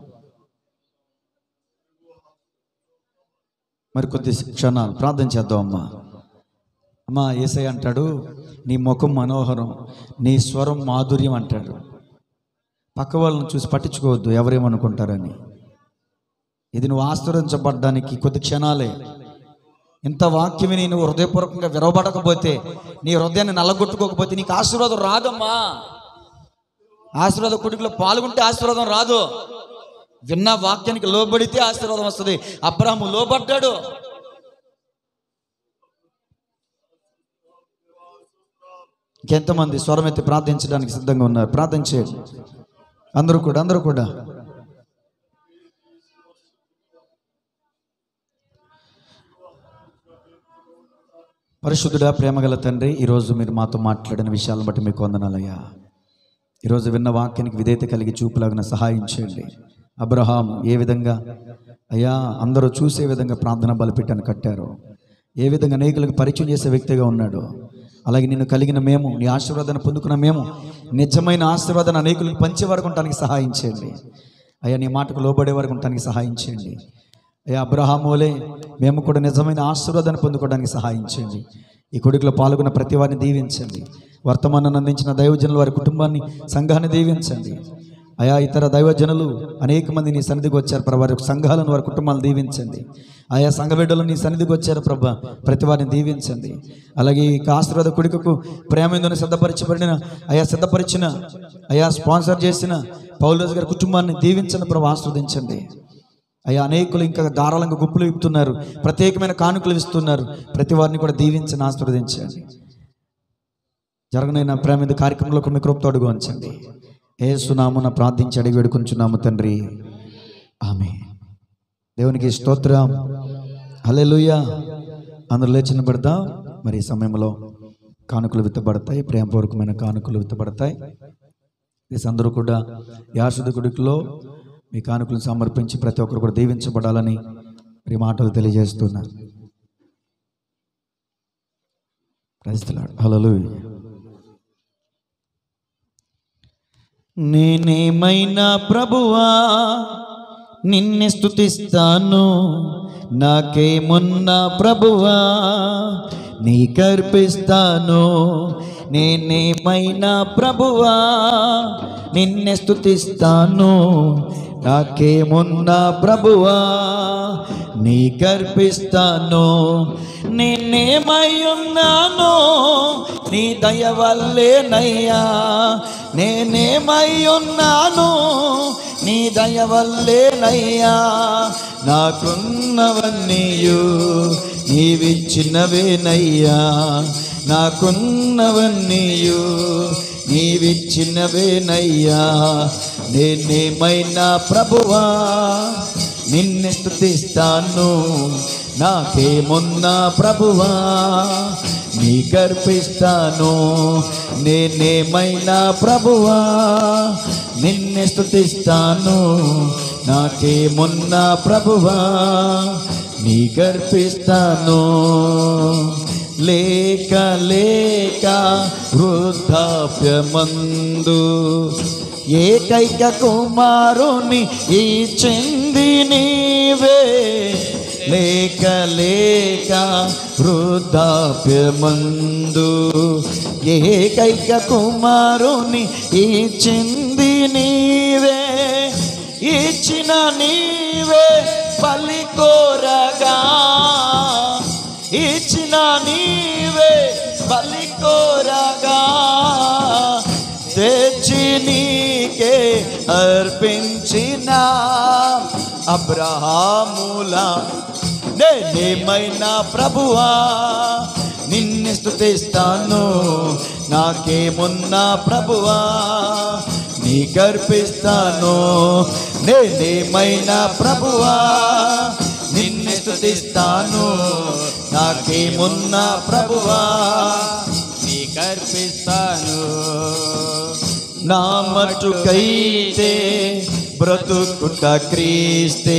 మరి కొద్ది క్షణాలు ప్రార్థన చేద్దాం అమ్మా అమ్మా ఏసై అంటాడు నీ ముఖం మనోహరం నీ స్వరం మాధుర్యం అంటాడు పక్క వాళ్ళని చూసి పట్టించుకోవద్దు ఎవరేమనుకుంటారని ఇది నువ్వు ఆశ్రయించబడ్డానికి కొద్ది క్షణాలే ఇంత వాక్యం విని నువ్వు హృదయపూర్వకంగా విరవబడకపోతే నీ హృదయాన్ని నల్లగొట్టుకోకపోతే నీకు ఆశీర్వాదం రాదమ్మా ఆశీర్వాద కుటుంబంలో పాల్గొంటే ఆశీర్వాదం రాదు విన్న వాక్యానికి లోబడితే ఆశీర్వాదం వస్తుంది అబ్రాహము లోబడ్డాడు ఇంకెంతమంది స్వరం ఎత్తి ప్రార్థించడానికి సిద్ధంగా ఉన్నారు ప్రార్థన చేయండి అందరూ కూడా అందరూ కూడా పరిశుద్ధుడా ప్రేమగల తండ్రి ఈరోజు మీరు మాతో మాట్లాడిన విషయాలను బట్టి మీకు వందనాలయ్యా ఈరోజు విన్న వాక్యానికి విధేయత కలిగి చూపులాగిన సహాయం చేయండి అబ్రహాం ఏ విధంగా అయ్యా అందరూ చూసే విధంగా ప్రార్థన బలిపెట్టాను కట్టారు ఏ విధంగా అనేకులకు పరిచయం చేసే వ్యక్తిగా ఉన్నాడు అలాగే నిన్ను కలిగిన మేము నీ ఆశీర్వాదాన్ని పొందుకున్న మేము నిజమైన ఆశీర్వాదాన్ని అనేకులకు పంచే వరకు ఉండటానికి సహాయం చేయండి అయ్యా నీ మాటకు లోబడే వరకు ఉండటానికి సహాయం చేయండి అయ్యా అబ్రహామోలే మేము కూడా నిజమైన ఆశీర్వాదాన్ని పొందుకోవడానికి సహాయం చేయండి ఈ కొడుకులో పాల్గొన్న ప్రతి వారిని దీవించండి వర్తమానాన్ని అందించిన దైవజనులు వారి కుటుంబాన్ని సంఘాన్ని దీవించండి అయా ఇతర దైవజనులు అనేక మంది నీ సన్నిధికి వచ్చారు ప్రభా వారి సంఘాలను వారి కుటుంబాలను దీవించండి ఆయా సంఘ బిడ్డలు నీ సన్నిధికి వచ్చారు ప్రభా ప్రతి వారిని దీవించండి అలాగే ఈ ఆశీర్వాద కుడికకు ప్రేమేందుని సిద్ధపరచబడిన అయా సిద్ధపరిచిన అయా స్పాన్సర్ చేసిన పౌలరాజు గారి కుటుంబాన్ని దీవించండి ప్రభా ఆస్వాదించండి అయ్యా అనేకులు ఇంకా ధారాళంగా గుప్పులు ఇప్పుతున్నారు ప్రత్యేకమైన కానుకలు ఇస్తున్నారు ప్రతి వారిని కూడా దీవించని ఆశీర్వదించండి జరగనైన ప్రేమ కార్యక్రమంలో మీ కృపతో అడుగు ఉంచండి ఏ సునామున ప్రార్థించి అడిగి వేడుకుంటున్నాము తండ్రి ఆమె దేవునికి స్తోత్రం హల్లెలూయ అందరూ లేచిన పెడదాం మరి ఈ సమయంలో కానుకలు విత్తబడతాయి ప్రేమపూర్వకమైన కానుకలు విత్తబడతాయి ప్లీజ్ అందరూ కూడా యాసుద గుడిలో మీ కానుకలను సమర్పించి ప్రతి ఒక్కరు కూడా దీవించబడాలని మరి మాటలు తెలియజేస్తున్నా హలో నేనేమైనా ప్రభువా నిన్నే స్తుతిస్తాను నాకేమున్నా ప్రభువా నీ కర్పిస్తాను నేనేమైనా ప్రభువా నిన్నే స్తుతిస్తాను నాకేమున్నా ప్రభువా నీ కర్పిస్తాను నేనేమై ఉన్నాను నీ దయ వల్లేనయ్యా నేనేమై ఉన్నాను నీ దయ వల్లేనయ్యా నాకున్నవన్నీయు నీవిచ్చినవేనయ్యా నాకున్నవన్నీయు నీవిచ్చినవేనయ్యా నేనేమైనా ప్రభువా నిన్ను స్తుతిస్తాను నాకేమున్నా ప్రభువా నీ కర్పిస్తాను నేనేమైనా ప్రభువా నిన్ను స్తుతిస్తాను నాకేమున్నా ప్రభువా నీ గర్పిస్తాను లేక లేక వృద్ధాప్యమందు ఏకైక కుమారుని ఈ చెంది నీవే లేక లేక వృద్ధాప్యమందు ఏకైక కుమారుని ఈ చెంది నీవే ఇచ్చిన నీవే బలి కోరగా ఇచ్చిన నీవే బలి కోరగా తెచ్చి నీకే అర్పించిన అబ్రహాముల నేనేమైనా ప్రభువా నిన్ను స్తుతిస్తాను నాకేమున్నా ప్రభువా నీ గర్పిస్తాను నేనేమైనా ప్రభువా నిన్ను స్తుతిస్తాను నాకేమున్నా ప్రభువా నీ గర్పిస్తాను నా మటుకైతే బ్రతుకుట క్రీస్తే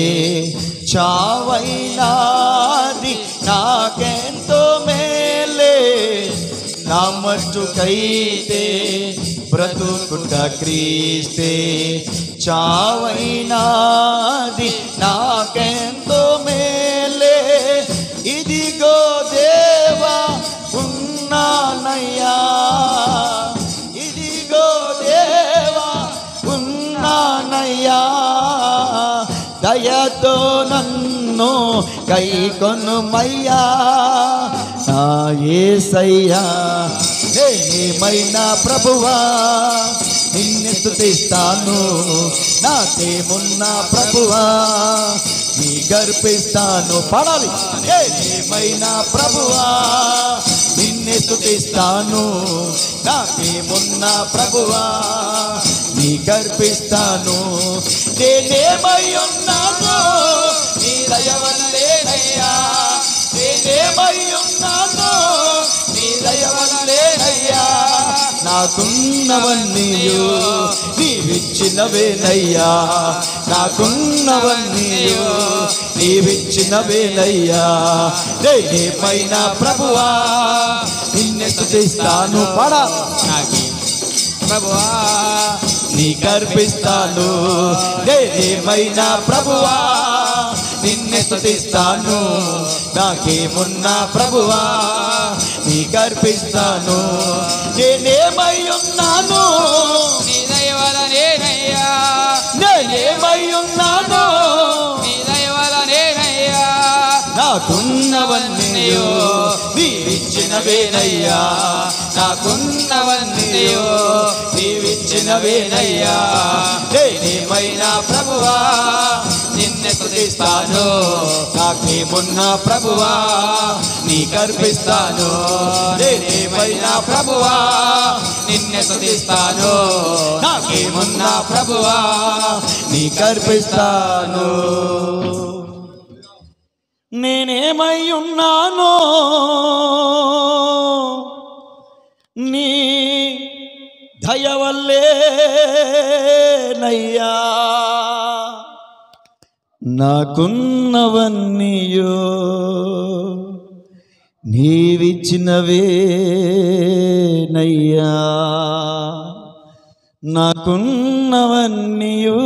చావైనాది నాకెంతో మేలే నా మట్టుకైతే బ్రతుకుట క్రీస్తే చావైనాది నాకెంతో మేలే ఇదిగో దేవా ఉన్నానయ్యా ఇదిగో దేవా ఉన్నానయ్యా దయతో నన్ను కై కొనుమయ్యా నా ఏసయ్యా నేనేమైనా ప్రభువా నిన్ను స్తుతిస్తాను నాకేమున్నా ప్రభువా నీ గర్పిస్తాను పడాలి నేనేమైనా ప్రభువా నిన్నే స్తుతిస్తాను నాకేమున్నా ప్రభువా నీ గర్పిస్తాను నేనేమై ఉన్నాను నీ దయవల్లేనయ్యా నేనేమై ఉన్నాను నీ దయవల్లేనయ్యా నాకున్నవన్నీయు నీవిచ్చినవేనయ్యా నాకున్నవన్నీయు నీవిచ్చినవేనయ్యా నేనేమైనా ప్రభువా నిన్నే స్తుతిస్తాను పడా నాకే ప్రభువా నీ కర్పిస్తాను నేనేమైనా ప్రభువా నిన్నే స్తుతిస్తాను నాకేమున్నా ప్రభువా నీ కర్పిస్తాను నేనేమై ఉన్నాను నీ దయ వలనేనయ్యా నేనేమై ఉన్నాను నీ దయ వలనేనయ్యా నాకున్నవన్నీయో నీవిచ్చినవేనయ్యా నాకున్నవన్నీయో నీవిచ్చినవేనయ్యా నేనేమైనా ప్రభువా నిన్నే స్తుతిస్తాను నాకేమున్నా ప్రభువా నీ కర్పిస్తాను నేనేమైనా ప్రభువా నిన్నే స్తుతిస్తాను నాకేమున్నా ప్రభువా నీ కర్పిస్తాను నేనేమై ఉన్నానో నీ దయ వల్లే నయ్యా నాకున్నవన్నీయో నీవిచ్చినవే నయ్యా నాకున్నవన్నీయో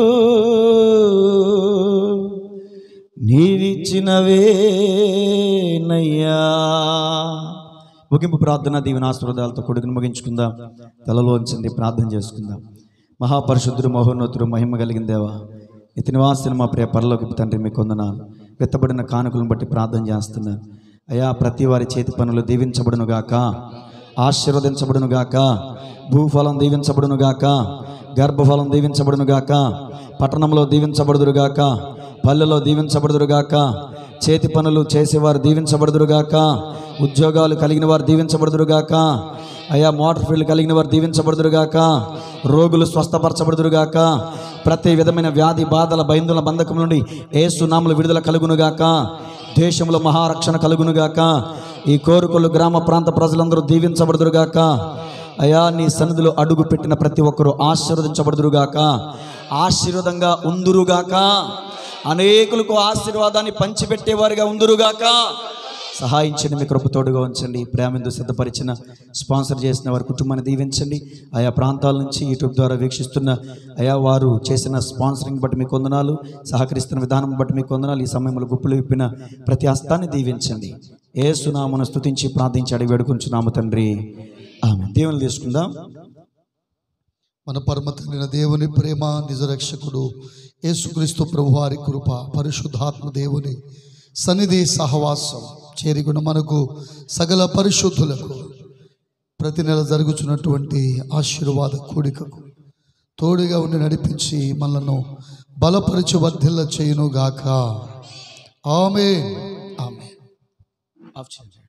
నీవిచ్చినవే నయ్యా ముగింపు ప్రార్థన దీవెనాశ్రదాలతో కొడుకుని ముగించుకుందాం తలలో ఉంచింది ప్రార్థన చేసుకుందాం మహాపరిశుద్ధుడు మహోన్నతుడు మహిమ కలిగిన దేవా ఇతని వాసిన మా ప్రియ పరలోకి తండ్రి మీకు వందనాలు వెత్తబడిన కానుకలను బట్టి ప్రార్థన చేస్తున్నాను అయా ప్రతి వారి చేతి పనులు దీవించబడును గాక ఆశీర్వదించబడును గాక భూఫలం దీవించబడును గాక గర్భఫలం దీవించబడును గాక పట్టణంలో దీవించబడుదురు గాక పల్లెలో దీవించబడుదురు గాక చేతి పనులు చేసేవారు దీవించబడుదురు గాక ఉద్యోగాలు కలిగిన వారు దీవించబడుదురు గాక అయా మోటార్ ఫీల్డ్ కలిగిన వారు దీవించబడుదురు గాక రోగులు స్వస్థపరచబడుదురు గాక ప్రతి విధమైన వ్యాధి బాధల బైందుల బంధకం నుండి ఏసునాములు విడుదల కలుగును గాక దేశంలో మహారక్షణ కలుగును గాక ఈ కోరుకొల్లు గ్రామ ప్రాంత ప్రజలందరూ దీవించబడుదురు గాక అయా నీ సన్నిధిలో అడుగు పెట్టిన ప్రతి ఒక్కరూ ఆశీర్వదించబడుదురుగాక ఆశీర్వాదంగా ఉందురుగాక అనేకులకు ఆశీర్వాదాన్ని పంచిపెట్టేవారుగా ఉందురుగాక సహాయించండి మీ కృప తోడుగా ఉంచండి ప్రేమందు సిద్ధపరిచిన స్పాన్సర్ చేసిన వారి కుటుంబాన్ని దీవించండి ఆయా ప్రాంతాల నుంచి యూట్యూబ్ ద్వారా వీక్షిస్తున్న అయా వారు చేసిన స్పాన్సరింగ్ బట్టి మీకు వందనాలు సహకరిస్తున్న విధానం బట్టి మీకు వందనాలు ఈ సమయంలో గుప్పులు విప్పిన ప్రతి హస్తాన్ని దీవించండి ఏ సునామను స్తుతించి ప్రార్థించి అడిగి వేడుకుంటున్నాము తండ్రి ఆమె దేవుని తీసుకుందాం మన పరమ తండ్రిన దేవుని ప్రేమ నిజరక్షకుడు యేసుక్రీస్తు ప్రభువారి కృప పరిశుద్ధాత్మ దేవుని సన్నిధి సహవాసం చేరికున్న మనకు సకల పరిశుద్ధులకు ప్రతి నెల జరుగుతున్నటువంటి ఆశీర్వాద కూడికకు తోడుగా ఉండి నడిపించి మనలను బలపరిచి వర్ధిల్ల చేయునుగాక ఆమె ఆమె ఆఫ్ చేయండి